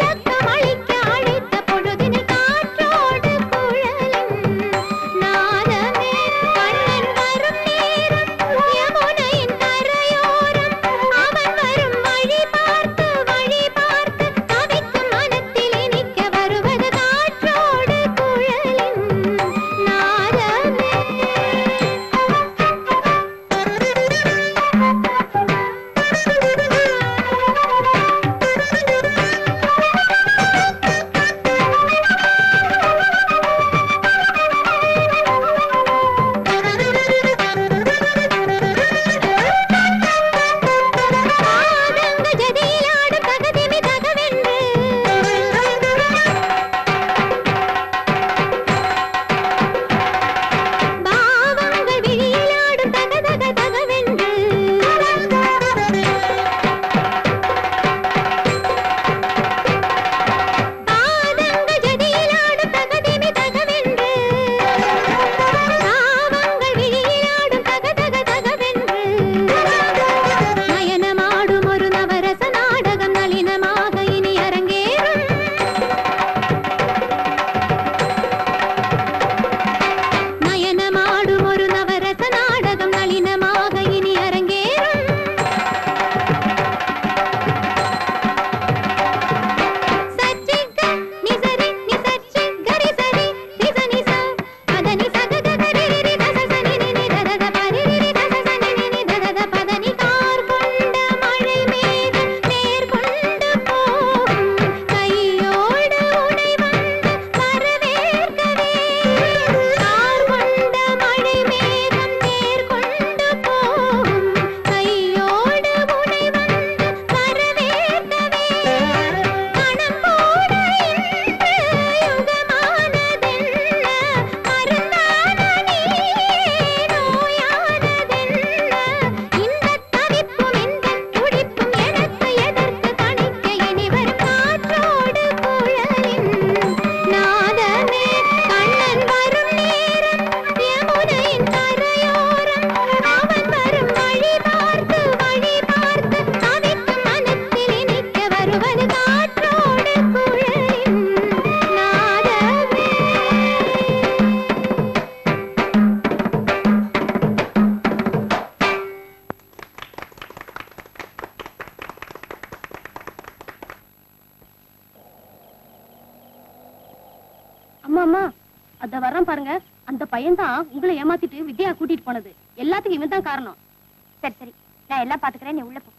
அதான் பாருங்க அந்த பையன் தான் உங்களை ஏமாத்திட்டு வித்யா கூட்டிட்டு போனது எல்லாத்துக்கும் இவன் தான் காரணம் சரி சரி நான் எல்லாம் பாத்துக்கிறேன் நீ உள்ள போ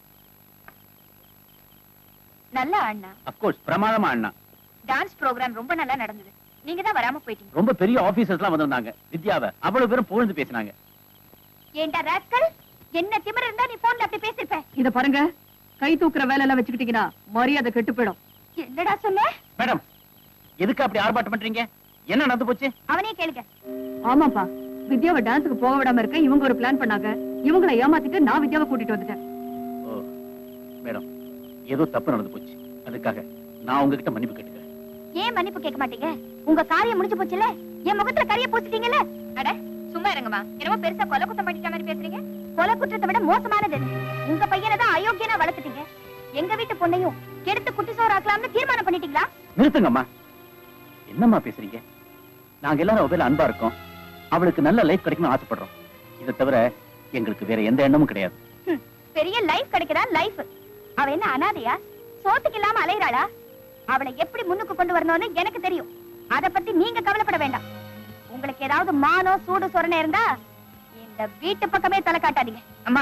நல்லா அண்ணா அப்கோர்ஸ் பிரமாதமா அண்ணா டான்ஸ் ப்ரோக்ராம் ரொம்ப நல்லா நடந்தது நீங்க தான் வராம போயிட்டீங்க ரொம்ப பெரிய ஆபீசர்ஸ் எல்லாம் வந்திருந்தாங்க வித்யாவை அவ்வளவு பேரும் புகழ்ந்து பேசினாங்க ஏண்டா ராஸ்கல் என்ன திமிர இருந்தா நீ போன்ல அப்படி பேசிருப்ப இத பாருங்க கை தூக்குற வேலை எல்லாம் வச்சுக்கிட்டீங்கன்னா மரியாதை கெட்டு போயிடும் என்னடா சொன்ன மேடம் எதுக்கு அப்படி ஆர்ப்பாட்டம் பண்றீங்க என்ன நடந்து போச்சு அவனே கேளுங்க ஆமாப்பா வித்யாவை டான்ஸுக்கு போக விடாம இருக்க இவங்க ஒரு பிளான் பண்ணாங்க இவங்களை ஏமாத்திட்டு நான் வித்யாவை கூட்டிட்டு வந்துட்டேன் ஓ மேடம் ஏதோ தப்பு நடந்து போச்சு அதுக்காக நான் உங்ககிட்ட மன்னிப்பு கேட்டுக்கிறேன் ஏன் மன்னிப்பு கேட்க மாட்டீங்க உங்க காரியம் முடிஞ்சு போச்சுல என் முகத்துல கரிய பூசிட்டீங்கல்ல அட சும்மா இருங்கம்மா என்னமோ பெருசா கொலை குத்தம் பண்ணிட்ட மாதிரி பேசுறீங்க கொலை குற்றத்தை விட மோசமானது இது. உங்க பையனை தான் அயோக்கியனா வளர்த்துட்டீங்க எங்க வீட்டு பொண்ணையும் கெடுத்து குட்டி சோறு ஆக்கலாம்னு தீர்மானம் பண்ணிட்டீங்களா நிறுத்துங்கம்மா என்னம்மா பேசுறீங்க நாங்க எல்லாரும் அவ பேர்ல அன்பா இருக்கோம் அவளுக்கு நல்ல லைஃப் கிடைக்கணும்னு ஆசைப்படுறோம் இதை தவிர எங்களுக்கு வேற எந்த எண்ணமும் கிடையாது ஹம், பெரிய லைஃப் கிடைக்கிறா லைஃப் அவ என்ன அனாதையா சோத்துக்கு இல்லாம அலையறாளா அவளை எப்படி முன்னுக்கு கொண்டு வரணும்னு எனக்கு தெரியும் அத பத்தி நீங்க கவலைப்பட வேண்டாம் உங்களுக்கு ஏதாவது மானம் சூடு சொரணை இருந்தா இந்த வீட்டு பக்கமே தலை காட்டாதீங்க அம்மா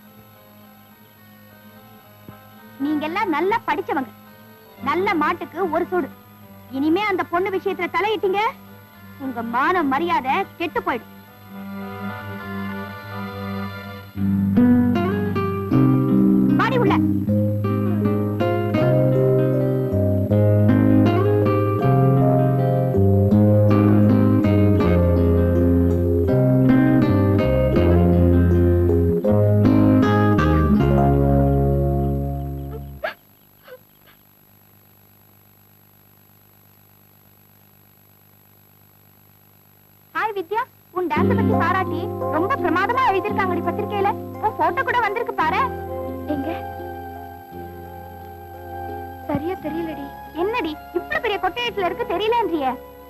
நீங்க எல்லாம் நல்லா படிச்சவங்க நல்ல மாட்டுக்கு ஒரு சூடு இனிமே அந்த பொண்ணு விஷயத்துல தலையிட்டீங்க உங்க மான மரியாதை கெட்டு போயிடும் வாடி உள்ள ஹாய் வித்யா உன் டான்ஸ் பத்தி பாராட்டி ரொம்ப பிரமாதமா எழுதிருக்காங்கடி பத்திரிக்கையில உன் போட்டோ கூட வந்திருக்கு பாரு எங்க சரியா தெரியலடி என்னடி இவ்வளவு பெரிய கொட்டையத்துல இருக்கு தெரியலன்றிய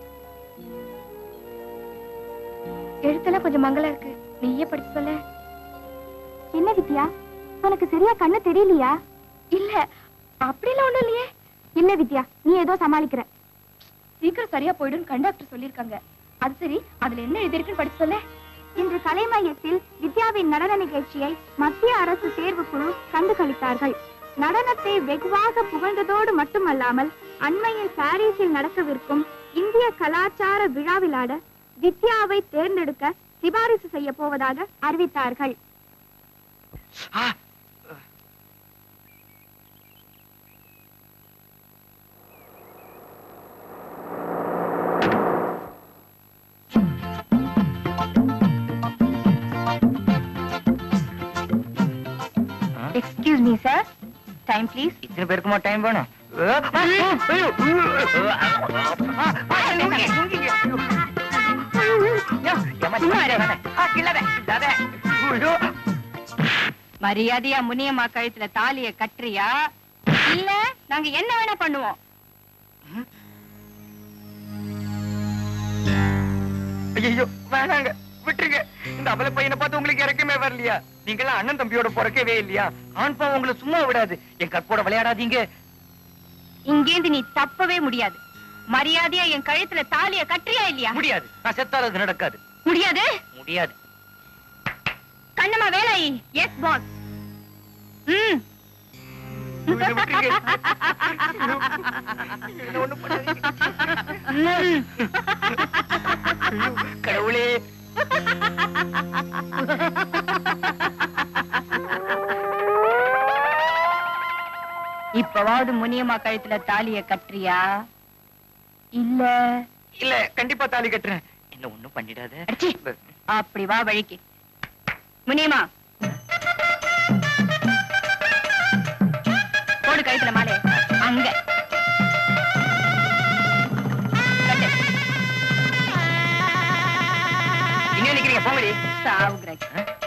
எழுத்தெல்லாம் கொஞ்சம் மங்களா இருக்கு நீயே படிச்சு சொல்ல என்ன வித்யா உனக்கு சரியா கண்ணு தெரியலையா இல்ல அப்படிலாம் ஒண்ணும் இல்லையே இல்ல வித்யா நீ ஏதோ சமாளிக்கிற சீக்கிரம் சரியா போயிடும் கண்டக்டர் சொல்லிருக்காங்க அது சரி அதுல என்ன எழுதிருக்குன்னு படிச்சு சொல்ல இன்று கலை மையத்தில் வித்யாவின் நடன நிகழ்ச்சியை மத்திய அரசு தேர்வுக்குழு கண்டுகளித்தார்கள் நடனத்தை வெகுவாக புகழ்ந்ததோடு மட்டுமல்லாமல் அண்மையில் பாரிஸில் நடக்கவிருக்கும் இந்திய கலாச்சார விழாவிலாட வித்யாவை தேர்ந்தெடுக்க சிபாரிசு செய்ய போவதாக அறிவித்தார்கள் excuse me sir time please இத்தனை பேருக்குமா டைம் வேணும் மரியாதையா முனியம்மா கழுத்துல தாலிய கட்டுறியா இல்ல நாங்க என்ன வேணா பண்ணுவோம் ஐயோ வேணாங்க விட்டுருங்க இந்த அவல பையனை பார்த்து உங்களுக்கு இறக்கமே வரலையா நீங்களாம் அண்ணன் தம்பியோட பிறக்கவே இல்லையா ஆண் பாவம் உங்களை சும்மா விடாது என் கற்போட விளையாடாதீங்க இங்கேந்து நீ தப்பவே முடியாது மரியாதையா என் கழுத்துல தாலிய கட்டுறியா இல்லையா முடியாது நான் செத்தால் அது நடக்காது முடியாது முடியாது கண்ணம்மா வேலாயி எஸ் பாஸ் ம் ம். கடவுளே இப்பவாவது முனியம்மா கழுத்துல தாலிய கட்டுறியா இல்ல இல்ல கண்டிப்பா தாலி கட்டுறேன் என்ன ஒண்ணும் பண்ணிடாத அடிச்சி. அப்படி வா வழிக்கு முனியம்மா போடு கழுத்துல மாலை அங்க கட்டு. இங்க நிக்கிறீங்க போங்கடி சாவுகிற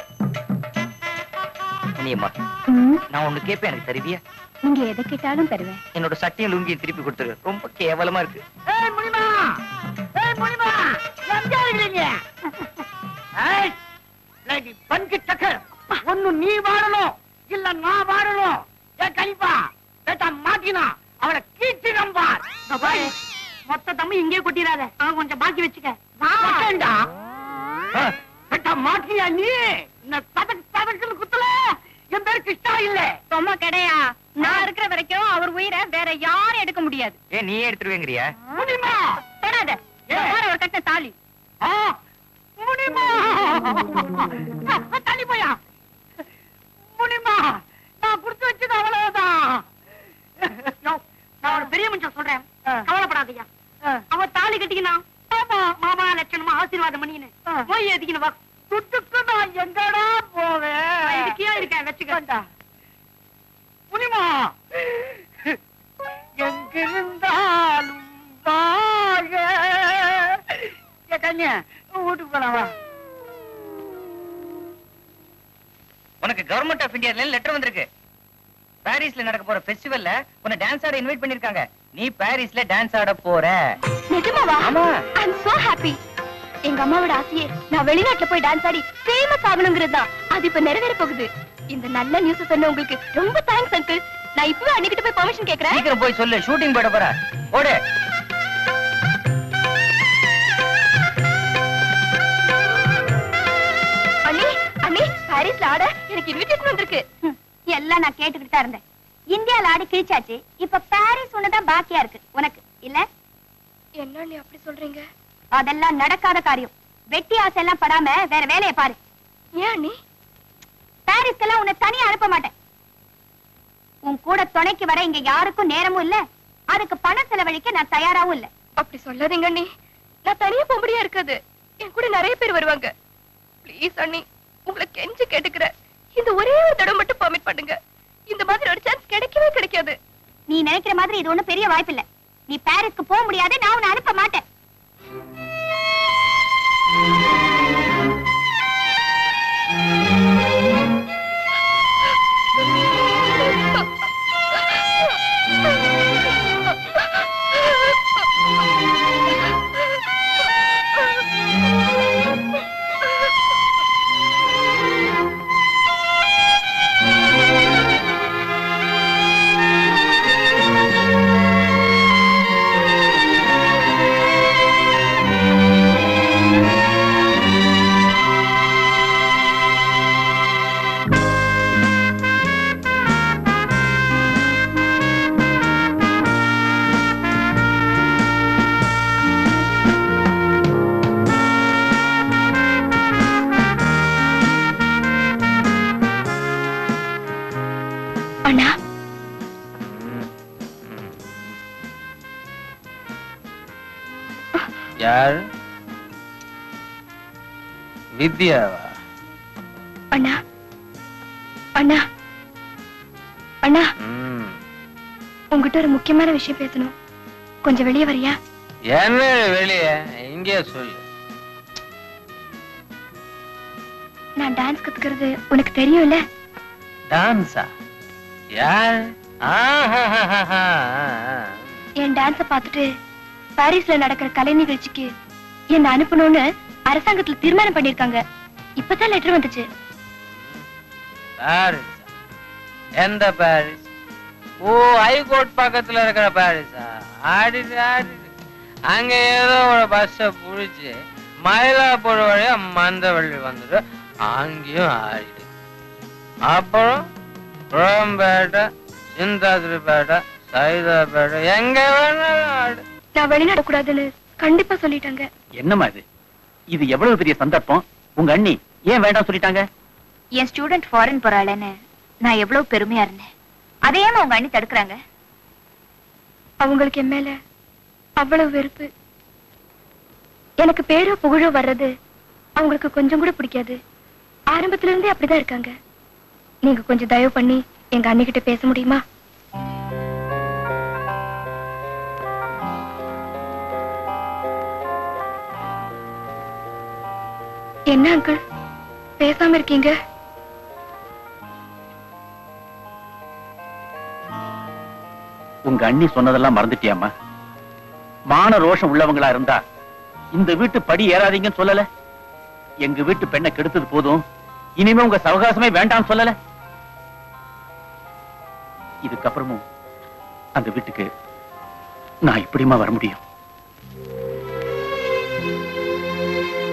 முனியம்மா நான் ஒண்ணு கேட்பேன் எனக்கு தருவியா நீங்க எதை கேட்டாலும் தருவேன் என்னோட சட்டையும் லுங்கியும் திருப்பி கொடுத்துரு ரொம்ப கேவலமா இருக்கு ஏய் முனிமா ஏய் முனிமா எங்க இருக்கீங்க ஏய் லேடி பஞ்சு டக்கர் ஒண்ணு நீ வாழணும் இல்ல நான் வாழணும் ஏ கலிப்பா ஏட்டா மாட்டினா அவளை கீச்சு நம்பார் மொத்த தம்பி இங்கே கொட்டிடாத அவன் கொஞ்சம் பாக்கி வச்சுக்க மாட்டேன்டா கட்டா மாட்டியா நீ என்ன ததக் ததக்குன்னு குத்தல என் பேரு கிருஷ்ணா இல்ல சும்மா கிடையா நான் இருக்கிற வரைக்கும் அவர் உயிரை வேற யாரும் எடுக்க முடியாது ஏன் நீயே எடுத்துருவேங்கிறியா முடியுமா தொடாத வேற ஒரு கட்ட தாலி ஆ, முடியுமா தள்ளி போயா முடியுமா நான் குடுத்து வச்சது அவ்வளவுதான் யோ, நான் ஒரு பெரிய மனுஷன் சொல்றேன் கவலைப்படாதீங்க அவன் தாலி கட்டிக்கினா ஆமா மாமா லட்சணமா ஆசீர்வாதம் பண்ணிக்கினு போய் எதுக்கினு வா துட்டுக்கு நான் எங்கடா போவேன் இதுக்கே இருக்கேன் வச்சுக்கண்டா முடியுமா எங்கிருந்தாலும் வாழ என் கண்ணிய வீட்டுக்கு போலாம் வா உனக்கு கவர்மெண்ட் ஆஃப் இந்தியால லெட்டர் வந்திருக்கு பாரிஸ்ல நடக்க போற ஃபெஸ்டிவல்ல உன்னை டான்ஸ் ஆட இன்வைட் பண்ணிருக்காங்க நீ பாரிஸ்ல டான்ஸ் ஆட போற நிஜமாவா ஆமா. ஐ அம் சோ ஹாப்பி எங்க அம்மாவோட ஆசையே நான் வெளிநாட்டுல போய் டான்ஸ் ஆடி ஃபேமஸ் ஆகணுங்கிறது தான் அது இப்ப நிறைவேற போகுது இந்த நல்ல நியூஸ் சொன்ன உங்களுக்கு ரொம்ப தேங்க்ஸ் அங்கிள் நான் இப்பவே அன்னிக்கிட்ட போய் பெர்மிஷன் கேக்குறேன் சீக்கிரம் போய் சொல்லு ஷூட்டிங் போயிட போற ஓடு அண்ணி அண்ணி பாரிஸ்ல ஆட எனக்கு இன்விடேஷன் வந்திருக்கு எல்லாம் நான் கேட்டுக்கிட்டு தான் இருந்தேன் இந்தியால ஆடி கிழிச்சாச்சு இப்ப பாரிஸ் ஒண்ணுதான் பாக்கியா இருக்கு உனக்கு இல்ல என்ன நீ அப்படி சொல்றீங்க அதெல்லாம் நடக்காத காரியம் வெட்டி ஆசை எல்லாம் படாம வேற வேலையை பாரு ஏன் அண்ணி பாரிஸ்க்கெல்லாம் உன்னை தனியா அனுப்ப மாட்டேன் உன் கூட துணைக்கு வர இங்க யாருக்கும் நேரமும் இல்ல அதுக்கு பணம் செலவழிக்க நான் தயாராவும் இல்ல அப்படி சொல்லாதீங்க அண்ணி நான் தனியா போக முடியா இருக்காது என் கூட நிறைய பேர் வருவாங்க ப்ளீஸ் அண்ணி உங்களை கெஞ்சி கேட்டுக்கிறேன் இந்த ஒரே ஒரு தடவை மட்டும் பர்மிட் பண்ணுங்க இந்த மாதிரி ஒரு சான்ஸ் கிடைக்கவே கிடைக்காது நீ நினைக்கிற மாதிரி இது ஒண்ணும் பெரிய வாய்ப்பு இல்ல நீ பாரிஸ்க்கு போக முடியாது நான் உன்னை அனுப்ப மாட்டேன் அண்ணா யார் வித்யாவா அண்ணா அண்ணா அண்ணா ம். உங்ககிட்ட ஒரு முக்கியமான விஷயம் பேசணும் கொஞ்சம் வெளியே வரியா என்ன வெளியே இங்கே சொல்லு நான் டான்ஸ் கத்துக்கிறது உனக்கு தெரியும்ல டான்ஸா யார் ஆஹாஹாஹா. என் டான்ஸ பார்த்துட்டு பாரிஸ்ல நடக்கிற கலை நிகழ்ச்சிக்கு என்ன அனுப்பணும்னு அரசாங்கத்துல தீர்மானம் பண்ணிருக்காங்க இப்பதான் லெட்டர் வந்துச்சு பாரிஸ் எந்த பாரிஸ் ஓ ஹைகோர்ட் பக்கத்துல இருக்கிற பாரிஸா ஆடிடு ஆடிடு அங்க ஏதோ ஒரு பஸ்ஸ புடிச்சு மயிலாப்பூர் வழியா மந்தவள்ளி வந்துட்டு அங்கேயும் ஆடிடு அப்புறம் குளம்பேட்டை சிந்தாதிரிப்பேட்டை சைதாப்பேட்டை எங்க வேணாலும் ஆடு நான் வெளிநாட கூடாதுன்னு கண்டிப்பா சொல்லிட்டாங்க என்னம்மா இது இது எவ்வளவு பெரிய சந்தர்ப்பம் உங்க அண்ணி ஏன் வேண்டாம் சொல்லிட்டாங்க என் ஸ்டூடெண்ட் ஃபாரின் போறாளேன்னு நான் எவ்வளவு பெருமையா இருந்தேன் அதையாம உங்க அண்ணி தடுக்கிறாங்க அவங்களுக்கு என் மேல அவ்வளவு வெறுப்பு எனக்கு பேரோ புகழோ வர்றது அவங்களுக்கு கொஞ்சம் கூட பிடிக்காது ஆரம்பத்துல இருந்தே அப்படிதான் இருக்காங்க நீங்க கொஞ்சம் தயவு பண்ணி எங்க அண்ணிக்கிட்ட பேச முடியுமா என்ன அங்கிள் பேசாம இருக்கீங்க உங்க அண்ணி சொன்னதெல்லாம் மறந்துட்டியாம்மா மான ரோஷம் உள்ளவங்களா இருந்தா இந்த வீட்டு படி ஏறாதீங்கன்னு சொல்லல எங்க வீட்டு பெண்ணை கெடுத்தது போதும் இனிமே உங்க சவகாசமே வேண்டாம்னு சொல்லல இதுக்கப்புறமும் அந்த வீட்டுக்கு நான் இப்படிமா வர முடியும்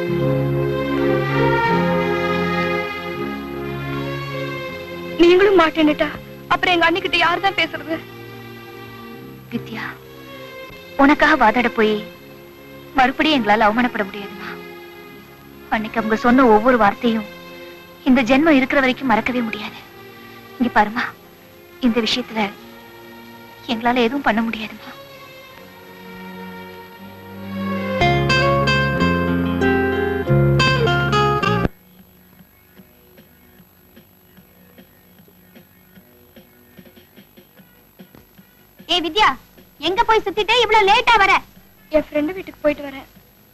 நீங்களும் மாட்டேன்னுட்டா அப்புறம் எங்க அண்ணிக்கிட்ட யார் தான் பேசுறது வித்யா உனக்காக வாதாட போய் மறுபடியும் எங்களால அவமானப்பட முடியாதுமா அன்னைக்கு அவங்க சொன்ன ஒவ்வொரு வார்த்தையும் இந்த ஜென்மம் இருக்கிற வரைக்கும் மறக்கவே முடியாது இங்க பாருமா இந்த விஷயத்துல எங்களால எதுவும் பண்ண முடியாதுமா ஏய் வித்யா எங்க போய் சுத்திட்டு இவ்வளவு லேட்டா வர என் ஃப்ரெண்டு வீட்டுக்கு போயிட்டு வரேன்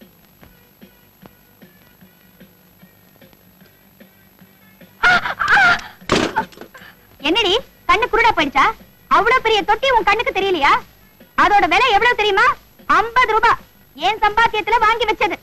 என்னடி கண்ணு குருடா போயிடுச்சா அவ்வளவு பெரிய தொட்டி உன் கண்ணுக்கு தெரியலையா அதோட விலை எவ்வளவு தெரியுமா ஐம்பது ரூபாய் என் சம்பாத்தியத்துல வாங்கி வச்சது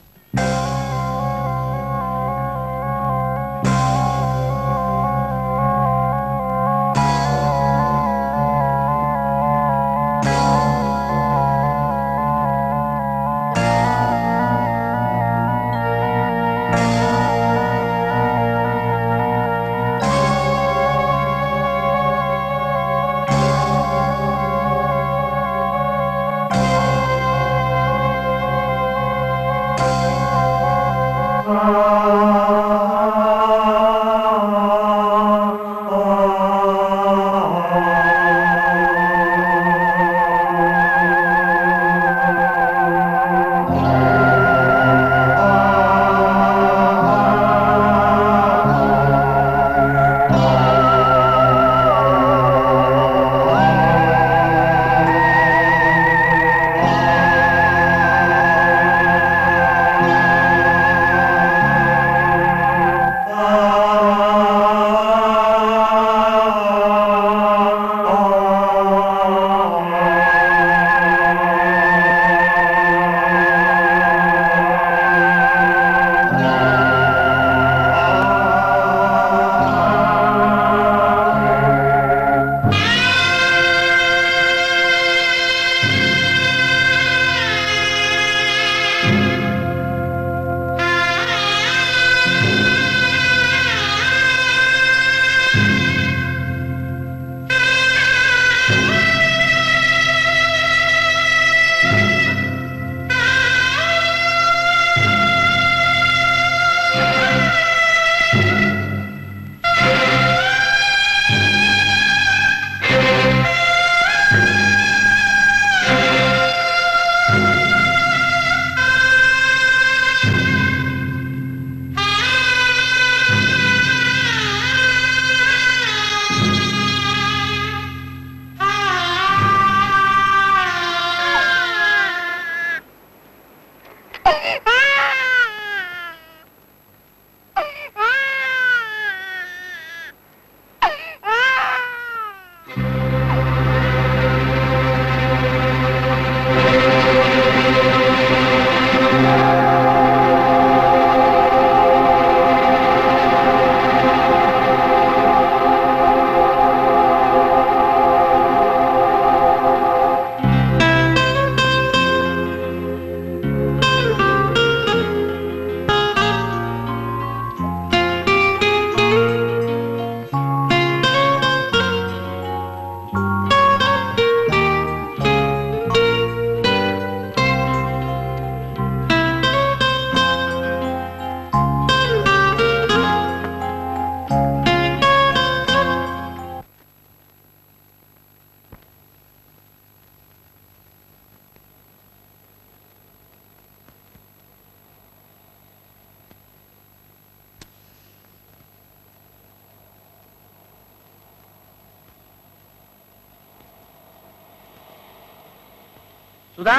சுதா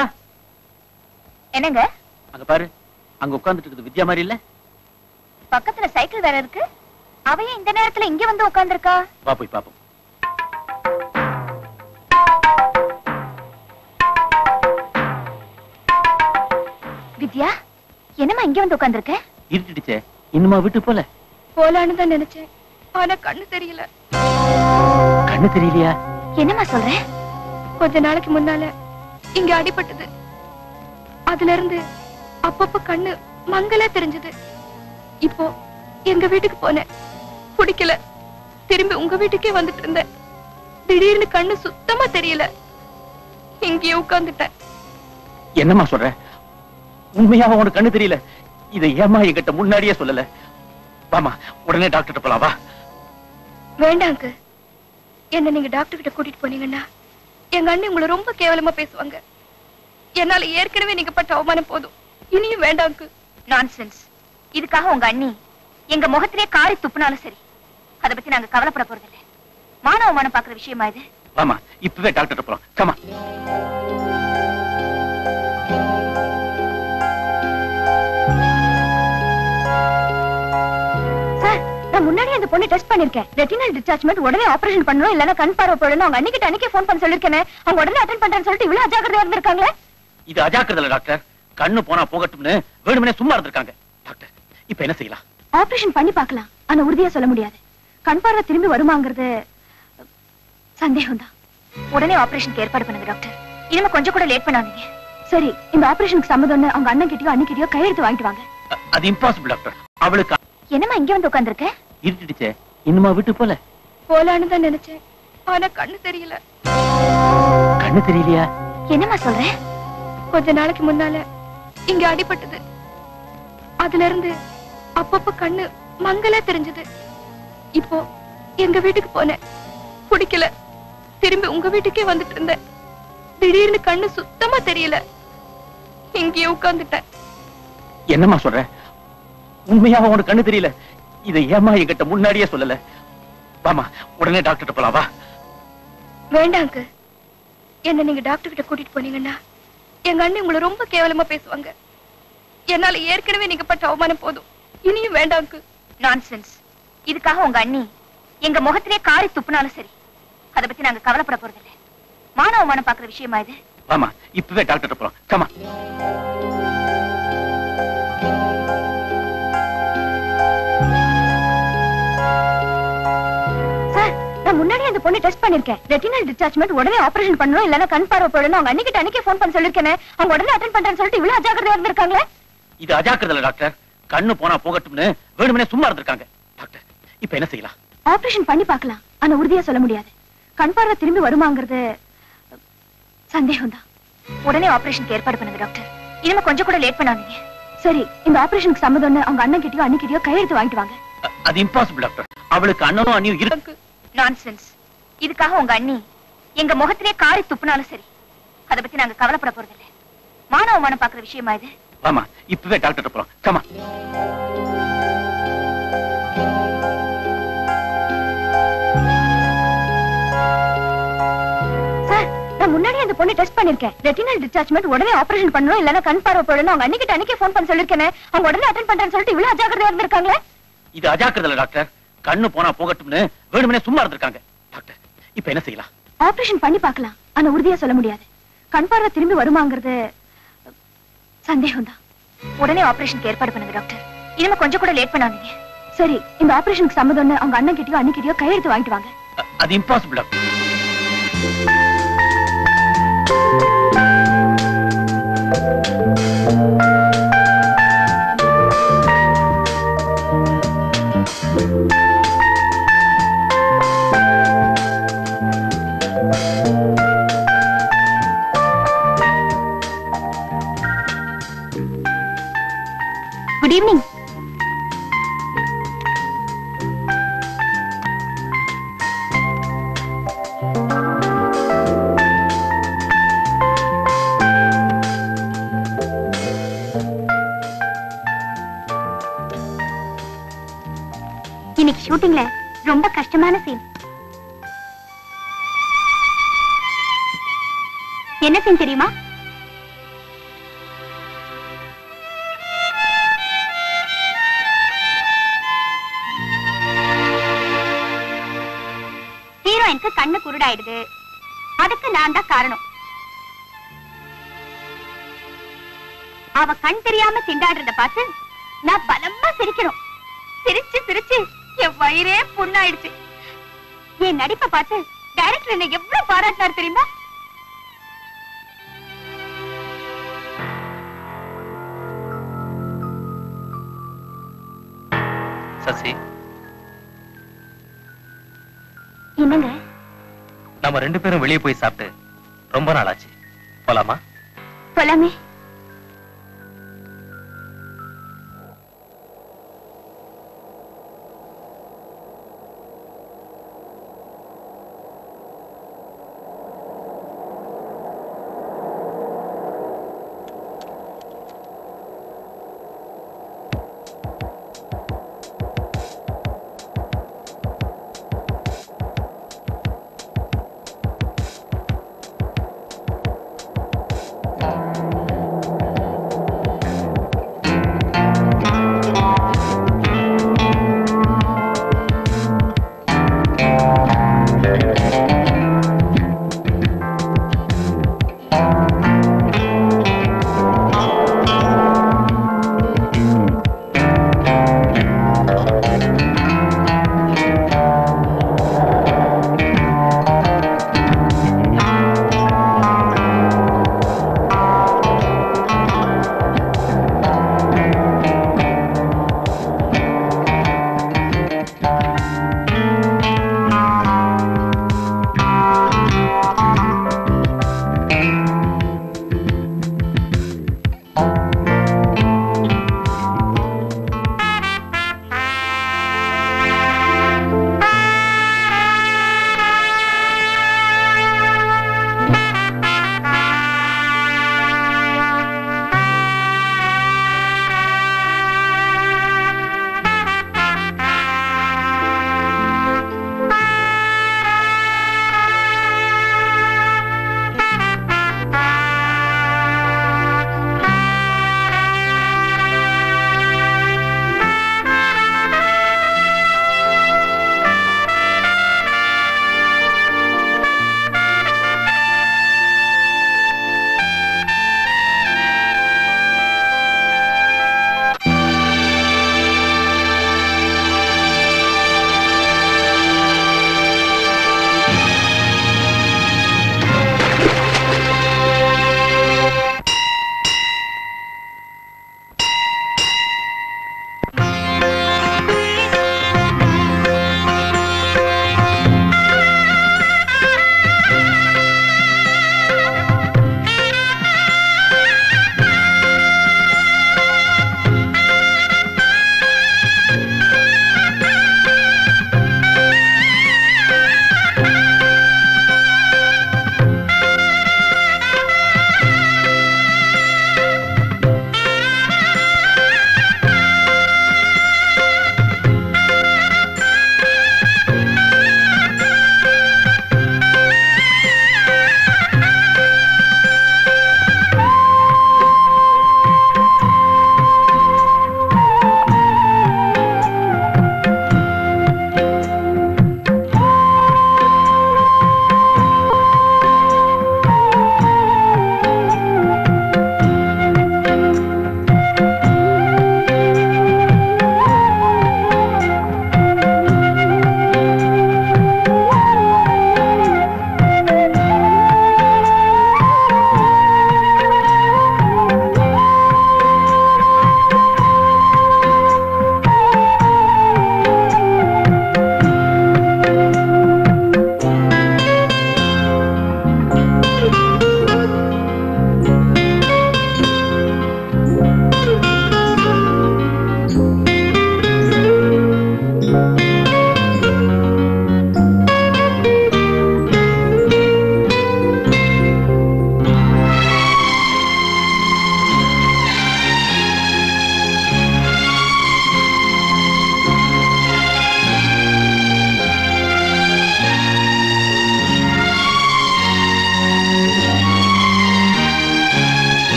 என்னங்க அங்க பாரு அங்க உட்கார்ந்துட்டு இருக்குது வித்யா மாதிரி இல்ல பக்கத்துல சைக்கிள் வேற இருக்கு அவையும் இந்த நேரத்துல இங்க வந்து உட்கார்ந்திருக்கா வா போய் பாப்போம் வித்யா என்னம்மா இங்க வந்து உட்கார்ந்திருக்க இருட்டுடுச்சே இன்னுமா வீட்டுக்கு போல போலான்னு தான் நினைச்சேன் ஆனா கண்ணு தெரியல கண்ணு தெரியலையா என்னம்மா சொல்ற கொஞ்ச நாளைக்கு முன்னால இங்க அடிபட்டது அதுல இருந்து அப்பப்ப கண்ணு மங்களா தெரிஞ்சது இப்போ எங்க வீட்டுக்கு போனேன் பிடிக்கல திரும்பி உங்க வீட்டுக்கே வந்துட்டு இருந்தேன் திடீர்னு கண்ணு சுத்தமா தெரியல இங்கேயே உட்கார்ந்துட்டேன் என்னம்மா சொல்ற உண்மையாவ உனக்கு கண்ணு தெரியல இதை ஏமா என்கிட்ட முன்னாடியே சொல்லல வாமா உடனே டாக்டர் போலாம் வா வேண்டாங்க என்ன நீங்க டாக்டர் கிட்ட கூட்டிட்டு போனீங்கன்னா எங்க அண்ணன் உங்களை ரொம்ப கேவலமா பேசுவாங்க என்னால ஏற்கனவே நீங்க பட்ட அவமானம் போதும் இனியும் வேண்டாங்க நான்சென்ஸ் இதுக்காக உங்க அண்ணி எங்க முகத்திலே காரி துப்புனாலும் சரி அத பத்தி நாங்க கவலைப்பட போறதில்ல மானவ மானம் பாக்குற விஷயமா இது வாமா இப்பவே டாக்டர் போலாம் கமா சார் நான் முன்னாடி அந்த பொண்ணு டெஸ்ட் பண்ணிருக்கேன் ரெட்டினல் டிஸ்சார்ஜ்மெண்ட் உடனே ஆபரேஷன் பண்ணணும் இல்லனா கண் பார்வை போடணும் அவங்க அன்னைக்கு அன்னைக்கே ஃபோன் பண்ண சொல்லிருக்கேன் அவங்க உடனே அட்டென்ட் பண்றேன்னு சொல்லிட்டு இவ்வளவு அஜாக்கிரதையா இருந்திருக்காங்களே இது அஜாக்கிரதல டாக்டர் கண்ணு போனா போகட்டும்னு வேணுமனே சும்மா இருந்திருக்காங்க டாக்டர் இப்ப என்ன செய்யலாம் ஆபரேஷன் பண்ணி பார்க்கலாம் ஆனா உறுதியா சொல்ல முடியாது கண் பார்வை திரும்பி வருமாங்கிறது சந்தேகம் தான் உடனே ஆபரேஷனுக்கு ஏற்பாடு பண்ணுங்க டாக்டர் இனிமே கொஞ்சம் கூட லேட் பண்ணாதீங்க சரி இந்த ஆபரேஷனுக்கு சம்மதம்னு அவங்க அண்ணன் கிட்டயோ அண்ணிக்கிட்டயோ கையெழுத்து வாங்கிட்டு வாங்க அ- அது இம்பாசிபிள் டாக்டர் அவளுக்கு என்னம்மா இங்க வந்து உட்கார்ந்திருக்க இருட்டுடுச்சே இன்னுமா விட்டு போல போலான்னு தான் நினைச்சேன் ஆனா கண்ணு தெரியல கண்ணு தெரியலையா என்னம்மா சொல்ற கொஞ்ச நாளைக்கு முன்னால இங்க அடிபட்டது அதுல இருந்து அப்பப்ப கண்ணு மங்களா தெரிஞ்சது இப்போ எங்க வீட்டுக்கு போனேன் பிடிக்கல திரும்பி உங்க வீட்டுக்கே வந்துட்டு இருந்தேன் திடீர்னு கண்ணு சுத்தமா தெரியல இங்கேயே உட்கார்ந்துட்டேன் என்னம்மா சொல்ற உண்மையாவ உனக்கு கண்ணு தெரியல இதை ஏமா என்கிட்ட முன்னாடியே சொல்லல வாமா உடனே டாக்டர் போலாம் வா வேண்டாங்க என்ன நீங்க டாக்டர் கிட்ட கூட்டிட்டு போனீங்கன்னா எங்க அண்ணன் உங்களை ரொம்ப கேவலமா பேசுவாங்க என்னால ஏற்கனவே நீங்க பட்ட அவமானம் போதும் இனியும் வேண்டாங்க நான்சென்ஸ் இதுக்காக உங்க அண்ணி எங்க முகத்திலே காரி துப்புனாலும் சரி அத பத்தி நாங்க கவலைப்பட போறதில்ல மானவ மானம் பாக்குற விஷயமா இது வாமா இப்பவே டாக்டர் போலாம் கமா சார் நான் முன்னாடி அந்த பொண்ணு டெஸ்ட் பண்ணிருக்கேன் ரெட்டினல் டிஸ்சார்ஜ்மெண்ட் உடனே ஆபரேஷன் பண்ணணும் இல்லனா கண் பார்வை போடணும் அவங்க அன்னைக்கு அன்னைக்கே ஃபோன் பண்ண சொல்லிருக்கேன் அவங்க உடனே அட்டென்ட் பண்றேன்னு சொல்லிட்டு இவ்வளவு அஜாக்கிரதையா இருந்திருக்காங்களே இது அஜாக்கிரதல டாக்டர் கண்ணு போனா போகட்டும்னு வேணுமனே சும்மா இருந்திருக்காங்க டாக்டர் இப்ப என்ன செய்யலாம் ஆபரேஷன் பண்ணி பார்க்கலாம் ஆனா உறுதியா சொல்ல முடியாது கண் பார்வை திரும்பி வருமாங்கிறது சந்தேகம் தான் உடனே ஆபரேஷனுக்கு ஏற்பாடு பண்ணுங்க டாக்டர் இனிமே கொஞ்சம் கூட லேட் பண்ணாதீங்க சரி இந்த ஆபரேஷனுக்கு சம்மதம்னு அவங்க அண்ணன் கிட்டயோ அன்னிக்கிட்டயோ கையெழுத்து வாங்கிட்டு வாங்க அ- அது இம்பாசிபிள் டாக்டர் அவளுக்கு அண்ணனும் அண்ணியும் இருக்கு நான்சென்ஸ் இதுக்காக உங்க அண்ணி எங்க முகத்திலே காரி துப்புனாலும் சரி அத பத்தி நாங்க கவலைப்பட போறதில்ல மானவ மானம் பாக்குற விஷயமா இது வாமா இப்பவே டாக்டர் போலாம் கமா சார் நான் முன்னாடி அந்த பொண்ணு டெஸ்ட் பண்ணிருக்கேன் ரெட்டினல் டிஸ்சார்ஜ்மெண்ட் உடனே ஆபரேஷன் பண்ணணும் இல்லனா கண் பார்வை போடணும் அவங்க அன்னைக்கு அன்னைக்கே ஃபோன் பண்ண சொல்லிருக்கேன் அவங்க உடனே அட்டென்ட் பண்றேன்னு சொல்லிட்டு இவ்வளவு அஜாக்கிரதையா இருந்திருக்காங்களே இது அஜாக்கிரதல டாக்டர் கண்ணு போனா போகட்டும்னு வேணுமனே சும்மா இருந்திருக்காங்க டாக்டர் இப்ப என்ன செய்யலாம் ஆபரேஷன் பண்ணி பார்க்கலாம் ஆனா உறுதியா சொல்ல முடியாது கண் பார்வை திரும்பி வருமாங்கிறது சந்தேகம் தான் உடனே ஆபரேஷனுக்கு ஏற்பாடு பண்ணுங்க டாக்டர் இனிமே கொஞ்சம் கூட லேட் பண்ணாதீங்க சரி இந்த ஆபரேஷனுக்கு சம்மதம்னு அவங்க அண்ணன் கிட்டயோ அன்னிக்கிட்டயோ கையெழுத்து வாங்கிட்டு வாங்க அ- அது இம்பாசிபிள் டாக்டர் குட் ஈவினிங் இன்னைக்கு ஷூட்டிங்ல ரொம்ப கஷ்டமான சீன் என்ன சீன் தெரியுமா ஹீரோயினுக்கு கண்ணு குருடாயிடுது அதுக்கு நான் தான் காரணம் அவ கண் தெரியாம திண்டாடுறத பார்த்து நான் பலமா சிரிக்கணும் சிரிச்சு சிரிச்சு என் வயிறே புண்ணாயிடுச்சு என் நடிப்பை பார்த்து டைரக்டர் என்ன எவ்வளவு பாராட்டினார் தெரியுமா சசி என்னங்க நம்ம ரெண்டு பேரும் வெளியே போய் சாப்பிட்டு ரொம்ப நாள் ஆச்சு போலாமா போலாமே